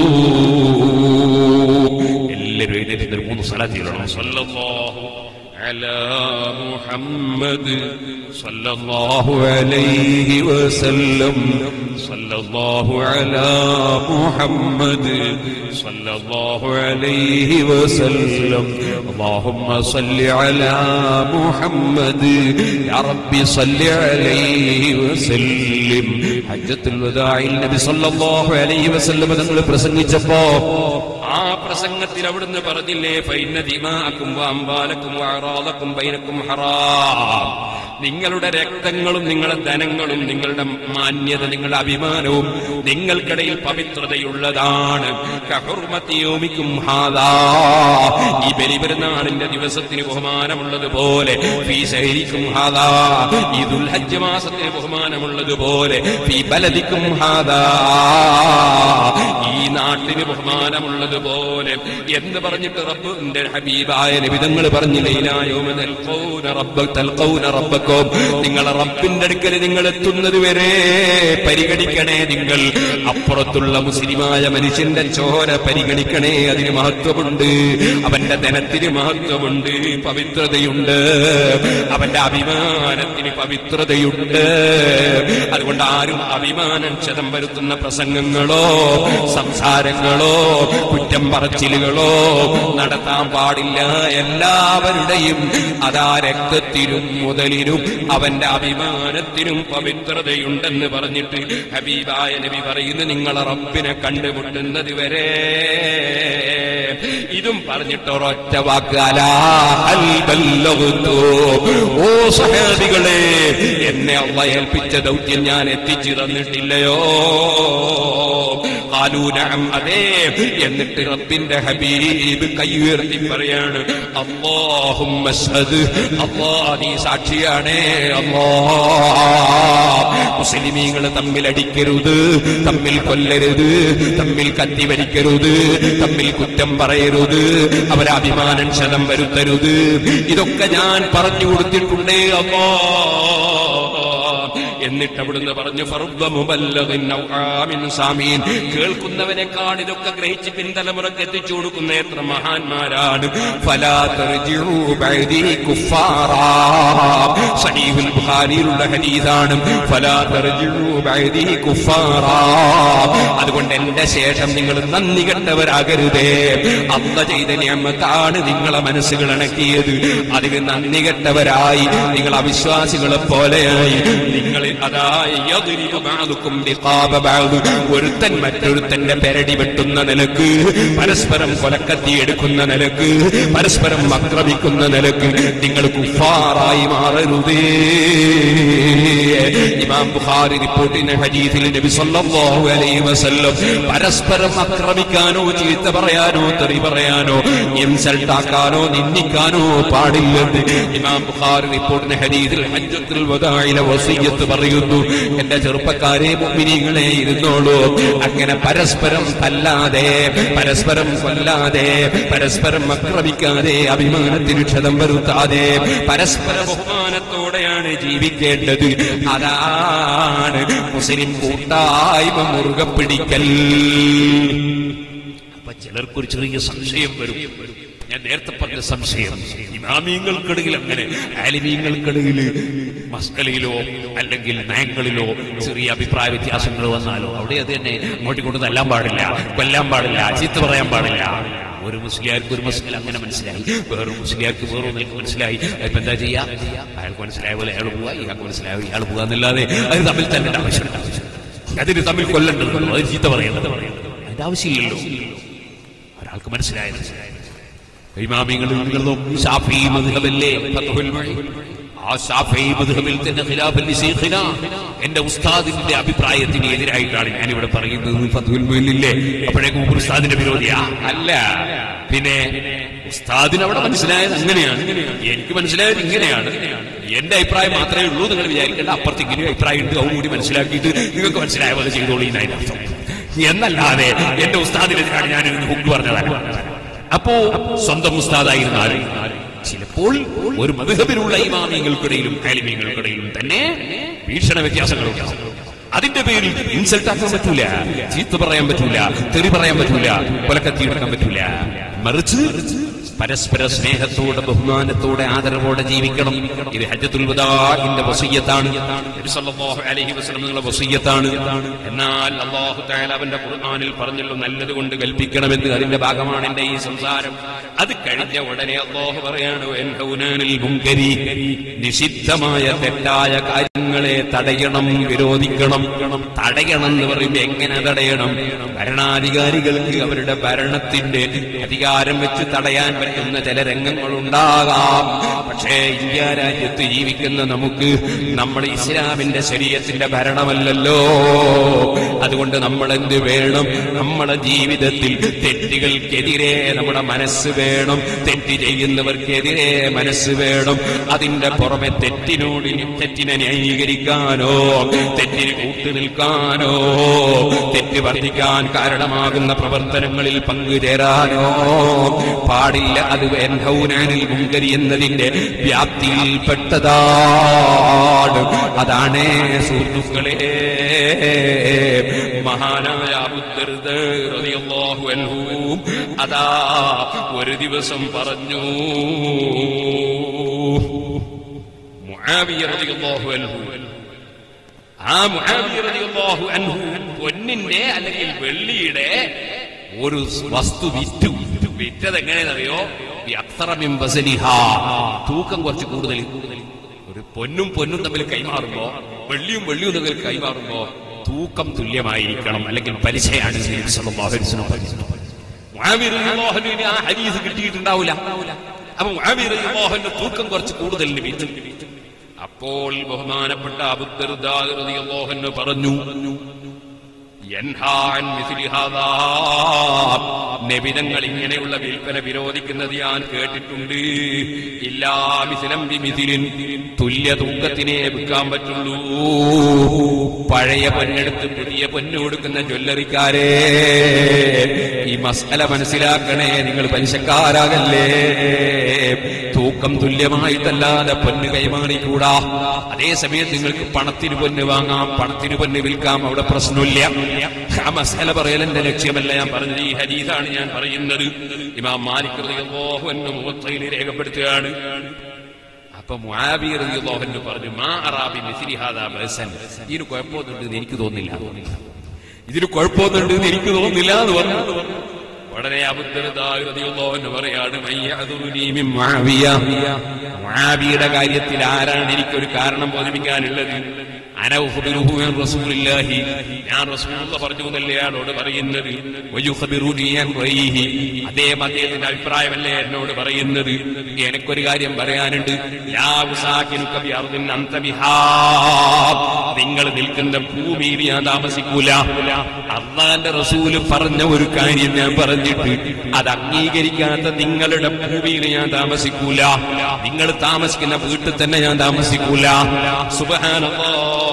എല്ലാവരും എഴുന്നേറ്റ് ഒരു മൂന്ന് സ്ഥലത്തിലാണ് സല്ലല്ലാഹു على محمد صلى الله عليه وسلم صلى الله على محمد صلى الله عليه وسلم اللهم صل على محمد يا رب صل عليه وسلم ഹജ്ജത്തുൽ വദാഇൽ നബി സല്ലല്ലാഹു അലൈഹി വസല്ലം തങ്ങൾ പ്രസംഗിച്ചപ്പോ ആ പ്രസംഗത്തിൽ അവിടുന്ന് പറഞ്ഞില്ലേ ഫൈന ദിമാഅക്കും വഅംവാലക്കും വഅറാദക്കും ബൈനക്കും ഹറാം നിങ്ങളുടെ രക്തങ്ങളും നിങ്ങളുടെ ധനങ്ങളും നിങ്ങളുടെ മാന്യത നിങ്ങളുടെ അഭിമാനവും നിങ്ങൾക്കിടയിൽ പവിത്രതയുള്ളതാണ് കഹുർമത്തി യോമിക്കും ഹാദാ ഈ ബലിപെരുന്നാളിന്റെ ദിവസത്തിന് ബഹുമാനമുള്ളതുപോലെ ഫീ ശഹരിക്കും ഹാദാ ഈ ദുൽഹജ്ജ് മാസത്തിന് ബഹുമാനമുള്ളതുപോലെ ഫീ ബലദിക്കും ഹാദാ ഈ നാട്ടിന് ബഹുമാനമുള്ളതുപോലെ എന്ന് പറഞ്ഞിട്ട് റബ്ബിന്റെ ഹബീബായ നിബിതങ്ങൾ പറഞ്ഞില്ലേ ഇലായോമ തൽഖൗന റബ്ബ തൽഖൗന റബ്ബക്കും നിങ്ങളെ റബ്ബിന്റെ അടുക്കൽ നിങ്ങൾ എത്തുന്നത് വരെ പരിഗണിക്കണേ നിങ്ങൾ അപ്പുറത്തുള്ള മുസ്ലിമായ മനുഷ്യന്റെ ചോര പരിഗണിക്കണേ അതിന് മഹത്വമുണ്ട് അവന്റെ ധനത്തിന് മഹത്വമുണ്ട് പവിത്രതയുണ്ട് അവന്റെ അഭിമാനത്തിന് പവിത്രതയുണ്ട് അതുകൊണ്ട് ആരും അഭിമാനം ക്ഷതം വരുത്തുന്ന പ്രസംഗങ്ങളോ സംസാരങ്ങളോ കുറ്റം പറച്ചിലുകളോ നടത്താൻ പാടില്ല എല്ലാവരുടെയും അതാ രക്തത്തിനും മുതലിനും അവന്റെ അഭിമാനത്തിനും പവിത്രതയുണ്ടെന്ന് പറഞ്ഞിട്ട് ഹബീബായ നബി പറയുന്നു നിങ്ങളെ റബ്ബിനെ കണ്ടുമുട്ടുന്നത് വരെ ഇതും പറഞ്ഞിട്ട് ഒരൊറ്റ വാക്ക് അലാ ഹൽ ബല്ലഗ്തു. ഓ സഹാബികളെ എന്നെ അള്ള ഏൽപ്പിച്ച ദൗത്യം ഞാൻ എത്തിച്ചു തന്നിട്ടില്ലയോ ഖാലൂ നഅം അതെ എന്നിട്ട് റബ്ബിന്റെ ഹബീബ് കൈ ഉയർത്തി പറയാണ് അല്ലാഹുമ്മ അഷ്ഹദ് അല്ലാ നീ സാക്ഷിയാണേ അല്ലാ മുസ്ലിമീങ്ങൾ തമ്മിൽ അടിക്കരുത് തമ്മിൽ കൊല്ലരുത് തമ്മിൽ കത്തി വലിക്കരുത് തമ്മിൽ കുറ്റം പറയരുത് അവരെ അഭിമാനം ക്ഷതം വരുത്തരുത് ഇതൊക്കെ ഞാൻ പറഞ്ഞു കൊടുത്തിട്ടുണ്ടേ അല്ലാ എന്നിട്ട് അവിടുന്ന് പറഞ്ഞു ഫറുദ്ദ മുബല്ലഗിൻ ഔ ആമിൻ സാമീൻ കേൾക്കുന്നവനെക്കാൾ ഇതൊക്കെ ഗ്രഹിച്ച് പിൻതലമുറക്ക് എത്തിച്ചു കൊടുക്കുന്ന എത്ര മഹാന്മാരാണ് ഫലാ തർജിഉ ബഅദി കുഫാറാ സഹീഹുൽ ബുഖാരിയിലുള്ള ഹദീസാണ് ഫലാ തർജിഉ ബഅദി കുഫാറാ അതുകൊണ്ട് എന്റെ ശേഷം നിങ്ങൾ നന്ദി കെട്ടവരാകരുതേ അല്ല ചെയ്ത നിയമത്താണ് നിങ്ങളെ മനസ്സുകൾ ഇണക്കിയത് അതിന് നന്ദി കെട്ടവരായി നിങ്ങൾ അവിശ്വാസികളെ പോലെയായി നിങ്ങൾ അതായി യദ്രിബു ബഅദുക്കും ബിഖാബ ബഅദ്. ഒരുത്തൻ മറ്റൊരുത്തന്റെ പെരടി വെട്ടുന്ന നിലക്ക് പരസ്പരം കൊലക്കത്തി എടുക്കുന്ന നിലക്ക് പരസ്പരം ആക്രമിക്കുന്ന നിലക്ക് നിങ്ങൾ കുഫാറായി മാറരുതേ ഇമാം ബുഖാരി റിപ്പോർട്ട് ചെയ്യുന്ന ഹദീസിൽ നബി സല്ലല്ലാഹു അലൈഹി വസല്ലം പരസ്പരം ആക്രമിക്കാനോ ചീത്ത പറയാനോ തെറി പറയാനോ ഇൻസൾട്ട് ആക്കാനോ നിന്ദിക്കാനോ പാടില്ലെന്ന് ഇമാം ബുഖാരി റിപ്പോർട്ട് ചെയ്യുന്ന ഹദീസിൽ ഹജ്ജത്തുൽ വദാഇലെ വസിയ്യത്ത് പറയുന്നു എന്റെ ചെറുപ്പക്കാരെ മുഅ്മിനീങ്ങളെ ഇരുന്നോളൂ അങ്ങനെ പരസ്പരം തല്ലാതെ പരസ്പരം കൊല്ലാതെ പരസ്പരം ആക്രമിക്കാതെ അഭിമാനത്തിന് ക്ഷതം വരുത്താതെ പരസ്പര ബഹുമാനത്തോടെയാണ് ജീവിക്കേണ്ടത് അതാണ് മുസ്ലിം കൂട്ടായ്മ മുറുകെ പിടിക്കൽ അപ്പൊ ചിലർക്കൊരു ചെറിയ സംശയം വരും ഞാൻ നേരത്തെ പറഞ്ഞ സംശയം ഇമാമിയങ്ങൾക്കിടയിൽ അങ്ങനെ ആലിമീങ്ങൾക്കിടയിൽ മസ്കലയിലോ അല്ലെങ്കിൽ നയങ്ങളിലോ ചെറിയ അഭിപ്രായ വ്യത്യാസങ്ങൾ വന്നാലോ അവിടെ അത് തന്നെ അങ്ങോട്ടും ഇങ്ങോട്ടും തല്ലാൻ പാടില്ല കൊല്ലാൻ പാടില്ല ചീത്ത പറയാൻ പാടില്ല ഒരു മുസ്ലിയാർക്ക് ഒരു മുസ്ലിം അങ്ങനെ മനസ്സിലായി വേറൊരു മുസ്ലിയാർക്ക് വേറൊരു നിലക്ക് മനസ്സിലായി ഇപ്പൊ എന്താ ചെയ്യാ അയാൾക്ക് മനസ്സിലായ പോലെ അയാൾ പോവാ ഇയാൾക്ക് മനസ്സിലായ പോലെ ഇയാൾ പോവാ എന്നല്ലാതെ അത് തമ്മിൽ തല്ലേണ്ട ആവശ്യമില്ല അതിന് തമ്മിൽ കൊല്ലേണ്ടതുണ്ടോ അത് ചീത്ത പറയേണ്ടത് അതിന്റെ ആവശ്യമില്ലല്ലോ ഒരാൾക്ക് മനസ്സിലായത് ഇമാമിങ്ങളിൽ നിന്നും ഷാഫി മദ്ഹബല്ലേ ഫത്ഹുൽ മുഈൻ. ആ ഷാഫി മദ്ഹബിൽ തന്നെ ഖിലാഫൻ ലിശൈഖിന എന്റെ ഉസ്താദിന്റെ അഭിപ്രായത്തിന് എതിരായിട്ടാണ് ഞാൻ ഇവിടെ പറയുന്നത് ഫത്ഹുൽ മുഈനില്ലേ അപ്പോഴേക്കും ഉമർ ഉസ്താദിന്റെ വിരോധിയാ അല്ല പിന്നെ ഉസ്താദിന് അവിടെ മനസ്സിലായത് അങ്ങനെയാണ് എനിക്ക് മനസ്സിലായത് ഇങ്ങനെയാണ് എന്റെ അഭിപ്രായം മാത്രമേ ഉള്ളൂ നിങ്ങൾ വിചാരിക്കേണ്ട അപ്പുറത്ത് ഇങ്ങനെ അഭിപ്രായം ഉണ്ട് അതും കൂടി മനസ്സിലാക്കിയിട്ട് നിങ്ങൾക്ക് മനസ്സിലായ പോലെ ചെയ്തോളൂ എന്നതിന്റെ അർത്ഥം എന്നല്ലാതെ എന്റെ ഉസ്താദിനെതിരാണ് ഞാൻ ഇതിന് ഹുക്ക് പറഞ്ഞതല്ല അപ്പോ സ്വന്തം ഉസ്താദായിരുന്നാലും ചിലപ്പോൾ ഒരു മധുഹബിലുള്ള ഇമാമിയങ്ങൾക്കിടയിലും ആലിമീങ്ങൾക്കിടയിലും തന്നെ വീക്ഷണ വ്യത്യാസങ്ങളുണ്ട് അതിന്റെ പേരിൽ ഇൻസൾട്ട് ആക്കാൻ പറ്റൂല ചീത്ത പറയാൻ പറ്റൂല തെറി പറയാൻ പറ്റൂല കൊലക്കത്തി എടുക്കാൻ പറ്റൂല മറിച്ച് പരസ്പര സ്നേഹത്തോടെ ബഹുമാനത്തോടെ ആദരവോടെ ജീവിക്കണം ഇത് ഹജ്ജത്തുൽ വദാഇന്റെ വസീയത്താണ് നബി സല്ലല്ലാഹു അലൈഹി വസല്ലം നിങ്ങളുടെ വസീയത്താണ് എന്നാൽ അല്ലാഹു തആല അവന്റെ ഖുർആനിൽ പറഞ്ഞല്ലോ നല്ലത് കൊണ്ട് കൽപ്പിക്കണമെന്ന് അതിന്റെ ഭാഗമാണ് എന്റെ ഈ സംസാരം അത് കഴിഞ്ഞ ഉടനെ അല്ലാഹു പറയാണ് വയൻഹൗനാനിൽ മുൻകരി നിഷിദ്ധമായ തെറ്റായ കാര്യങ്ങളെ തടയണം വിരോധിക്കണം തടയണം എന്ന് പറയുമ്പോ എങ്ങനെ തടയണം ഭരണാധികാരികൾക്ക് അവരുടെ ഭരണത്തിന്റെ അധികാരം വെച്ച് തടയാൻ പറ്റുന്ന ചില രംഗങ്ങളുണ്ടാകാം പക്ഷേ ഇന്ത്യ രാജ്യത്ത് ജീവിക്കുന്ന നമുക്ക് നമ്മൾ ഇസ്ലാമിന്റെ ശരീരത്തിന്റെ ഭരണമല്ലല്ലോ അതുകൊണ്ട് നമ്മൾ എന്ത് വേണം നമ്മുടെ ജീവിതത്തിൽ തെറ്റുകൾക്കെതിരെ നമ്മുടെ മനസ്സ് വേണം തെറ്റ് ചെയ്യുന്നവർക്കെതിരെ മനസ്സ് വേണം അതിന്റെ പുറമെ തെറ്റിനോട് ഇനി തെറ്റിനെ ന്യായീകരിക്കാനോ തെറ്റിന് കൂട്ടുനിൽക്കാനോ തെറ്റ് വർദ്ധിക്കാൻ കാരണമാകുന്ന പ്രവർത്തനങ്ങളിൽ പങ്കുചേരാനോ പാടില്ല അത് എൻഹൗനാനിൽ മുങ്കരി എന്നതിന്റെ വ്യാപ്തിയിൽപ്പെട്ടതാണ് അതാണ് സുഹൃത്തുക്കളെ മഹാനായ അബൂദർദ റളിയല്ലാഹു അൻഹു അതാ ഒരു ദിവസം പറഞ്ഞു മുആവിയ റളിയല്ലാഹു അൻഹു ആ മുആവിയ റളിയല്ലാഹു അൻഹു പൊന്നിന്റെ അല്ലെങ്കിൽ വെള്ളിയുടെ ഒരു വസ്തു വിറ്റു വിറ്റത് എങ്ങനെയെന്നറിയോ അക്തറമിൻ ബസലിഹ തൂക്കം കുറച്ച് കൂടുതൽ ഒരു പൊന്നും പൊന്നും തമ്മിൽ കൈമാറുമ്പോ വെള്ളിയും വെള്ളിയും തമ്മിൽ കൈമാറുമ്പോ തൂക്കം തുല്യമായിരിക്കണം അല്ലെങ്കിൽ പലിശയാണ് നബി സല്ലല്ലാഹു അലൈഹി വസല്ലം പറഞ്ഞത്. മുആവിയ റളിയല്ലാഹു അൻഹുവിന് ആ ഹദീസ് കിട്ടിയിട്ടുണ്ടാവില്ല അപ്പൊ മുആവിയ റളിയല്ലാഹുവിന്റെ തൂക്കം കുറച്ച് കൂടുതൽ വിറ്റു അപ്പോൾ ബഹുമാനപ്പെട്ട അബുദ്ദർദാഹു പറഞ്ഞു യൻഹാൻ മിഥിലി ഹാദാ. നബിതങ്ങൾ ഇങ്ങനെയുള്ള വിൽപ്പന വിരോധിക്കുന്നത് ഞാൻ കേട്ടിട്ടുണ്ട് ഇല്ലാ മിഥിലം മിഥിലിൻ തുല്യ തൂക്കത്തിനെ വിൽക്കാൻ പറ്റുള്ളൂ പഴയ പൊന്നെടുത്ത് പുതിയ പൊന്ന് കൊടുക്കുന്ന ജ്വല്ലറിക്കാരെ ഈ മസാല മനസ്സിലാക്കണേ നിങ്ങൾ പലിശക്കാരാകല്ലേ തൂക്കം തുല്യമായിട്ടല്ലാതെ പൊന്ന് കൈമാറിക്കൂടാ അതേ സമയത്ത് നിങ്ങൾക്ക് പണത്തിന് പൊന്ന് വാങ്ങാം പണത്തിന് പൊന്ന് വിൽക്കാം അവിടെ പ്രശ്നമില്ല ആ മസാല പറയൽ എന്റെ ലക്ഷ്യമല്ല ഞാൻ പറഞ്ഞത് ഈ ഹരീതാണ് ഞാൻ പറയുന്നത് ഇമാം മാലിക് റളിയല്ലാഹു അൻഹു മുവത്തയിൽ രേഖപ്പെടുത്തുകയാണ് അപ്പൊ മുആബി റളിയല്ലാഹു അൻഹു പറഞ്ഞു മാ അറാബി മിസ്ലി ഹാദാ ബഅസൻ ഇതിന് കുഴപ്പമൊന്നുണ്ടെന്ന് എനിക്ക് തോന്നുന്നില്ല ഇതിന് കുഴപ്പമൊന്നുണ്ടെന്ന് എനിക്ക് തോന്നുന്നില്ല എന്ന് പറഞ്ഞു ഉടനെ അബുദ്ധന് പറയാണ് മയ്യഅദുനി മിൻ മുആവിയ. മുആവിയുടെ കാര്യത്തിൽ ആരാണ് എനിക്കൊരു കാരണം ബോധിപ്പിക്കാനുള്ളത് അനൗഹബിറുഹു അൻ റസൂലില്ലാഹി ഞാൻ റസൂലുള്ള പറഞ്ഞു എന്നല്ലേ അയാളോട് പറയുന്നത് വയുഖബിറുനി അൻ റൈഹി അദ്ദേഹം അദ്ദേഹത്തിന്റെ അഭിപ്രായമല്ലേ എന്നോട് പറയുന്നത് എനിക്കൊരു കാര്യം പറയാനുണ്ട് യാ ഉസാകിനുക ബി അർദിൻ അന്ത ബിഹാ നിങ്ങൾ നിൽക്കുന്ന ഭൂമിയിൽ ഞാൻ താമസിക്കൂല അള്ളാന്റെ റസൂല് പറഞ്ഞ ഒരു കാര്യം ഞാൻ പറഞ്ഞിട്ട് അത് അംഗീകരിക്കാത്ത നിങ്ങളുടെ ഭൂമിയിൽ ഞാൻ താമസിക്കൂല നിങ്ങൾ താമസിക്കുന്ന വീട്ടിൽ തന്നെ ഞാൻ താമസിക്കൂല സുബഹാനല്ലാ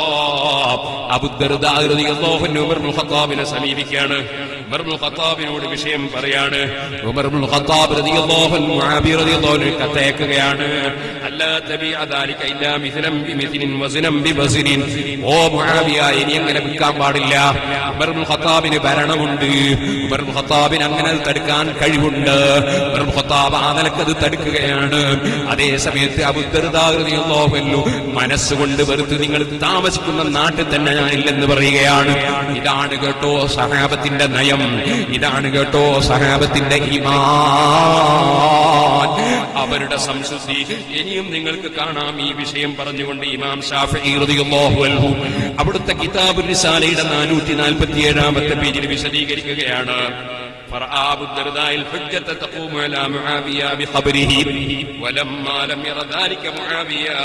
ഖത്താബിനെ സമീപിക്കുകയാണ് ഉമർ ഇബ്നുൽ ഖത്താബിനോട് വിഷയം പറയാണ് ഉമർ ഇബ്നുൽ ഖത്താബ് റളിയല്ലാഹു അൻഹു മുആബി റളിയല്ലാഹു അൻഹു കത്തയക്കുകയാണ് അല്ലാ തബിഅ ദാലിക ഇല്ലാ മിസ്ലം ബിമിസ്ലിൻ വസ്നം ബിവസ്നിൻ ഓ മുആവിയ ഇനി അങ്ങനെ വിൽക്കാൻ പാടില്ല ഉമർ ഇബ്നുൽ ഖത്താബിന് ഭരണമുണ്ട് ഉമർ ഇബ്നുൽ ഖത്താബിന് അങ്ങനെ അത് തടുക്കാൻ കഴിവുണ്ട് ഉമർ ഇബ്നുൽ ഖത്താബ് ആ നിലക്കത് തടുക്കുകയാണ് അതേ സമയത്ത് അബുദ്ധർദാകൃതിയുള്ളോവല്ലോ മനസ്സുകൊണ്ട് വെറുത്ത് നിങ്ങൾ താമസിക്കുന്ന നാട്ടിൽ തന്നെ ഞാൻ ഇല്ലെന്ന് പറയുകയാണ് ഇതാണ് കേട്ടോ സഹാബത്തിന്റെ നയം ഇതാണ് കേട്ടോ സഹാബത്തിന്റെ ഈമാൻ അവരുടെ സംശുദ്ധി ഇനിയും നിങ്ങൾക്ക് കാണാം ഈ വിഷയം പറഞ്ഞുകൊണ്ട് ഇമാം ഷാഫി റളിയല്ലാഹു അൻഹു അവിടുത്തെ കിതാബുൽ റിസാലയുടെ നാനൂറ്റി നാൽപ്പത്തി ഏഴാമത്തെ പേജിൽ വിശദീകരിക്കുകയാണ് فرأى أبو الدرداء الحجة تقوم على معاوية بخبره ولما لم ير ذلك معاوية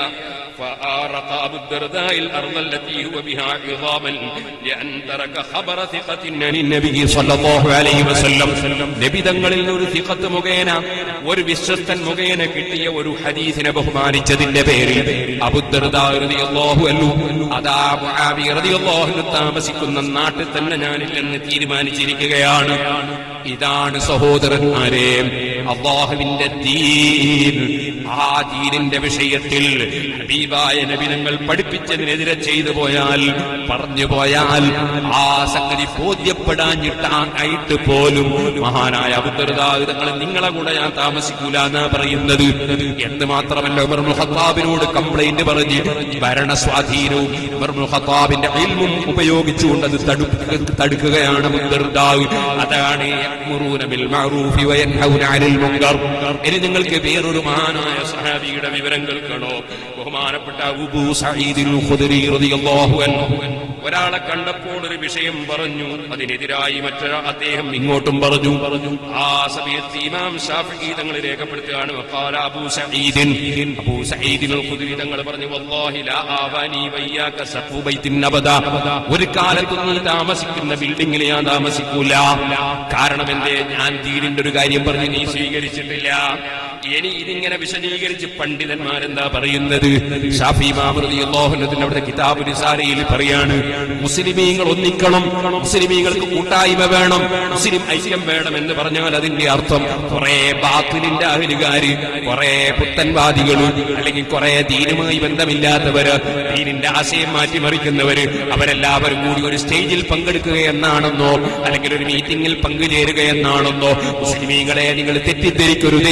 فآرق أبو الدرداء الأرض التي هو بها عظاما لأن ترك خبر ثقة عن النبي صلى الله عليه وسلم നബി തങ്ങളിൽ ഒരു സിഖത്ത് മുഖേന ഒരു വിശ്വസ്തൻ മുഖേന കിട്ടിയ ഒരു ഹദീസിനെ ബഹുമാനിച്ചതിന്റെ പേരിൽ അബുദ്ദർദാഹു അല്ലു അതാ മുആവി റളിയല്ലാഹു അൻഹു താമസിക്കുന്ന നാട്ടിൽ തന്നെ ഞാനില്ലെന്ന് തീരുമാനിച്ചിരിക്കുകയാണ് ഇതാണ് സഹോദരന്മാരെ അള്ളാഹുവിന്റെ ദീൻ ആ ദീനിന്റെ വിഷയത്തിൽ ഹബീബായ നബിനങ്ങൾ പഠിപ്പിച്ചതിനെതിരെ ചെയ്തു പോയാൽ പറഞ്ഞു പോയാൽ ആ സംഗതി ബോധ്യപ്പെടാഞ്ഞിട്ടായിട്ട് പോലും മഹാനായ അബുദ്ധർദാതങ്ങൾ നിങ്ങളെ കൂടെ ഞാൻ താമസിക്കൂല എന്നാ പറയുന്നത് എന്ന് മാത്രമല്ല ഉമർ ഇബ്നുൽ ഖത്താബിനോട് കംപ്ലൈന്റ് പറഞ്ഞ് ഭരണ സ്വാധീനവും ഉമർ ഇബ്നുൽ ഖത്താബിന്റെ ഇൽമും ഉപയോഗിച്ചുകൊണ്ട് അത് തടുക്ക- തടുക്കുകയാണ് അബുദ്ധർദാവ് അതാണ് യഅ്മുറൂന ബിൽ മഅറൂഫി വയൻഹൗന അനിൽ മുൻകർ ഇനി നിങ്ങൾക്ക് വേറൊരു മഹാനായ സഹാബിയുടെ വിവരം കേൾക്കണോ ബഹുമാനപ്പെട്ട അബൂ സഈദുൽ ഖുദരി റളിയല്ലാഹു അൻഹു ഒരാളെ കണ്ടപ്പോൾ ഒരു വിഷയം പറഞ്ഞു അതിനെതിരായി മറ്റൊരാ അദ്ദേഹം ഇങ്ങോട്ടും പറഞ്ഞു പറഞ്ഞു ആ സമയത്ത് ഇമാം ഷാഫി തങ്ങൾ രേഖപ്പെടുത്തുകയാണ് വഖാല അബൂ സഈദിൻ അബൂ സഈദിൻ ഖുദരി തങ്ങൾ പറഞ്ഞു വല്ലാഹി ലാ ആവാനി വയ്യാക സഖു ബൈത്തിൻ അബദ ഒരു കാലത്തും നീ താമസിക്കുന്ന ബിൽഡിംഗിൽ ഞാൻ താമസിക്കൂല കാരണം എന്തേ ഞാൻ ദീനിന്റെ ഒരു കാര്യം പറഞ്ഞ് നീ സ്വീകരിച്ചിട്ടില്ല ഇനി ഇതിങ്ങനെ വിശദീകരിച്ച് പണ്ഡിതന്മാരെന്താ പറയുന്നത് ഷാഫി മാമൃതിയുടെ അവിടെ കിതാബ് നിസാരയിൽ പറയാണ് മുസ്ലിമീങ്ങൾ ഒന്നിക്കണം മുസ്ലിമീങ്ങൾക്ക് കൂട്ടായ്മ വേണം മുസ്ലിം ഐക്യം വേണം എന്ന് പറഞ്ഞാൽ അതിന്റെ അർത്ഥം കുറെ ബാത്തിലിന്റെ അഹലുകാര് കുറെ പുത്തൻവാദികൾ അല്ലെങ്കിൽ കുറെ ദീനുമായി ബന്ധമില്ലാത്തവര് ദീനിന്റെ ആശയം മാറ്റിമറിക്കുന്നവര് അവരെല്ലാവരും കൂടി ഒരു സ്റ്റേജിൽ പങ്കെടുക്കുക എന്നാണെന്നോ അല്ലെങ്കിൽ ഒരു മീറ്റിംഗിൽ പങ്കുചേരുക എന്നാണെന്നോ മുസ്ലിമീങ്ങളെ നിങ്ങൾ തെറ്റിദ്ധരിക്കരുതേ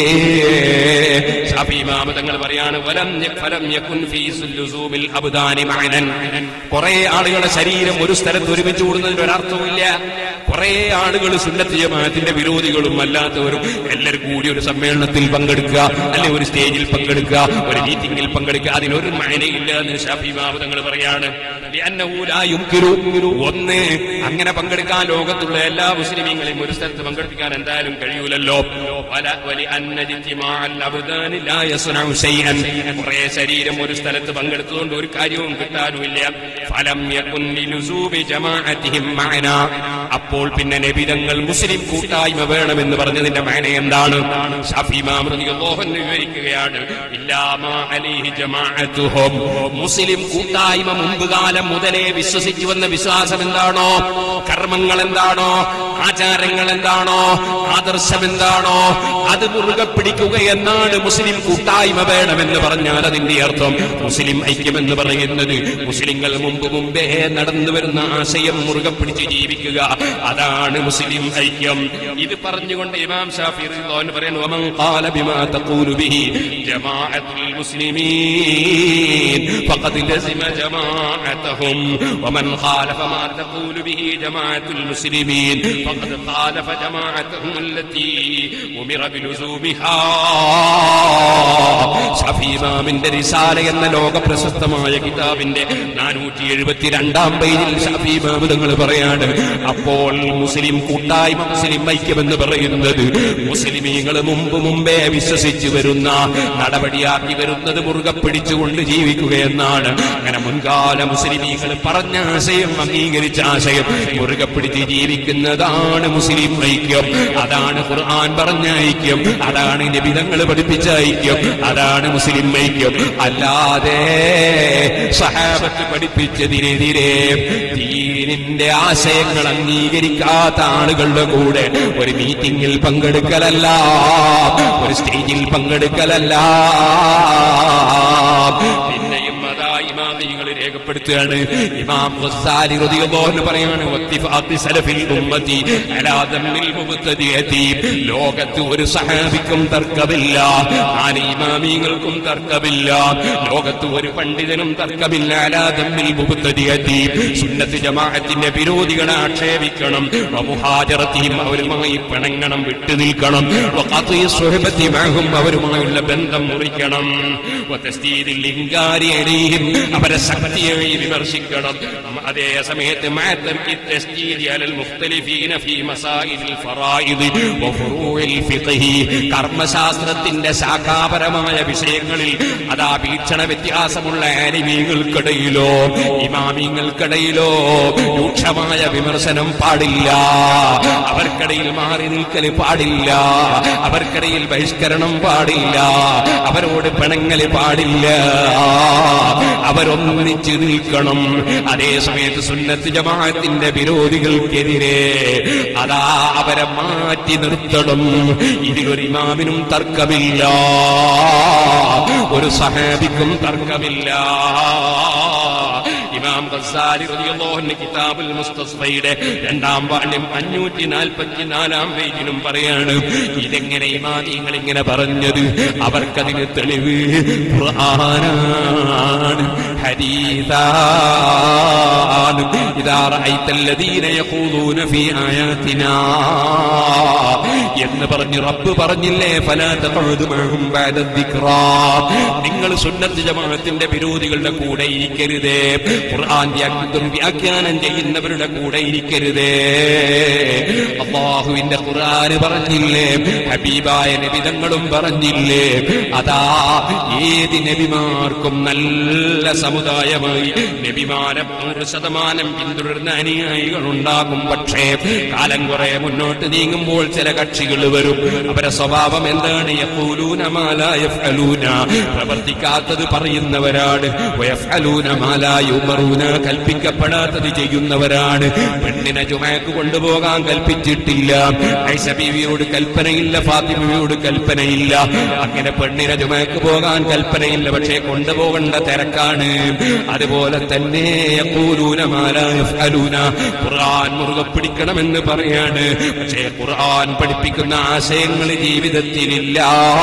ഷാഫി ഇമാം തങ്ങൾ പറയാണ് വലം യ- ഫലം യകുൻ ഫീ സുല്ലൂസുമിൽ അബ്ദാനി മഅനൻ കുറെ ആളുകളുടെ ശരീരം ഒരു സ്ഥലത്ത് ഒരുമിച്ച് കൂടുന്നതിന് ഒരർത്ഥവുമില്ല കുറെ ആളുകൾ സുന്നത്ത് ജമാഅത്തിന്റെ വിരോധികളും അല്ലാത്തവരും എല്ലാവരും കൂടി ഒരു സമ്മേളനത്തിൽ പങ്കെടുക്കുക അല്ലെ ഒരു സ്റ്റേജിൽ പങ്കെടുക്കുക ഒരു മീറ്റിംഗിൽ പങ്കെടുക്കുക അതിനൊരു മഴയില്ല എന്ന് ഷാഫി ഇമാം തങ്ങൾ പറയാണ് ലിഅന്നഹു ലാ യുംകിനു. ഒന്ന് അങ്ങനെ പങ്കെടുക്കാൻ ലോകത്തുള്ള എല്ലാ മുസ്ലിമീങ്ങളെയും ഒരു സ്ഥലത്ത് പങ്കെടുപ്പിക്കാൻ എന്തായാലും കഴിയൂലല്ലോ വല- വലിഅന്ന ഇജ്തിമാഅൽ അബ്ദാനി ലാ യസ്നഉ ശൈഅൻ. കുറേ ശരീരം ഒരു സ്ഥലത്ത് പങ്കെടുത്തുകൊണ്ട് ഒരു കാര്യവും കിട്ടാനുമില്ല ഫലം യകുൻ ലിലുസൂബി ജമാഅത്തിഹിം മഅനാ അപ്പോൾ പിന്നെ നബിതങ്ങൾ മുസ്ലിം കൂട്ടായ്മ വേണമെന്ന് പറഞ്ഞതിന്റെ മേന എന്താണ് ഷാഫി ഇമാം റളിയല്ലാഹു അൻഹു വിവരിക്കുകയാണ് ഇല്ലാമാ അലൈഹി ജമാഅത്തുഹും മുസ്ലിം കൂട്ടായ്മ മുമ്പ് കാലം മുതലേ വിശ്വസിച്ചു വന്ന വിശ്വാസം എന്താണോ കർമ്മങ്ങൾ എന്താണോ ആചാരങ്ങൾ എന്താണോ ആദർശം എന്താണോ അത് മുറുകെ പിടിക്കുക എന്നാണ് മുസ്ലിം കൂട്ടായ്മ വേണമെന്ന് പറഞ്ഞാൽ അതിന്റെ അർത്ഥം മുസ്ലിം ഐക്യമെന്ന് പറയുന്നത് മുസ്ലിങ്ങൾ മുമ്പ് മുമ്പേ നടന്നു വരുന്ന ആശയം മുറുകെ പിടിച്ച് ജീവിക്കുക അതാണ് മുസ്ലിം ഐക്യം ഇത് പറഞ്ഞുകൊണ്ട് ഇമാം ഷാഫി റളിയല്ലാഹു അൻഹു പറയുന്നു വമൻ ഖാല ബിമാ തഖൂലു ബിഹി ജമാഅത്തുൽ മുസ്ലിമീൻ ഫഖദ് ലസിമ ജമാഅതഹും വമൻ ഖാലഫ മാ തഖൂലു ബിഹി ജമാഅത്തുൽ മുസ്ലിമീൻ ഫഖദ് ഖാലഫ ജമാഅതഹും അല്ലതി ഉമിറ ബിലുസൂമിഹാ ഷാഫി ഇമാമിന്റെ റിസാല എന്ന ലോക പ്രശസ്തമായ കിതാബിന്റെ നാനൂറ്റി എഴുപത്തിരണ്ടാം പേജിൽ ഷാഫി ഇമാം തങ്ങൾ പറയാണ് അപ്പോൾ മുസ്ലിം കൂട്ടായ്മ മുസ്ലിം ഐക്യമെന്ന് പറയുന്നത് മുസ്ലിമീങ്ങൾ മുമ്പ് മുമ്പേ വിശ്വസിച്ചു വരുന്ന നടപടിയാക്കി വരുന്നത് മുറുകെ പിടിച്ചുകൊണ്ട് ജീവിക്കുക എന്നാണ് അങ്ങനെ മുൻകാല മുസ്ലിമീങ്ങൾ പറഞ്ഞ ആശയം അംഗീകരിച്ച ആശയം മുറുകെ പിടിച്ച് ജീവിക്കുന്നതാണ് മുസ്ലിം ഐക്യം അതാണ് ഖുർആൻ പറഞ്ഞ ഐക്യം അതാണ് നബിതങ്ങൾ പഠിപ്പിച്ച ഐക്യം അതാണ് മുസ്ലിം ഐക്യം അല്ലാതെ സഹാബത്ത് പഠിപ്പിച്ചതിനെതിരെ ദീനിന്റെ ആശയങ്ങൾ അംഗീകരിക്കാത്ത ആളുകളുടെ കൂടെ ഒരു മീറ്റിംഗിൽ പങ്കെടുക്കലല്ല ഒരു സ്റ്റേജിൽ പങ്കെടുക്കലല്ല പിന്നെയും അതാ ഇമാമികൾ രേഖപ്പെടുത്തുകയാണ് ഇമാം ഗസ്സാലി റളിയല്ലാഹു അൻഹു പറയാണ് വത്തിഫാഖി സലഫിൽ ഉമ്മത്തി അലാ ദമ്മിൽ മുബ്തദിയതി ലോകത്ത് ഒരു സഹാബിക്കും തർക്കമില്ല നാല് ഇമാമിങ്ങൾക്കും തർക്കമില്ല ലോകത്ത് ഒരു പണ്ഡിതനും തർക്കമില്ല അലാ ദമ്മിൽ മുബ്തദിയതി സുന്നത്ത് ജമാഅത്തിന്റെ വിരോധികളെ ആക്ഷേപിക്കണം വമുഹാജറത്തിയും അവരുമായി പിണങ്ങണം വിട്ടു നിൽക്കണം വഖാത്തി സുഹബത്തി മഅഹും അവരുമായുള്ള ബന്ധം മുറിക്കണം വതസ്ദീദിൽ ഇൻകാരി അലൈഹിം അവരെ ശക്തിയായി വിമർശിക്കണം അതേ സമയത്ത് മാത്തം التسجيل على المختلفين في مسائل الفرائض وفروع الفقه കർമ്മശാസ്ത്രത്തിന്റെ ശാഖാപരമായ വിഷയങ്ങളിൽ അതാ വീക്ഷണ വ്യത്യാസമുള്ള ആനിമീങ്ങൾക്കിടയിലോ ഇമാമിങ്ങൾക്കിടയിലോ രൂക്ഷമായ വിമർശനം പാടില്ല അവർക്കിടയിൽ മാറി നിൽക്കൽ പാടില്ല അവർക്കിടയിൽ ബഹിഷ്കരണം പാടില്ല അവരോട് പിണങ്ങല് പാടില്ല അവരൊന്നിച്ച് നിൽക്കണം അതേ സമയത്ത് സുന്നത്ത് ജമാഅത്തിന്റെ വിരോധികൾക്കെതിരെ അതാ അവരെ മാറ്റി നിർത്തണം ഇതിലൊരു ഇമാമിനും തർക്കമില്ല ഒരു സഹാബിക്കും തർക്കമില്ല ഇമാം ഗസാലി റളിയല്ലാഹു അൻഹു കിതാബുൽ മുസ്തസ്ഫയുടെ രണ്ടാം വാള്യം അഞ്ഞൂറ്റി നാൽപ്പത്തിനാലാം പേജിലും പറയാണ് ഇതെങ്ങനെ ഇമാമിങ്ങൾ ഇങ്ങനെ പറഞ്ഞത് അവർക്കതിന് തെളിവ് ഖുർആനാണ് ഹദീസാണ് ഇദാ റഅയ്തല്ലദീന യഖൂലൂന ഫീ ആയാതിനാ എന്ന് പറഞ്ഞ് റബ്ബ് പറഞ്ഞില്ലേ ഫലാ തഖഉദു മഅഹും ബഅദ ദിക്റാ നിങ്ങൾ സുന്നത്ത് ജമാഅത്തിന്റെ വിരോധികളുടെ കൂടെ ഇരിക്കരുതേ ഖുർആൻ വ്യാഖ്യാനം വ്യാഖ്യാനം ചെയ്യുന്നവരുടെ കൂടെ ഇരിക്കരുതേ അള്ളാഹുവിന്റെ ഖുർആൻ പറഞ്ഞില്ലേ ഹബീബായ നബിതങ്ങളും പറഞ്ഞില്ലേ അതാ ഏത് നബിമാർക്കും നല്ല സമുദായമായി നബിമാനം നൂറ് ശതമാനം പിന്തുടരുന്ന അനുയായികൾ ഉണ്ടാകും പക്ഷേ കാലം കുറെ മുന്നോട്ട് നീങ്ങുമ്പോൾ ചില കക്ഷികൾ വരും അവരെ സ്വഭാവം എന്താണ് യഖൂലൂന മാ ലാ യഫ്അലൂന പ്രവർത്തിക്കാത്തത് പറയുന്നവരാണ് വയഫ്അലൂന മാ ലാ യുമറൂന കൽപ്പിക്കപ്പെടാത്തത് ചെയ്യുന്നവരാണ് പെണ്ണിനെ ജുമയ്ക്ക് കൊണ്ടുപോകാൻ കൽപ്പിച്ചിട്ടില്ല ഐഷ ബീവിയോട് കൽപ്പനയില്ല ഫാത്തിമയോട് കൽപ്പനയില്ല അങ്ങനെ പെണ്ണിനെ ജുമയ്ക്ക് പോകാൻ കൽപ്പനയില്ല പക്ഷേ കൊണ്ടുപോകേണ്ട തിരക്കാണ് അതുപോലെ തന്നെ യഖൂലൂന മാ ലാ യഫ്അലൂന ഖുർആൻ മുറുകെ പിടിക്കണമെന്ന് പറയാണ് പക്ഷേ ഖുർആൻ പഠിപ്പിക്കുന്ന ആശയങ്ങൾ ജീവിതത്തിലില്ല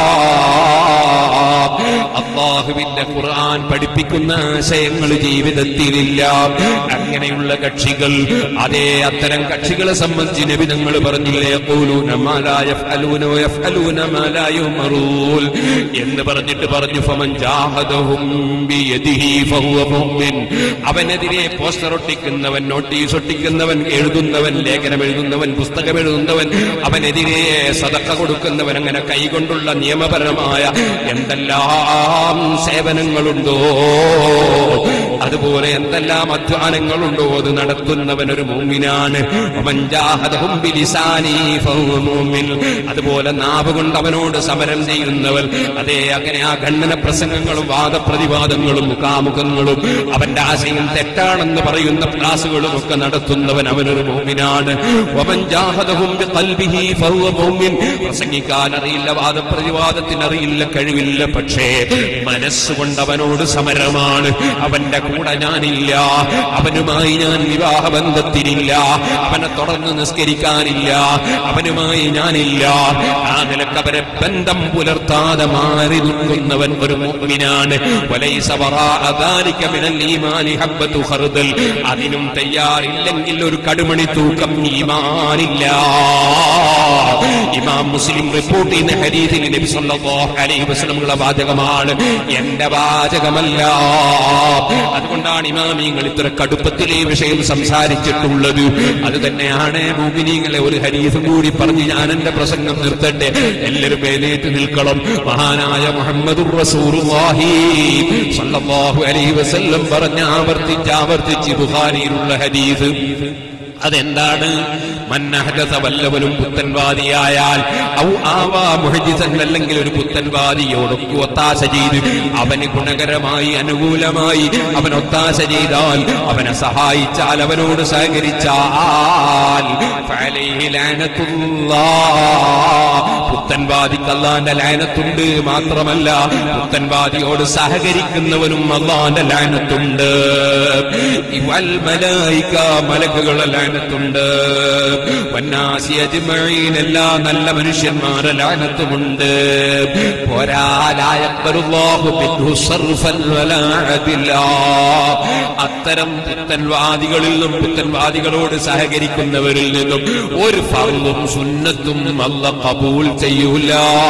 അള്ളാഹുവിന്റെ ഖുർആൻ പഠിപ്പിക്കുന്ന ആശയങ്ങൾ ജീവിതത്തിലില്ല അങ്ങനെയുള്ള കക്ഷികൾ അതേ അത്തരം കക്ഷികളെ സംബന്ധിച്ച് നബി തങ്ങൾ പറഞ്ഞില്ലേ യഖൂലൂന മാ ലാ യഫ്അലൂന വയഫ്അലൂന മാ ലാ യുമറൂൻ എന്ന് പറഞ്ഞിട്ട് പറഞ്ഞു ഫമൻ ജാഹദഹും ബിയദിഹി ഫഹുവ മുഅ്മിൻ അവനെതിരെ പോസ്റ്റർ ഒട്ടിക്കുന്നവൻ നോട്ടീസ് ഒട്ടിക്കുന്നവൻ എഴുതുന്നവൻ ലേഖനം എഴുതുന്നവൻ പുസ്തകം എഴുതുന്നവൻ അവനെതിരെ സദക്ക കൊടുക്കുന്നവൻ അങ്ങനെ കൈകൊണ്ടുള്ള നിയമപരമായ എന്തെല്ലാം സേവനങ്ങളുണ്ടോ അതുപോലെ എന്തെല്ലാം അധ്വാനങ്ങളുണ്ടോ അത് നടത്തുന്നവൻ ഒരു മൂമിനാണ് വമൻ ജാഹദഹും ബിലിസാനി ഫഹുവ മൂമിൻ. അതുപോലെ നാവ് കൊണ്ട് അവനോട് സമരം ചെയ്യുന്നവൻ അതേ അങ്ങനെ ആ ഖണ്ഡന പ്രസംഗങ്ങളും വാദപ്രതിവാദങ്ങളും മുഖാമുഖങ്ങളും അവന്റെ ആശയം തെറ്റാണെന്ന് പറയുന്ന ക്ലാസുകളും ഒക്കെ നടത്തുന്നവൻ അവനൊരു മോമിനാണ് വമൻ ജാഹദഹും ബിഖൽബിഹി ഫഹുവ മൂമിൻ. പ്രസംഗിക്കാൻ അറിയില്ല വാദപ്രതിവാദത്തിന് അറിയില്ല കഴിവില്ല പക്ഷേ മനസ്സുകൊണ്ട് അവനോട് സമരമാണ് അവന്റെ കൂടെ ഞാനില്ല അവനുമായി ഞാൻ വിവാഹബന്ധത്തിനില്ല അവനെ തുടർന്ന് നിസ്കരിക്കാനില്ല അവനുമായി ഞാനില്ല ആ നിലക്ക് അവരെ ബന്ധം പുലർത്താതെ മാറി നിൽക്കുന്നവൻ ഒരു മുഅ്മിനാണ് വലൈസ വറാഅ ذلك من الإيمان حبة خردل അതിനും തയ്യാറില്ലെങ്കിൽ ഒരു കടുമണി തൂക്കം ഈമാനില്ല ഇമാം മുസ്ലിം റിപ്പോർട്ട് ചെയ്യുന്ന ഹരീതിൽ നബി സല്ലല്ലാഹു അലൈഹി വസല്ലമയുടെ വാചകമാണ് എന്റെ വാചകമല്ല അതുകൊണ്ടാണ് ഇമാമിങ്ങൾ ഇത്ര കടുപ്പത്തിൽ ഈ വിഷയം സംസാരിച്ചിട്ടുള്ളത് അത് തന്നെയാണ് മോമിനിങ്ങളെ ഒരു ഹരീസും കൂടി പറഞ്ഞ് ഞാൻ എന്റെ പ്രസംഗം നിർത്തട്ടെ എല്ലാവരും വേലേറ്റ് നിൽക്കണം മഹാനായ മുഹമ്മദുർ റസൂലുള്ളാഹി സല്ലല്ലാഹു അലൈഹി വസല്ലം പറഞ്ഞ ആവർത്തിച്ച് ആവർത്തിച്ച് ബുഖാരിയിലുള്ള ഹദീസ് അതെന്താണ് മന്നഹദസ വല്ലവനും പുത്തൻവാദിയായാൽ ഔ ആവാ മുഹജിസൻ അല്ലെങ്കിൽ ഒരു പുത്തൻവാദിയോടൊക്കെ ഒത്താശ ചെയ്ത് അവന് ഗുണകരമായി അനുകൂലമായി അവൻ ഒത്താശ ചെയ്താൽ അവനെ സഹായിച്ചാൽ അവനോട് സഹകരിച്ചാൽ ഫഅലൈഹി ലാനത്തുല്ലാഹ്. പുത്തൻവാദിക്ക് അള്ളാന്റെ ലാനത്തുണ്ട് മാത്രമല്ല പുത്തൻവാദിയോട് സഹകരിക്കുന്നവനും അള്ളാന്റെ ലാനത്തുണ്ട് ഇവൽ മലായിക മലക്കുകളെ ലാനത്തുണ്ട് വന്നാസി അജ്മഈൻ എല്ലാ നല്ല മനുഷ്യന്മാരെ ലാനത്തുമുണ്ട് പോരാ ലാ യഖ്ബലുല്ലാഹു മിൻഹു സർഫൻ വലാ അദിലാ അത്തരം പുത്തൻവാദികളിൽ നിന്നും പുത്തൻവാദികളോട് സഹകരിക്കുന്നവരിൽ നിന്നും ഒരു ഫർളും സുന്നത്തും അല്ല കബൂൽ ചെയ്യൂല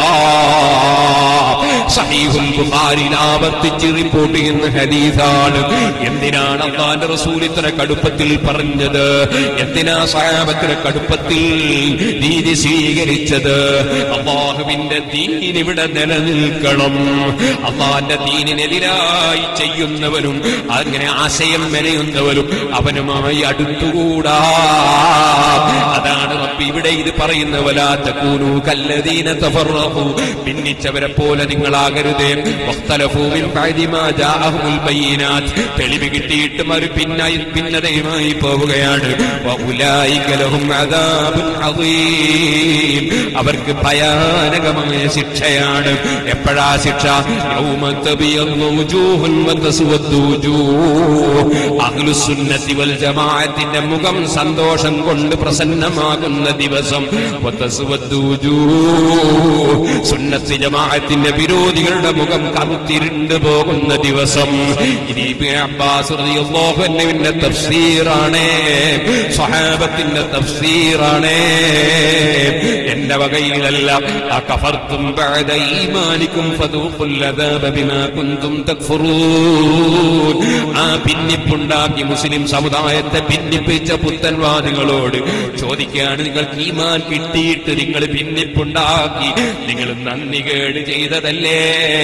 സഹീഹുൽ ബുഖാരിയിൽ ആവർത്തിച്ച് റിപ്പോർട്ട് ചെയ്യുന്ന ഹദീസാണ് എന്തിനാണ് അള്ളാന്റെ റസൂൽ ഇത്ര കടുപ്പത്തിൽ പറഞ്ഞത് എന്തിനാ സഹാബത്തിന് കടുപ്പത്തിൽ നീതി സ്വീകരിച്ചത് അള്ളാഹുവിന്റെ ദീൻ ഇവിടെ നിലനിൽക്കണം അള്ളാന്റെ ദീനിനെതിരായി ചെയ്യുന്നവരും അങ്ങനെ ആശയം മെനയുന്നവരും അവനുമായി അടുത്തുകൂടാ അതാണ് റബ്ബ് ഇവിടെ ഇത് പറയുന്ന വലാത്ത കൂനു കല്ലദീന തഫറഹു ഭിന്നിച്ചവരെ പോലെ നിങ്ങളാകരുതേ വഖ്തലഫൂ മിൻ ബഅദി മാ ജാഅഹുൽ ബയ്യിനാത്ത് തെളിവ് കിട്ടിയിട്ടും അവർ പിന്നായി ഭിന്നതയുമായി പോവുകയാണ് വഉലൈക ലഹും അദാബുൻ അദീം അവർക്ക് ഭയാനകമായ ശിക്ഷയാണ് എപ്പോഴാ ശിക്ഷ യൗമ തബിയദ്ദു വജൂഹുൻ വതസ്വദ്ദു വജൂഹ് അഹ്ലുസുന്നത്തി വൽ ജമാഅത്തിന്റെ മുഖം സന്തോഷം കൊണ്ട് പ്രസന്നമാകുന്ന ദിവസം വതസ്വദ്ദു വജൂഹ് സുന്നത്തി ജമാഅത്തിന്റെ വിരോധികളുടെ മുഖം കറുത്തിരുണ്ട് പോകുന്ന ദിവസം ഇനി ഇബ്നു അബ്ബാസ് റളിയല്ലാഹു അൻഹുവിന്റെ തഫ്സീറാണ് സ്വഹാബത്തിന്റെ തഫ്സീറാണ് എന്റെ വകയിലല്ല അകഫർത്തും ബഅദ ഈമാനിക്കും ഫദൂഖുൽ അദാബ ബിമാ കുൻതും തക്ഫുറൂൻ ആ ഭിന്നിപ്പുണ്ടാക്കി മുസ്ലിം സമുദായത്തെ ഭിന്നിപ്പിച്ച പുത്തൻവാദികളോട് ചോദിക്കുകയാണ് നിങ്ങൾക്ക് ഈമാൻ കിട്ടിയിട്ട് നിങ്ങൾ ഭിന്നിപ്പുണ്ടാക്കി നിങ്ങൾ നന്ദി കേട് ചെയ്തതല്ലേ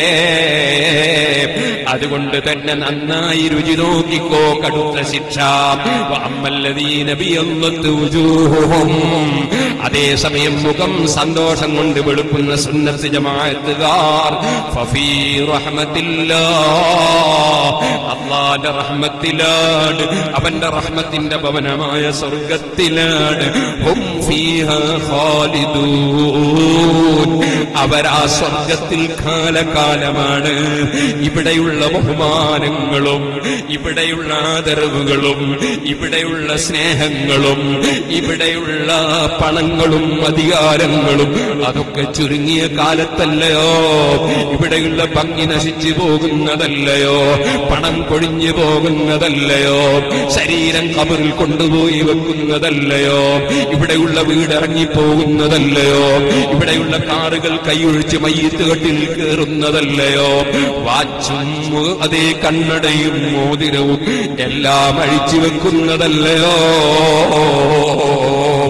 അതുകൊണ്ട് തന്നെ നന്നായി രുചി നോക്കിക്കോ കടുത്ത ശിക്ഷ വഅമ്മല്ലദീന ബിയദ്ദത്ത് വുജൂഹുഹും. അതേസമയം മുഖം സന്തോഷം കൊണ്ട് വെളുക്കുന്ന സുന്നത്ത് ജമാഅത്തുകാർ ഫഫീ റഹ്മത്തില്ലാ അള്ളാന്റെ റഹ്മത്തിലാണ് അവന്റെ റഹ്മത്തിന്റെ ഭവനമായ സ്വർഗത്തിലാണ് ഹും ഫീഹാ ഖാലിദൂൻ അവരാ സ്വർഗത്തിൽ കാലകാലമാണ് ഇവിടെയുള്ള ബഹുമാനങ്ങളും ഇവിടെയുള്ള ആദരവുകളും ഇവിടെയുള്ള സ്നേഹങ്ങളും ഇവിടെയുള്ള പണങ്ങളും അധികാരങ്ങളും അതൊക്കെ ചുരുങ്ങിയ കാലത്തല്ലയോ ഇവിടെയുള്ള ഭംഗി നശിച്ചു പോകുന്നതല്ലയോ പണം കൊഴിഞ്ഞു പോകുന്നതല്ലയോ ശരീരം കബറിൽ കൊണ്ടുപോയി വെക്കുന്നതല്ലയോ ഇവിടെയുള്ള വീട് ഇറങ്ങിപ്പോകുന്നതല്ലയോ ഇവിടെയുള്ള കാറുകൾ കൈയൊഴിച്ച് മയ്യത്ത് കെട്ടിൽ കയറുന്നതല്ലയോ വാച്ചും അതേ കണ്ണടയും മോതിരവും എല്ലാം അഴിച്ചു വെക്കുന്നതല്ലയോ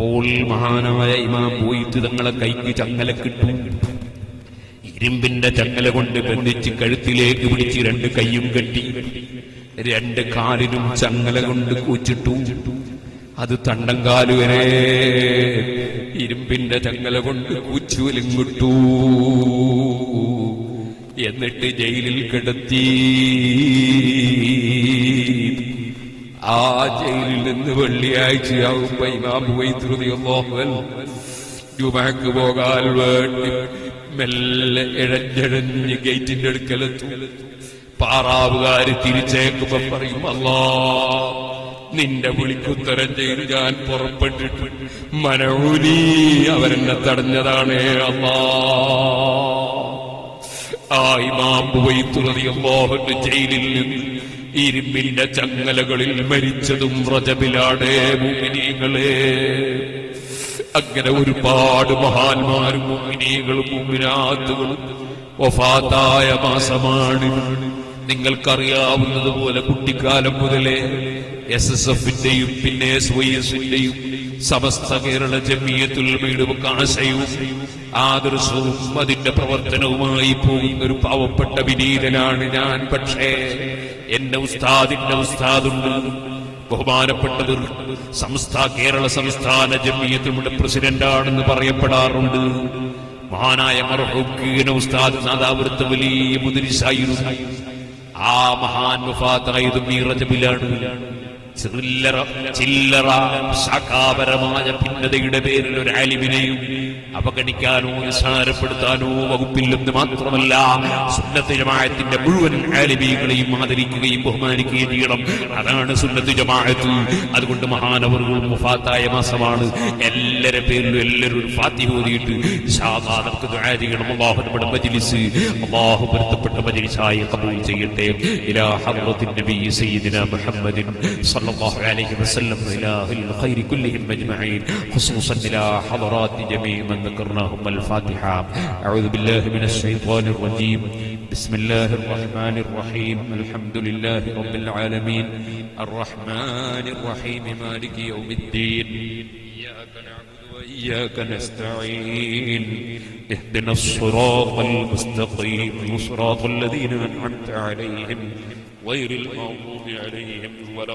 അപ്പോൾ മഹാനായ ഇമാം പോയിട്ട് തങ്ങളെ കൈക്ക് ചങ്ങല കിട്ടും ഇരുമ്പിന്റെ ചങ്ങല കൊണ്ട് ബന്ധിച്ച് കഴുത്തിലേക്ക് പിടിച്ച് രണ്ട് കൈയും കെട്ടി രണ്ട് കാലിനും ചങ്ങല കൊണ്ട് കൂച്ചിട്ടു അത് തണ്ടങ്കാല് വരെ ഇരുമ്പിന്റെ ചങ്ങല കൊണ്ട് കൂച്ചുവലിങ്ങിട്ടു എന്നിട്ട് ജയിലിൽ കിടത്തി ആ ജയിലിൽ നിന്ന് വെള്ളിയാഴ്ചയാകുമ്പോ ഇമാം വൈദ്യുതിയോഹൻ ജുമാക്ക് പോകാൻ വേണ്ടി മെല്ലെ ഇഴഞ്ഞഴഞ്ഞ് ഗേറ്റിന്റെ അടുക്കലെത്തും പാറാവുകാര് തിരിച്ചേക്കുമ്പോ പറയും അല്ലാ നിന്റെ വിളിക്കുത്തരം ചെയ്ത് ഞാൻ പുറപ്പെട്ടിട്ട് മനൂലി അവരെന്നെ തടഞ്ഞതാണ് അല്ലാ ആ ഇമാം റളിയല്ലാഹു ജയിലിൽ നിന്ന് ഇരുമ്പിന്റെ ചങ്ങലകളിൽ മരിച്ചതും റജബിലാണ് മുഅ്മിനീങ്ങളെ അങ്ങനെ ഒരുപാട് മഹാന്മാരും മുഅ്മിനീകളും മുഅ്മിനാത്തുകളും വഫാത്തായ മാസമാണ് നിങ്ങൾക്കറിയാവുന്നതുപോലെ കുട്ടിക്കാലം മുതലേ എസ് എസ് എഫിന്റെയും പിന്നെ എസ് വൈ എസിന്റെയും സമസ്ത കേരള ജമിയത്തുൽ ആശയവും ആദർശവും അതിന്റെ പ്രവർത്തനവുമായി പോകുന്ന ഒരു പാവപ്പെട്ട വിനീതനാണ് ഞാൻ പക്ഷേ എന്റെ ഉസ്താദിന്റെ ഉസ്താദുണ്ട് ബഹുമാനപ്പെട്ടത് സംസ്ഥാ കേരള സംസ്ഥാന ജമിയത്തിന്റെ പ്രസിഡന്റാണെന്ന് പറയപ്പെടാറുണ്ട് മഹാനായ മർഹൂക്കീന ഉസ്താദ് നാദാപുരത്ത് വലിയ മുതിരിസായിരുന്നു ആ മഹാൻ വഫാത്തായതും ഈ റജബിലാണ് ചില്ലറ ചില്ലറ ശാഖാപരമായ ഭിന്നതയുടെ പേരിൽ ഒരു ആലിമിനെയും അവഗണിക്കാനോ നിസ്സാരപ്പെടുത്താനോ വകുപ്പില്ലെന്ന് മാത്രമല്ല സുന്നത്ത് ജമാഅത്തിന്റെ മുഴുവൻ ആലിമീകളെയും ആദരിക്കുകയും ബഹുമാനിക്കുകയും ചെയ്യണം അതാണ് സുന്നത്ത് ജമാഅത്ത് അതുകൊണ്ട് മഹാനവറുകളും മുഫാത്തായ മാസമാണ് എല്ലാരുടെ പേരിലും എല്ലാവരും ഒരു ഫാത്തിഹ ഓതിയിട്ട് ഇൻഷാല്ലാ നമുക്ക് ദുആ ചെയ്യണം അല്ലാഹു നമ്മുടെ മജ്ലിസ് അല്ലാഹു പൊരുത്തപ്പെട്ട മജ്ലിസായി കബൂൽ ചെയ്യട്ടെ ഇലാ ഹദ്റത്തിൻ നബി സയ്യിദിന മുഹമ്മദിൻ സല്ലല്ലാഹു അലൈഹി വസല്ലം ഇലാഹിൽ ഖൈർ കുല്ലിഹിം അജ്മഈൻ ഖുസൂസൻ ഇലാ ഹദറാത്ത് ജമീ മൻ ذكرناهم الفاتحة أعوذ بالله من الشيطان الرجيم بسم الله الرحمن الرحيم الحمد لله رب العالمين الرحمن الرحيم مالك يوم الدين إياك نعبد وإياك نستعين اهدنا الصراط المستقيم صراط الذين أنعمت عليهم غير المغضوب عليهم ولا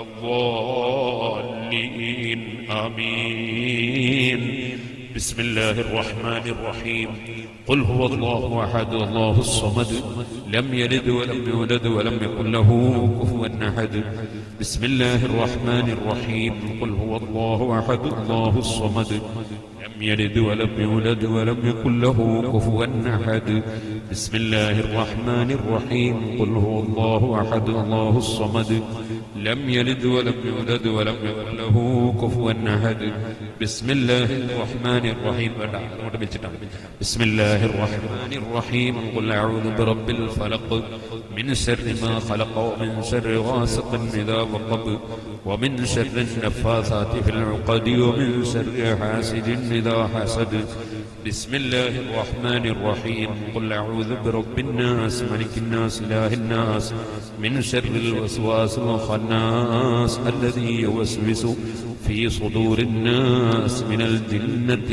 الضالين آمين بسم الله الرحمن الرحيم قل هو الله أحد الله الصمد لم يلد ولم يولد ولم يكن له كفوا أحد بسم الله الرحمن الرحيم قل هو الله أحد الله الصمد لم يلد ولم يولد ولم يكن له كفوا أحد بسم الله الرحمن الرحيم قل هو الله أحد الله الصمد لم يلد ولم يولد ولم يكن له كفوا أحد بسم الله الرحمن الرحيم بسم الله الرحمن الرحيم قل أعوذ برب الفلق من شر ما خلق ومن شر غاسق إذا وقب ومن شر النفاثات في العقد ومن شر حاسد إذا حسد بسم الله الرحمن الرحيم قل أعوذ برب الناس ملك الناس إله الناس من شر الوسواس الخناس الذي يوسوس في صدور الناس من الجنة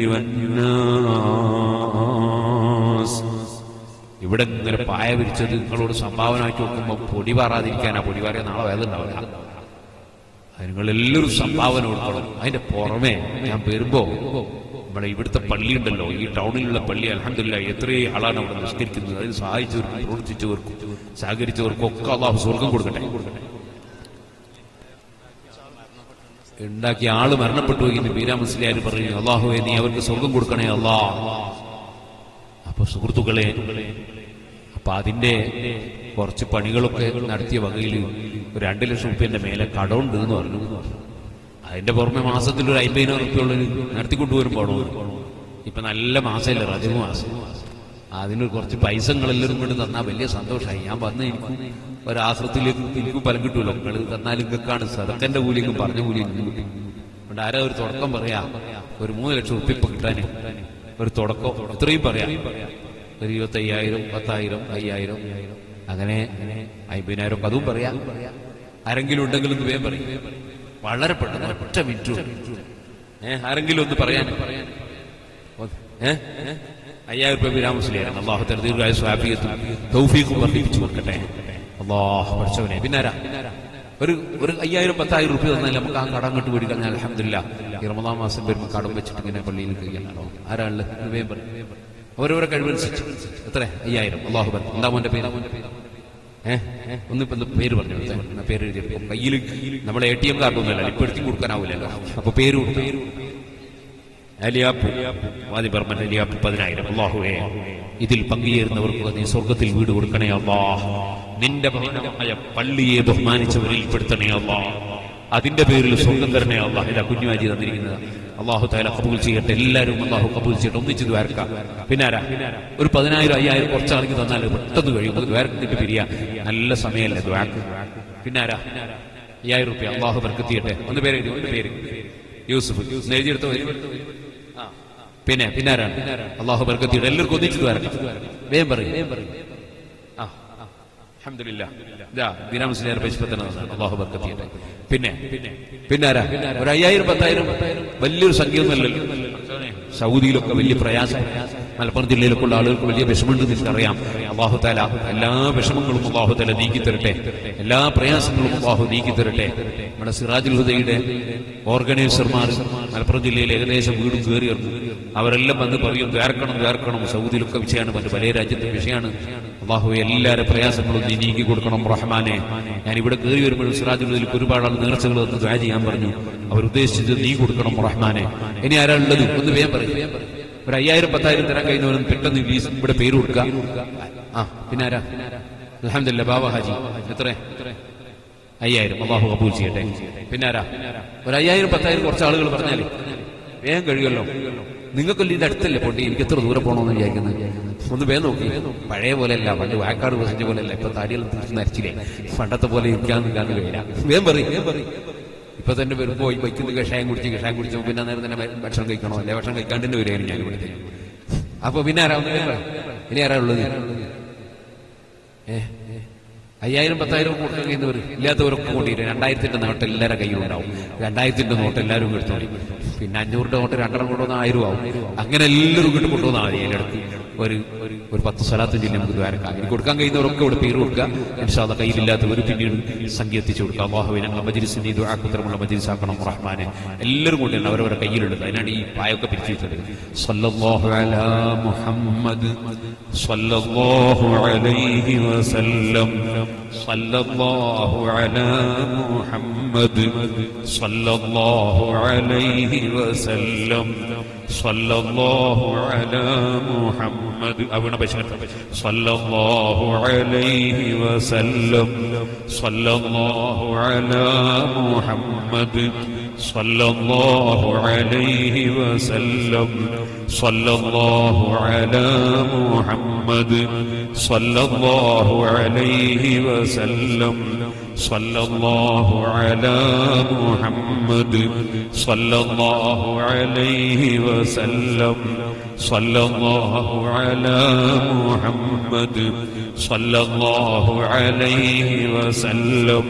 والناس ഇവിടെ ഇങ്ങനെ പായ വിരിച്ചത് നിങ്ങളോട് സംഭാവന ആക്കി നോക്കുമ്പോൾ പൊടി പാറാതിരിക്കാനാ പൊടി പാറിയ നാളെ വേദന ഉണ്ടാവില്ല അത് നിങ്ങൾ എല്ലാവരും സംഭാവന കൊടുക്കണം അതിന്റെ പുറമെ ഞാൻ വരുമ്പോ നമ്മുടെ ഇവിടുത്തെ പള്ളി ഉണ്ടല്ലോ ഈ ടൗണിലുള്ള പള്ളി അലഹമില്ല എത്രയും ആളാണ് അവിടെ നിസ്കരിക്കുന്നത് അതിന് സഹായിച്ചവർക്കും പ്രവർത്തിച്ചവർക്കും സഹകരിച്ചവർക്കും ഒക്കെ അള്ളാഹു സ്വർഗം കൊടുക്കട്ടെ ഉണ്ടാക്കിയ ആള് മരണപ്പെട്ടു എന്ന് ബീരാ മുസ്ലിയാർ പറഞ്ഞു അള്ളാഹുവെ നീ അവർക്ക് സ്വർഗം കൊടുക്കണേ അല്ലാ അപ്പൊ സുഹൃത്തുക്കളെ അപ്പൊ അതിന്റെ കുറച്ച് പണികളൊക്കെ നടത്തിയ വകയിൽ ഒരു രണ്ട് ലക്ഷം റുപ്യന്റെ മേലെ കടമുണ്ട് എന്ന് പറഞ്ഞു അതിന്റെ പുറമെ മാസത്തിൽ ഒരു അമ്പതിനായിരം റുപ്യുള്ള നടത്തിക്കൊണ്ടുവരും പോണോ ഇപ്പൊ നല്ല മാസമല്ലേ റജബ് മാസം അതിന് കുറച്ച് പൈസ നിങ്ങളെല്ലാവരും കൊണ്ട് തന്നാൽ വലിയ സന്തോഷമായി ഞാൻ വന്ന് എനിക്കും ഒരാശ്രത്തിലേക്ക് എനിക്കും ഫലം കിട്ടുമല്ലോ നിങ്ങൾ തന്നാൽ ഇങ്ങക്കാണ് സദക്കന്റെ കൂലിയും പറഞ്ഞ കൂലിയും കിട്ടും അതുകൊണ്ട് ആരാ ഒരു തുടക്കം പറയാ ഒരു മൂന്ന് ലക്ഷം റുപ്യ ഇപ്പൊ കിട്ടാന് ഒരു തുടക്കം ഇത്രയും പറയാം ഒരു ഇരുപത്തി അയ്യായിരം പത്തായിരം അയ്യായിരം അങ്ങനെ അയ്പതിനായിരം ഒക്കെ അതും പറയാം ആരെങ്കിലും ഉണ്ടെങ്കിലും വേഗം പറയും വളരെ പെട്ടെന്ന് ഒറ്റ മിനിറ്റ് ഏ ആരെങ്കിലും ഒന്ന് പറയാൻ ഏ അയ്യായിരം രൂപ വിരാമസ്ലിയാണ് അള്ളാഹു തല ദീർഘായ സ്വാഭിയത്തും തൗഫീഖും വർദ്ധിപ്പിച്ചു കൊടുക്കട്ടെ അള്ളാഹ് പഠിച്ചവനെ പിന്നാരാ ഒരു ഒരു അയ്യായിരം പത്തായിരം റുപ്യ തന്നാൽ നമുക്ക് ആ കടം കെട്ട് വീടി കഴിഞ്ഞാൽ അലഹമില്ല ഈ റമദാൻ മാസം വരുമ്പോൾ കടം വെച്ചിട്ട് ഇങ്ങനെ പള്ളിയിൽ കഴിയാണോ ആരാള് വേഗം പറ ഓരോരോ കഴിവനുസരിച്ച് എത്ര അയ്യായിരം അള്ളാഹു പറ എന്താ മോന്റെ പേര് ഏഹ് ഒന്നിപ്പോ ഒന്ന് പേര് പറഞ്ഞു കൊടുത്തേ. എന്നാ പേര് എഴുതിയപ്പോ കയ്യിൽ നമ്മളെ എ ടി എം കാർഡൊന്നുമല്ല ഇപ്പൊ എടുത്തി കൊടുക്കാനാവില്ലല്ലോ അപ്പൊ പേര് കൊടുത്തു. അലിയാപ്പ് വാദി ബർമൻ അലിയാപ്പ് പതിനായിരം അള്ളാഹുവേ ഇതിൽ പങ്കുചേരുന്നവർക്ക് നീ സ്വർഗത്തിൽ വീട് കൊടുക്കണേ അള്ളാഹ് നിന്റെ ഭവനമായ പള്ളിയെ ബഹുമാനിച്ചവരിൽ പെടുത്തണേ അള്ളാഹ് അതിന്റെ പേരിൽ സ്വർഗം തരണേ അള്ളാഹ് ഇതാ കുഞ്ഞുമാജി തന്നിരിക്കുന്നത് അള്ളാഹു താല കബൂൽ ചെയ്യട്ടെ എല്ലാവരും അള്ളാഹു കബൂൽ ചെയ്യട്ടെ ഒന്നിച്ച് ദ്വാരക്ക പിന്നാരാ ഒരു പതിനായിരം അയ്യായിരം കുറച്ചാണെങ്കിൽ തന്നാൽ പെട്ടെന്ന് കഴിയും അത് ദ്വാരക്കിട്ട് പിരിയാ നല്ല സമയമല്ലേ ദ്വാരക്ക് പിന്നാരാ അയ്യായിരം റുപ്യ അള്ളാഹു ബർക്കത്തിയട്ടെ ഒന്ന് പേര് എഴുതി ഒന്ന് പേര് യൂസുഫ് ഒന്ന് എഴുതിയെടുത്തോ ആ. പിന്നെ പിന്നാരാണ് അള്ളാഹു ബർക്കത്തിയുടെ എല്ലാവർക്കും ഒന്നിച്ചു ദ്വാരക്ക വേഗം പറയും ആ അൽഹംദുലില്ലാ. ഇതാ ബിനാം മുസ്ലിയാർ പശുപത്തന അള്ളാഹു ബർക്കത്തിയട്ടെ പിന്നെ പിന്നാരാ ഒരു അയ്യായിരം പത്തായിരം വലിയൊരു സംഖ്യ ഒന്നുമല്ലല്ലോ സൗദിയിലൊക്കെ വലിയ പ്രയാസം മലപ്പുറം ജില്ലയിലൊക്കെ ഉള്ള ആളുകൾക്ക് വലിയ വിഷമമുണ്ട് എനിക്കറിയാം അള്ളാഹു താല എല്ലാ വിഷമങ്ങളും അള്ളാഹു താല നീക്കി തരട്ടെ എല്ലാ പ്രയാസങ്ങളും അള്ളാഹു നീക്കി തരട്ടെ നമ്മുടെ സിറാജുൽ ഹുദയുടെ ഓർഗനൈസർമാർ മലപ്പുറം ജില്ലയിൽ ഏകദേശം വീടും കയറി ഇറങ്ങും അവരെല്ലാം വന്ന് പറയും ദ്വാർക്കണം ദ്വാർക്കണം സൗദിയിലൊക്കെ വിഷയമാണ് മറ്റു പല രാജ്യത്തെ വിഷയമാണ് അള്ളാഹു എല്ലാവരുടെ പ്രയാസങ്ങളും നീ നീക്കി കൊടുക്കണം റഹ്മാനെ ഞാൻ ഇവിടെ കയറി വരുമ്പോഴും സിറാജുൽ ഹുദയിൽ ഒരുപാട് ആൾ നേർച്ചകൾ തന്ന് ദ്വാ ചെയ്യാൻ പറഞ്ഞു അവർ ഉദ്ദേശിച്ചത് നീ കൊടുക്കണം റഹ്മാനെ ഇനി ആരാ ഉള്ളത് ഒന്ന് വേഗം പറയും ഒരു അയ്യായിരം പത്തായിരം തരാൻ കഴിയുന്നവരും പെട്ടെന്ന് ഈ ഇവിടെ പേര് കൊടുക്കുക ആ പിന്നെ ആരാ അലഹമില്ല ബാബ ഹാജി എത്ര അയ്യായിരം അള്ളാഹു കബൂൽ ചെയ്യട്ടെ പിന്നെ ആരാ ഒരു അയ്യായിരം പത്തായിരം കുറച്ച് ആളുകൾ പറഞ്ഞാലേ വേഗം കഴിയുമല്ലോ നിങ്ങൾക്കല്ല ഇത് അടുത്തല്ലേ പൊട്ടി എനിക്ക് എത്ര ദൂരെ പോകണമെന്ന് വിചാരിക്കുന്നത് ഒന്ന് വേഗം നോക്കി പഴയ പോലെയല്ല പണ്ട് വായക്കാട് പ്രസംഗിച്ച പോലെയല്ല ഇപ്പൊ താടിയെല്ലാം തീർത്ത് നരച്ചില്ലേ പണ്ടത്തെ പോലെ ഇരിക്കാന്നില്ലാന്ന് കഴിയില്ല വേഗം പറയും വേഗം പറയും ഇപ്പൊ തന്നെ വരുമ്പോ ഈ ബൈക്കിൽ കഷായം കുടിച്ച് കഷായം കുടിച്ചു പിന്നെ നേരം തന്നെ ഭക്ഷണം കഴിക്കണോ അല്ലെ ഭക്ഷണം കഴിക്കാണ്ട് തന്നെ വരികയാണ് ഞാൻ ഇവിടെ അപ്പൊ പിന്നെ ആരാ ഒന്ന് വേഗം പറ. ഇനി ആരാ ഉള്ളത് ഏ അയ്യായിരം പത്തായിരം കൊടുക്കാൻ കഴിയുന്നവർ ഇല്ലാത്തവരൊക്കെ കൊണ്ടിരും രണ്ടായിരത്തിന്റെ നോട്ട് എല്ലാവരുടെ കയ്യിലുണ്ടാവും രണ്ടായിരത്തിന്റെ നോട്ട് എല്ലാവരും എടുത്തോളി പിന്നെ അഞ്ഞൂറിന്റെ നോട്ട് രണ്ടെണ്ണം കൊണ്ടുവന്ന ആയിരം ആവും അങ്ങനെ എല്ലാവരും ഇങ്ങോട്ട് കൊണ്ടുവന്നാൽ മതി അതിനടുത്ത് ഒരു ഒരു ഒരു പത്ത് സ്ഥലത്ത് ജില്ല നമുക്ക് ദ്വാരക്കാം ഇനി കൊടുക്കാൻ കഴിയുന്നവരൊക്കെ ഇവിടെ പേര് കൊടുക്കുക ഇൻഷാല്ല കയ്യിലില്ലാത്തവർ പിന്നീട് സംഖ്യ എത്തിച്ചു കൊടുക്കുക അള്ളാഹുവെ ഞങ്ങളെ മജിലിസിന്റെ ഇത് ആക്കുത്തരമുള്ള മജിലിസാക്കണം റഹ്മാനെ എല്ലാവരും കൊണ്ടാണ് അവരവരുടെ കയ്യിലുള്ളത് അതിനാണ് ഈ പായൊക്കെ പിരിച്ചിട്ടുള്ളത് സല്ലല്ലാഹു അലാ മുഹമ്മദ് സല്ലല്ലാഹു അലൈഹി വസല്ലം സല്ലല്ലാഹു അലാ മുഹമ്മദ് സല്ലല്ലാഹു അലൈഹി വസല്ലം സല്ലല്ലാഹു അലാ മുഹമ്മദ് അവണ പശ സല്ലല്ലാഹു അലൈഹി വസല്ലം സല്ലല്ലാഹു അലാ മുഹമ്മദ് സല്ലല്ലാഹു അലൈഹി വസല്ലം സല്ലല്ലാഹു അലാ മുഹമ്മദ് സല്ലല്ലാഹു അലൈഹി വസല്ലം സല്ലല്ലാഹു അലാ മുഹമ്മദ് സല്ലല്ലാഹു അലൈഹി വസല്ലം സല്ലല്ലാഹു അലാ മുഹമ്മദ് സല്ലല്ലാഹു അലൈഹി വസല്ലം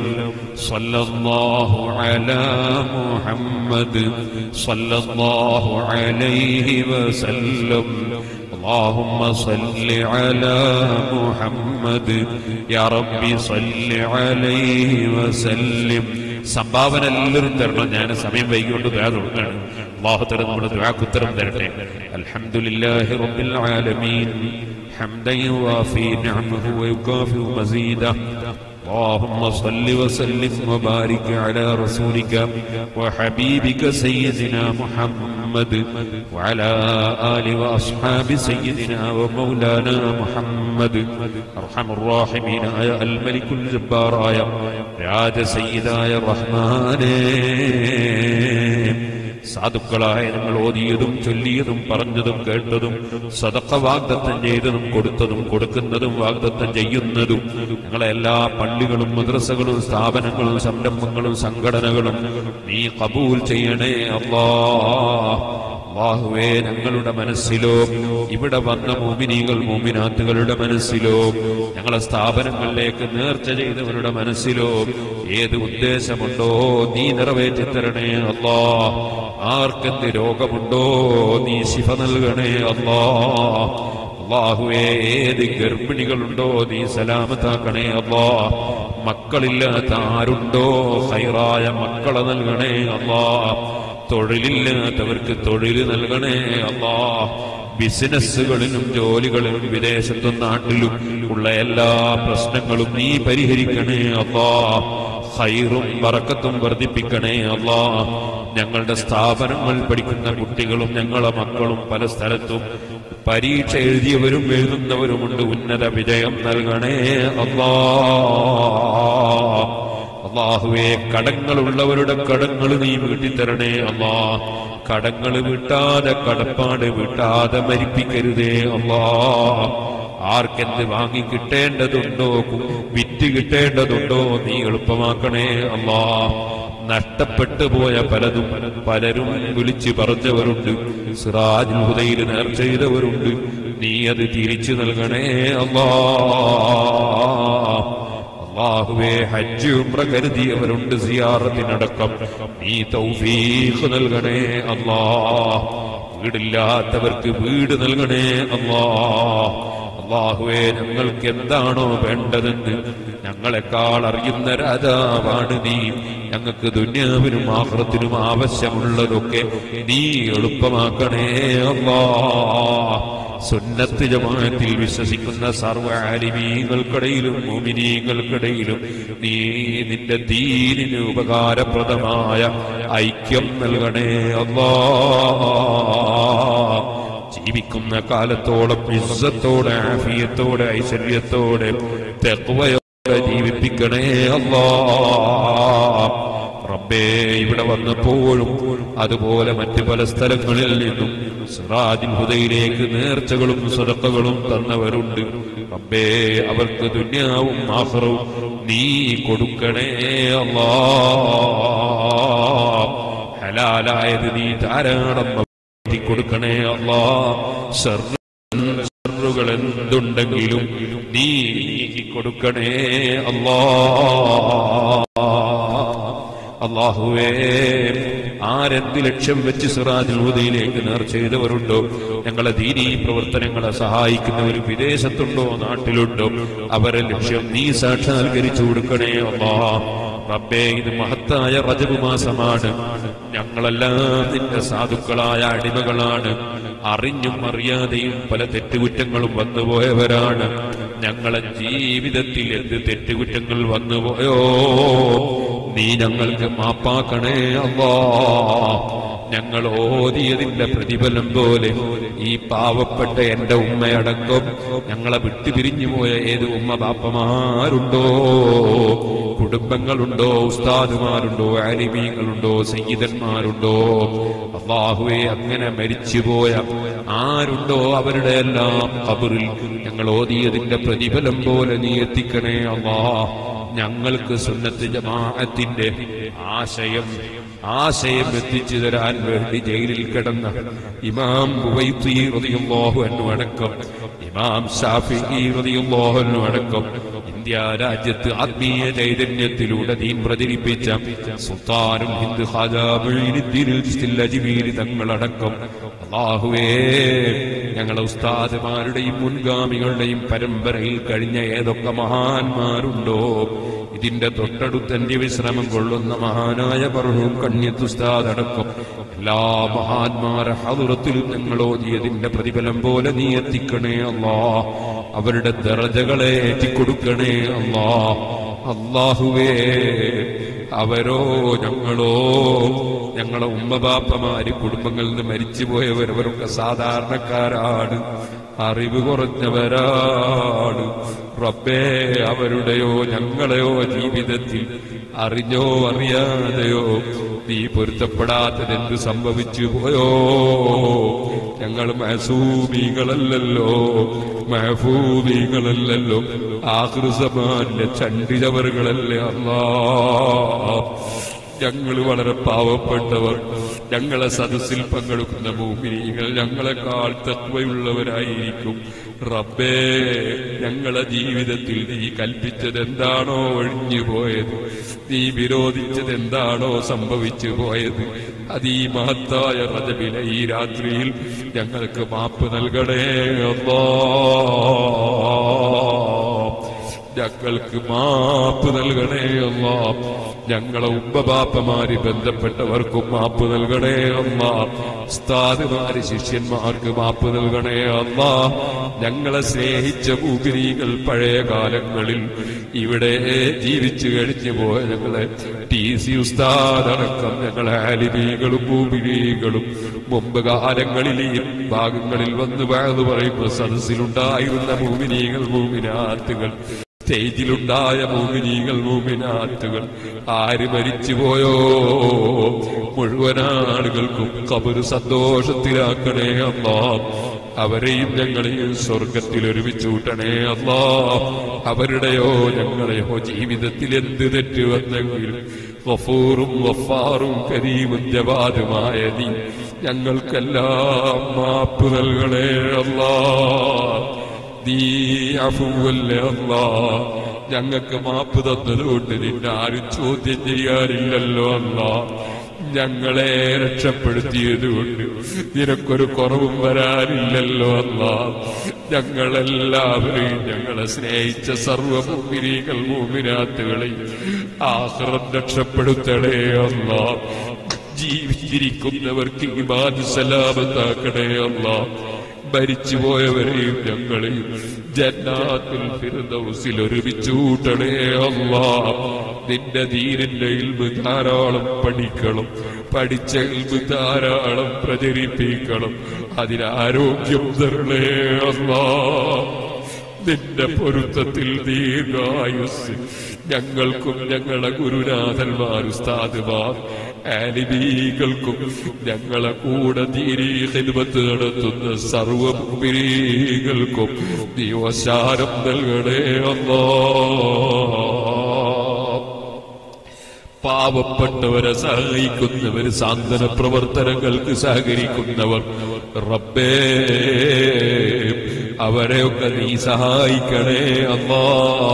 സല്ലല്ലാഹു അലാ മുഹമ്മദ് സല്ലല്ലാഹു അലൈഹി വസല്ലം اللهم صل على محمد يا ربي صل عليه وسلم സംഭാവന എല്ലാവരും തരണം ഞാൻ സമയം വൈകിക്കൊണ്ട് ദുആ തുടങ്ങാണ് അള്ളാഹു തരം നമ്മുടെ ദുആക്ക് ഉത്തരം തരട്ടെ അൽഹംദുലില്ലാഹി റബ്ബിൽ ആലമീൻ حمدا يوافي نعمه ويكافئ مزيده اللهم صل وسلم وبارك على رسولك وحبيبك سيدنا محمد وعلى آل وأصحاب سيدنا ومولانا محمد أرحم الراحمين يا الملك الجبار يا രാജ സയ്യിദായ റഹ്മാനേ സാധുക്കളായ നിങ്ങൾ ഓതിയതും ചൊല്ലിയതും പറഞ്ഞതും കേട്ടതും സദക്ക വാഗ്ദത്തം ചെയ്തതും കൊടുത്തതും കൊടുക്കുന്നതും വാഗ്ദത്തം ചെയ്യുന്നതും ഞങ്ങളെ എല്ലാ പള്ളികളും മദ്രസകളും സ്ഥാപനങ്ങളും സംരംഭങ്ങളും സംഘടനകളും നീ കബൂൽ ചെയ്യണേ അല്ലാ അള്ളാഹുവേ ഞങ്ങളുടെ മനസ്സിലോ ഇവിടെ വന്ന മോമിനികൾ മോമിനാത്തുകളുടെ മനസ്സിലോ ഞങ്ങളെ സ്ഥാപനങ്ങളിലേക്ക് നേർച്ച ചെയ്തവരുടെ മനസ്സിലോ ഏത് ഉദ്ദേശമുണ്ടോ നീ നിറവേറ്റി തരണേ അല്ലാ ആർക്കെന്ത് രോഗമുണ്ടോ നീ ശിഫ നൽകണേ അല്ലാ അള്ളാഹുവേ ഏത് ഗർഭിണികളുണ്ടോ നീ സലാമത്താക്കണേ അല്ലാ മക്കളില്ലാത്ത ആരുണ്ടോ ഹൈറായ മക്കളെ നൽകണേ അല്ലാ തൊഴിലില്ലാത്തവർക്ക് തൊഴിൽ നൽകണേ അല്ലാ ബിസിനസ്സുകളിലും ജോലികളിലും വിദേശത്തും നാട്ടിലും ഉള്ള എല്ലാ പ്രശ്നങ്ങളും നീ പരിഹരിക്കണേ അല്ലാ ഹൈറും ബറക്കത്തും വർദ്ധിപ്പിക്കണേ അല്ലാ ഞങ്ങളുടെ സ്ഥാപനങ്ങൾ പഠിക്കുന്ന കുട്ടികളും ഞങ്ങളെ മക്കളും പല സ്ഥലത്തും പരീക്ഷ എഴുതിയവരും എഴുതുന്നവരുമുണ്ട് ഉന്നത വിജയം നൽകണേ അല്ലാ അള്ളാഹുവേ കടങ്ങളുള്ളവരുടെ കടങ്ങൾ നീ വീട്ടിത്തരണേ അല്ലാ കടങ്ങൾ വീട്ടാതെ കടപ്പാട് വീട്ടാതെ മരിപ്പിക്കരുതേ അല്ലാ ആർക്കെന്ത് വാങ്ങി കിട്ടേണ്ടതുണ്ടോ വിറ്റ് കിട്ടേണ്ടതുണ്ടോ നീ എളുപ്പമാക്കണേ അല്ലാ നഷ്ടപ്പെട്ടു പോയ പലതും പലരും വിളിച്ചു പറഞ്ഞവരുണ്ട് സിറാജുൽ ഹുദയിൽ നേർ ചെയ്തവരുണ്ട് നീ അത് തിരിച്ചു നൽകണേ അല്ലാ അള്ളാഹുവേ ഹജ്ജ് ഉംറ കരുതിയവരുണ്ട് സിയാറത്തിനടക്കം നീ തൗഫീഖ് നൽകണേ അല്ലാ വീടില്ലാത്തവർക്ക് വീട് നൽകണേ അല്ലാ അള്ളാഹുവേ ഞങ്ങൾക്ക് എന്താണോ വേണ്ടതെന്ന് ഞങ്ങളെക്കാൾ അറിയുന്ന രാജാവാണ് നീ ഞങ്ങൾക്ക് ദുന്യാവിനും ആഹ്റത്തിനും ആവശ്യമുള്ളതൊക്കെ നീ എളുപ്പമാക്കണേ അല്ലാ സുന്നത്ത് ജമാഅത്തിൽ വിശ്വസിക്കുന്ന സർവ്വ ആലിമീങ്ങൾക്കിടയിലും മോമിനീങ്ങൾക്കിടയിലും നീ നിന്റെ ദീനിന് ഉപകാരപ്രദമായ ഐക്യം നൽകണേ അല്ലാ ജീവിക്കുന്ന കാലത്തോളം ഇസ്സത്തോടെ ആഫിയത്തോടെ ഐശ്വര്യത്തോടെ തെക്കുവയോടെ ജീവിപ്പിക്കണേ അല്ലാ റബ്ബേ ഇവിടെ വന്നപ്പോഴും അതുപോലെ മറ്റു പല സ്ഥലങ്ങളിൽ നിന്നും സിറാജിൽ ഹുദയിലേക്ക് നേർച്ചകളും സ്വതക്കകളും തന്നവരുണ്ട് റബ്ബേ അവർക്ക് ദുന്യാവും ആഹ്റവും നീ കൊടുക്കണേ അല്ലാ ഹലാലായത് നീ ധാരാളം എത്തി കൊടുക്കണേ അല്ലാ ഷറുകൾ എന്തുണ്ടെങ്കിലും നീ നീക്കി കൊടുക്കണേ അല്ലാ അള്ളാഹുവേ ആരെന്ത് ലക്ഷ്യം വെച്ച് സിറാജുൽ ഹുദയിലേക്ക് നേർ ചെയ്തവരുണ്ടോ ഞങ്ങളെ ദീനീ പ്രവർത്തനങ്ങളെ സഹായിക്കുന്നവർ വിദേശത്തുണ്ടോ നാട്ടിലുണ്ടോ അവരെ ലക്ഷ്യം നീ സാക്ഷാത്കരിച്ചു കൊടുക്കണേ അല്ലാ റബ്ബേ ഇത് മഹത്തായ റജബ് മാസമാണ് ഞങ്ങളെല്ലാം നിന്റെ സാധുക്കളായ അടിമകളാണ് അറിഞ്ഞും അറിയാതെയും പല തെറ്റുകുറ്റങ്ങളും വന്നുപോയവരാണ് ഞങ്ങളെ ജീവിതത്തിൽ എന്ത് തെറ്റുകുറ്റങ്ങൾ വന്നുപോയോ നീ ഞങ്ങൾക്ക് മാപ്പാക്കണേ അല്ലാ ഞങ്ങൾ ഓതിയതിന്റെ പ്രതിഫലം പോലെ ഈ പാവപ്പെട്ട എന്റെ ഉമ്മയടക്കം ഞങ്ങളെ വിട്ടുപിരിഞ്ഞു പോയ ഏത് ഉമ്മ ബാപ്പമാരുണ്ടോ കുടുംബങ്ങളുണ്ടോ ഉസ്താദുമാരുണ്ടോ ആലിമീങ്ങളുണ്ടോ സയ്യിദന്മാരുണ്ടോ അള്ളാഹുവെ അങ്ങനെ മരിച്ചുപോയ ആരുണ്ടോ അവരുടെ എല്ലാം കബറിൽ ഞങ്ങൾ ഓതിയതിന്റെ പ്രതിഫലം പോലെ നീ എത്തിക്കണേ അള്ളാ ഞങ്ങൾക്ക് സുന്നത്ത് ജമാഅത്തിന്റെ ആശയം ആശയം എത്തിച്ചു തരാൻ വേണ്ടി ജയിലിൽ കിടന്ന ഇമാം ബുവൈത്തി റളിയല്ലാഹു അൻഹു അടക്കം ഇമാം ഷാഫിഈ റളിയല്ലാഹു അൻഹു അടക്കം ഇന്ത്യ രാജ്യത്ത് ആത്മീയ ചൈതന്യത്തിലൂടെ ദീൻ പ്രചരിപ്പിച്ച സുൽത്താനും ഹിന്ദ് ഖാജാ മുഈനുദ്ദീനുൽ ചിസ്തിൽ അജ്മീരി തങ്ങളടക്കം അല്ലാഹുവേ ഞങ്ങളെ ഉസ്താദുമാരുടെയും മുൻഗാമികളുടെയും പരമ്പരയിൽ കഴിഞ്ഞ ഏതൊക്കെ മഹാന്മാരുണ്ടോ ഇതിന്റെ തൊട്ടടുത്ത് അന്ത്യവിശ്രമം കൊള്ളുന്ന മഹാനായ ബർഹൂം കണ്യത്തുസ്താദ് അടക്കം എല്ലാ മഹാന്മാരെ ഹതുറത്തിലും ഞങ്ങൾ ഓതിയതിന്റെ പ്രതിഫലം പോലെ നീ എത്തിക്കണേ അല്ലാ അവരുടെ ദറജകളെ ഏറ്റിക്കൊടുക്കണേ അല്ലാ അള്ളാഹുവേ അവരോ ഞങ്ങളോ ഞങ്ങളെ ഉമ്മബാപ്പമാര് കുടുംബങ്ങളിൽ നിന്ന് മരിച്ചുപോയവർ അവരൊക്കെ സാധാരണക്കാരാണ് അറിവ് കുറഞ്ഞവരാണ് റബ്ബേ അവരുടെയോ ഞങ്ങളെയോ ജീവിതത്തിൽ അറിഞ്ഞോ അറിയാതെയോ നീ പൊരുത്തപ്പെടാത്തതെന്ത് സംഭവിച്ചു പോയോ ഞങ്ങൾ മഹസൂമികളല്ലല്ലോ മഹഫൂമികളല്ലല്ലോ ആകൃസമാന്റെ ചണ്ടിലവറുകളല്ലേ അല്ലാ ഞങ്ങൾ വളരെ പാവപ്പെട്ടവർ ഞങ്ങളെ സദസ്സിൽ പങ്കെടുക്കുന്ന മൂമിനികൾ ഞങ്ങളെക്കാൾ തത്വയുള്ളവരായിരിക്കും റബ്ബേ ഞങ്ങളെ ജീവിതത്തിൽ നീ കൽപ്പിച്ചത് എന്താണോ ഒഴിഞ്ഞു പോയത് നീ വിരോധിച്ചത് എന്താണോ സംഭവിച്ചു പോയത് അത് ഈ മഹത്തായ റജബിലെ ഈ രാത്രിയിൽ ഞങ്ങൾക്ക് മാപ്പ് നൽകണേ അല്ലാ ഞങ്ങൾക്ക് മാപ്പ് നൽകണേ അല്ല ഞങ്ങളെ ഉപ്പബാപ്പമാര് ബന്ധപ്പെട്ടവർക്കും മാപ്പ് നൽകണേ അല്ല ഉസ്താദുമാര് ശിഷ്യന്മാർക്ക് മാപ്പ് നൽകണേ അല്ല ഞങ്ങളെ സ്നേഹിച്ച ഭൂമിനീകൾ പഴയ കാലങ്ങളിൽ ഇവിടെ ജീവിച്ചു കഴിഞ്ഞു പോയ ഞങ്ങളെ ടി സി ഉസ്താദടക്കം ഞങ്ങളെ ആലിമീകളും ഭൂമിനീകളും മുമ്പ് കാലങ്ങളിൽ ഈ ഭാഗങ്ങളിൽ വന്ന് വാഴ്ന്നു പറയുമ്പോൾ സദസ്സിലുണ്ടായിരുന്ന ഭൂമിനീകൾ ഭൂമിനാത്തുകൾ സ്റ്റേജിലുണ്ടായ മൂമിനീകൾ മൂമിനാറ്റുകൾ ആര് മരിച്ചുപോയോ മുഴുവൻ ആളുകൾക്കും കബറ് സന്തോഷത്തിലാക്കണേ അല്ലാ അവരെയും ഞങ്ങളെയും സ്വർഗത്തിൽ ഒരുമിച്ച് കൂട്ടണേ അല്ലാ അവരുടെയോ ഞങ്ങളെയോ ജീവിതത്തിൽ എന്ത് തെറ്റ് വന്നെങ്കിലും വഫൂറും വഫാറും കരീമും ജവാദുമായ നീ ഞങ്ങൾക്കെല്ലാം മാപ്പ് നൽകണേ അല്ലാ നീ അഫുവല്ലേ അല്ലാ ഞങ്ങൾക്ക് മാപ്പ് തന്നതുകൊണ്ട് നിന്നെ ആരും ചോദ്യം ചെയ്യാനില്ലല്ലോ അല്ല ഞങ്ങളെ രക്ഷപ്പെടുത്തിയതുകൊണ്ട് നിനക്കൊരു കുറവും വരാനില്ലല്ലോ അല്ല ഞങ്ങളെല്ലാവരെയും ഞങ്ങളെ സ്നേഹിച്ച സർവ ഭൂമിനീകൾ ഭൂമിനാത്തുകളെയും ആഹ്റം രക്ഷപ്പെടുത്തണേ അല്ല ജീവിച്ചിരിക്കുന്നവർക്ക് ഇമാൻ സലാമത്താക്കണേ അല്ല മരിച്ചുപോയവരെയും ഞങ്ങളെയും ജന്നാത്തിൽ ഫിർദൗസിൽ ഒരുമിച്ച് കൂട്ടണേ അല്ലാ നിന്റെ ദീനിന്റെ ഇൽമ് ധാരാളം പഠിക്കണം പഠിച്ച ഇൽമ് ധാരാളം പ്രചരിപ്പിക്കണം അതിനാരോഗ്യം തരണേ അല്ലാ നിന്റെ പൊരുത്തത്തിൽ ദീർഘായുസ് ഞങ്ങൾക്കും ഞങ്ങളെ ഗുരുനാഥന്മാർ ഉസ്താദുമാർ ആലിബീകൾക്കും ഞങ്ങളെ കൂടെ തീരീ ഹിദ്മത്ത് നടത്തുന്ന സർവഭൂമികൾക്കും നീ വശാരം നൽകണേ അല്ലാ പാവപ്പെട്ടവരെ സഹായിക്കുന്നവർ സാന്ത്വന പ്രവർത്തനങ്ങൾക്ക് സഹകരിക്കുന്നവർ റബ്ബേ അവരെയൊക്കെ നീ സഹായിക്കണേ അല്ലാ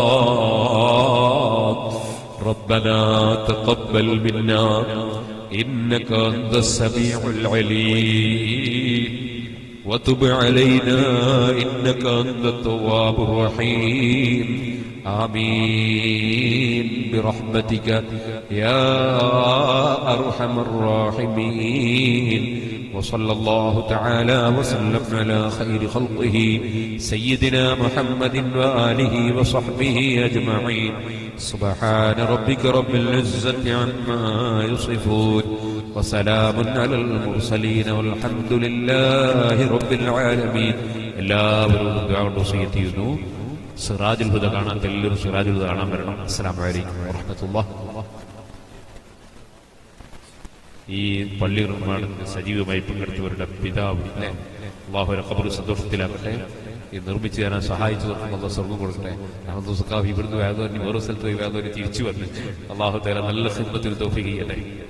ربنا تقبل منا إنك أنت السميع العليم وتب علينا إنك أنت التواب الرحيم آمين برحمتك يا أرحم الراحمين وصلى الله تعالى وسلم على خير خلقه سيدنا محمد وآله وصحبه أجمعين سبحان ربك رب العزة عما يصفون وسلام على المرسلين والحمد لله رب العالمين എല്ലാവരും ദുആ വസിയത്ത് ചെയ്യുന്നു സിറാജുൽ ഹുദ കാണാൻ എല്ലാവരും സിറാജുൽ ഹുദ കാണാൻ വരണം അസ്സലാമു അലൈക്കും വറഹ്മത്തുള്ളാഹി ഈ പള്ളി നിർമ്മാണത്തിന് സജീവമായി പങ്കെടുത്തവരുടെ പിതാവ് അല്ലേ അള്ളാഹുരെ ഖബർ സന്തോഷത്തിലാക്കട്ടെ ഈ നിർമ്മിച്ചു തരാൻ സഹായിച്ചു എന്നുള്ള സ്വർഗം കൊടുക്കട്ടെ അഹമ്മദ് സുഖാഫ് ഇവിടുന്ന് വേദോനി വേറെ സ്ഥലത്ത് പോയി വേദോനി തിരിച്ചു വന്ന് അള്ളാഹു തേല നല്ല സിനിമത്തിൽ തോഫിക്ക് ചെയ്യട്ടെ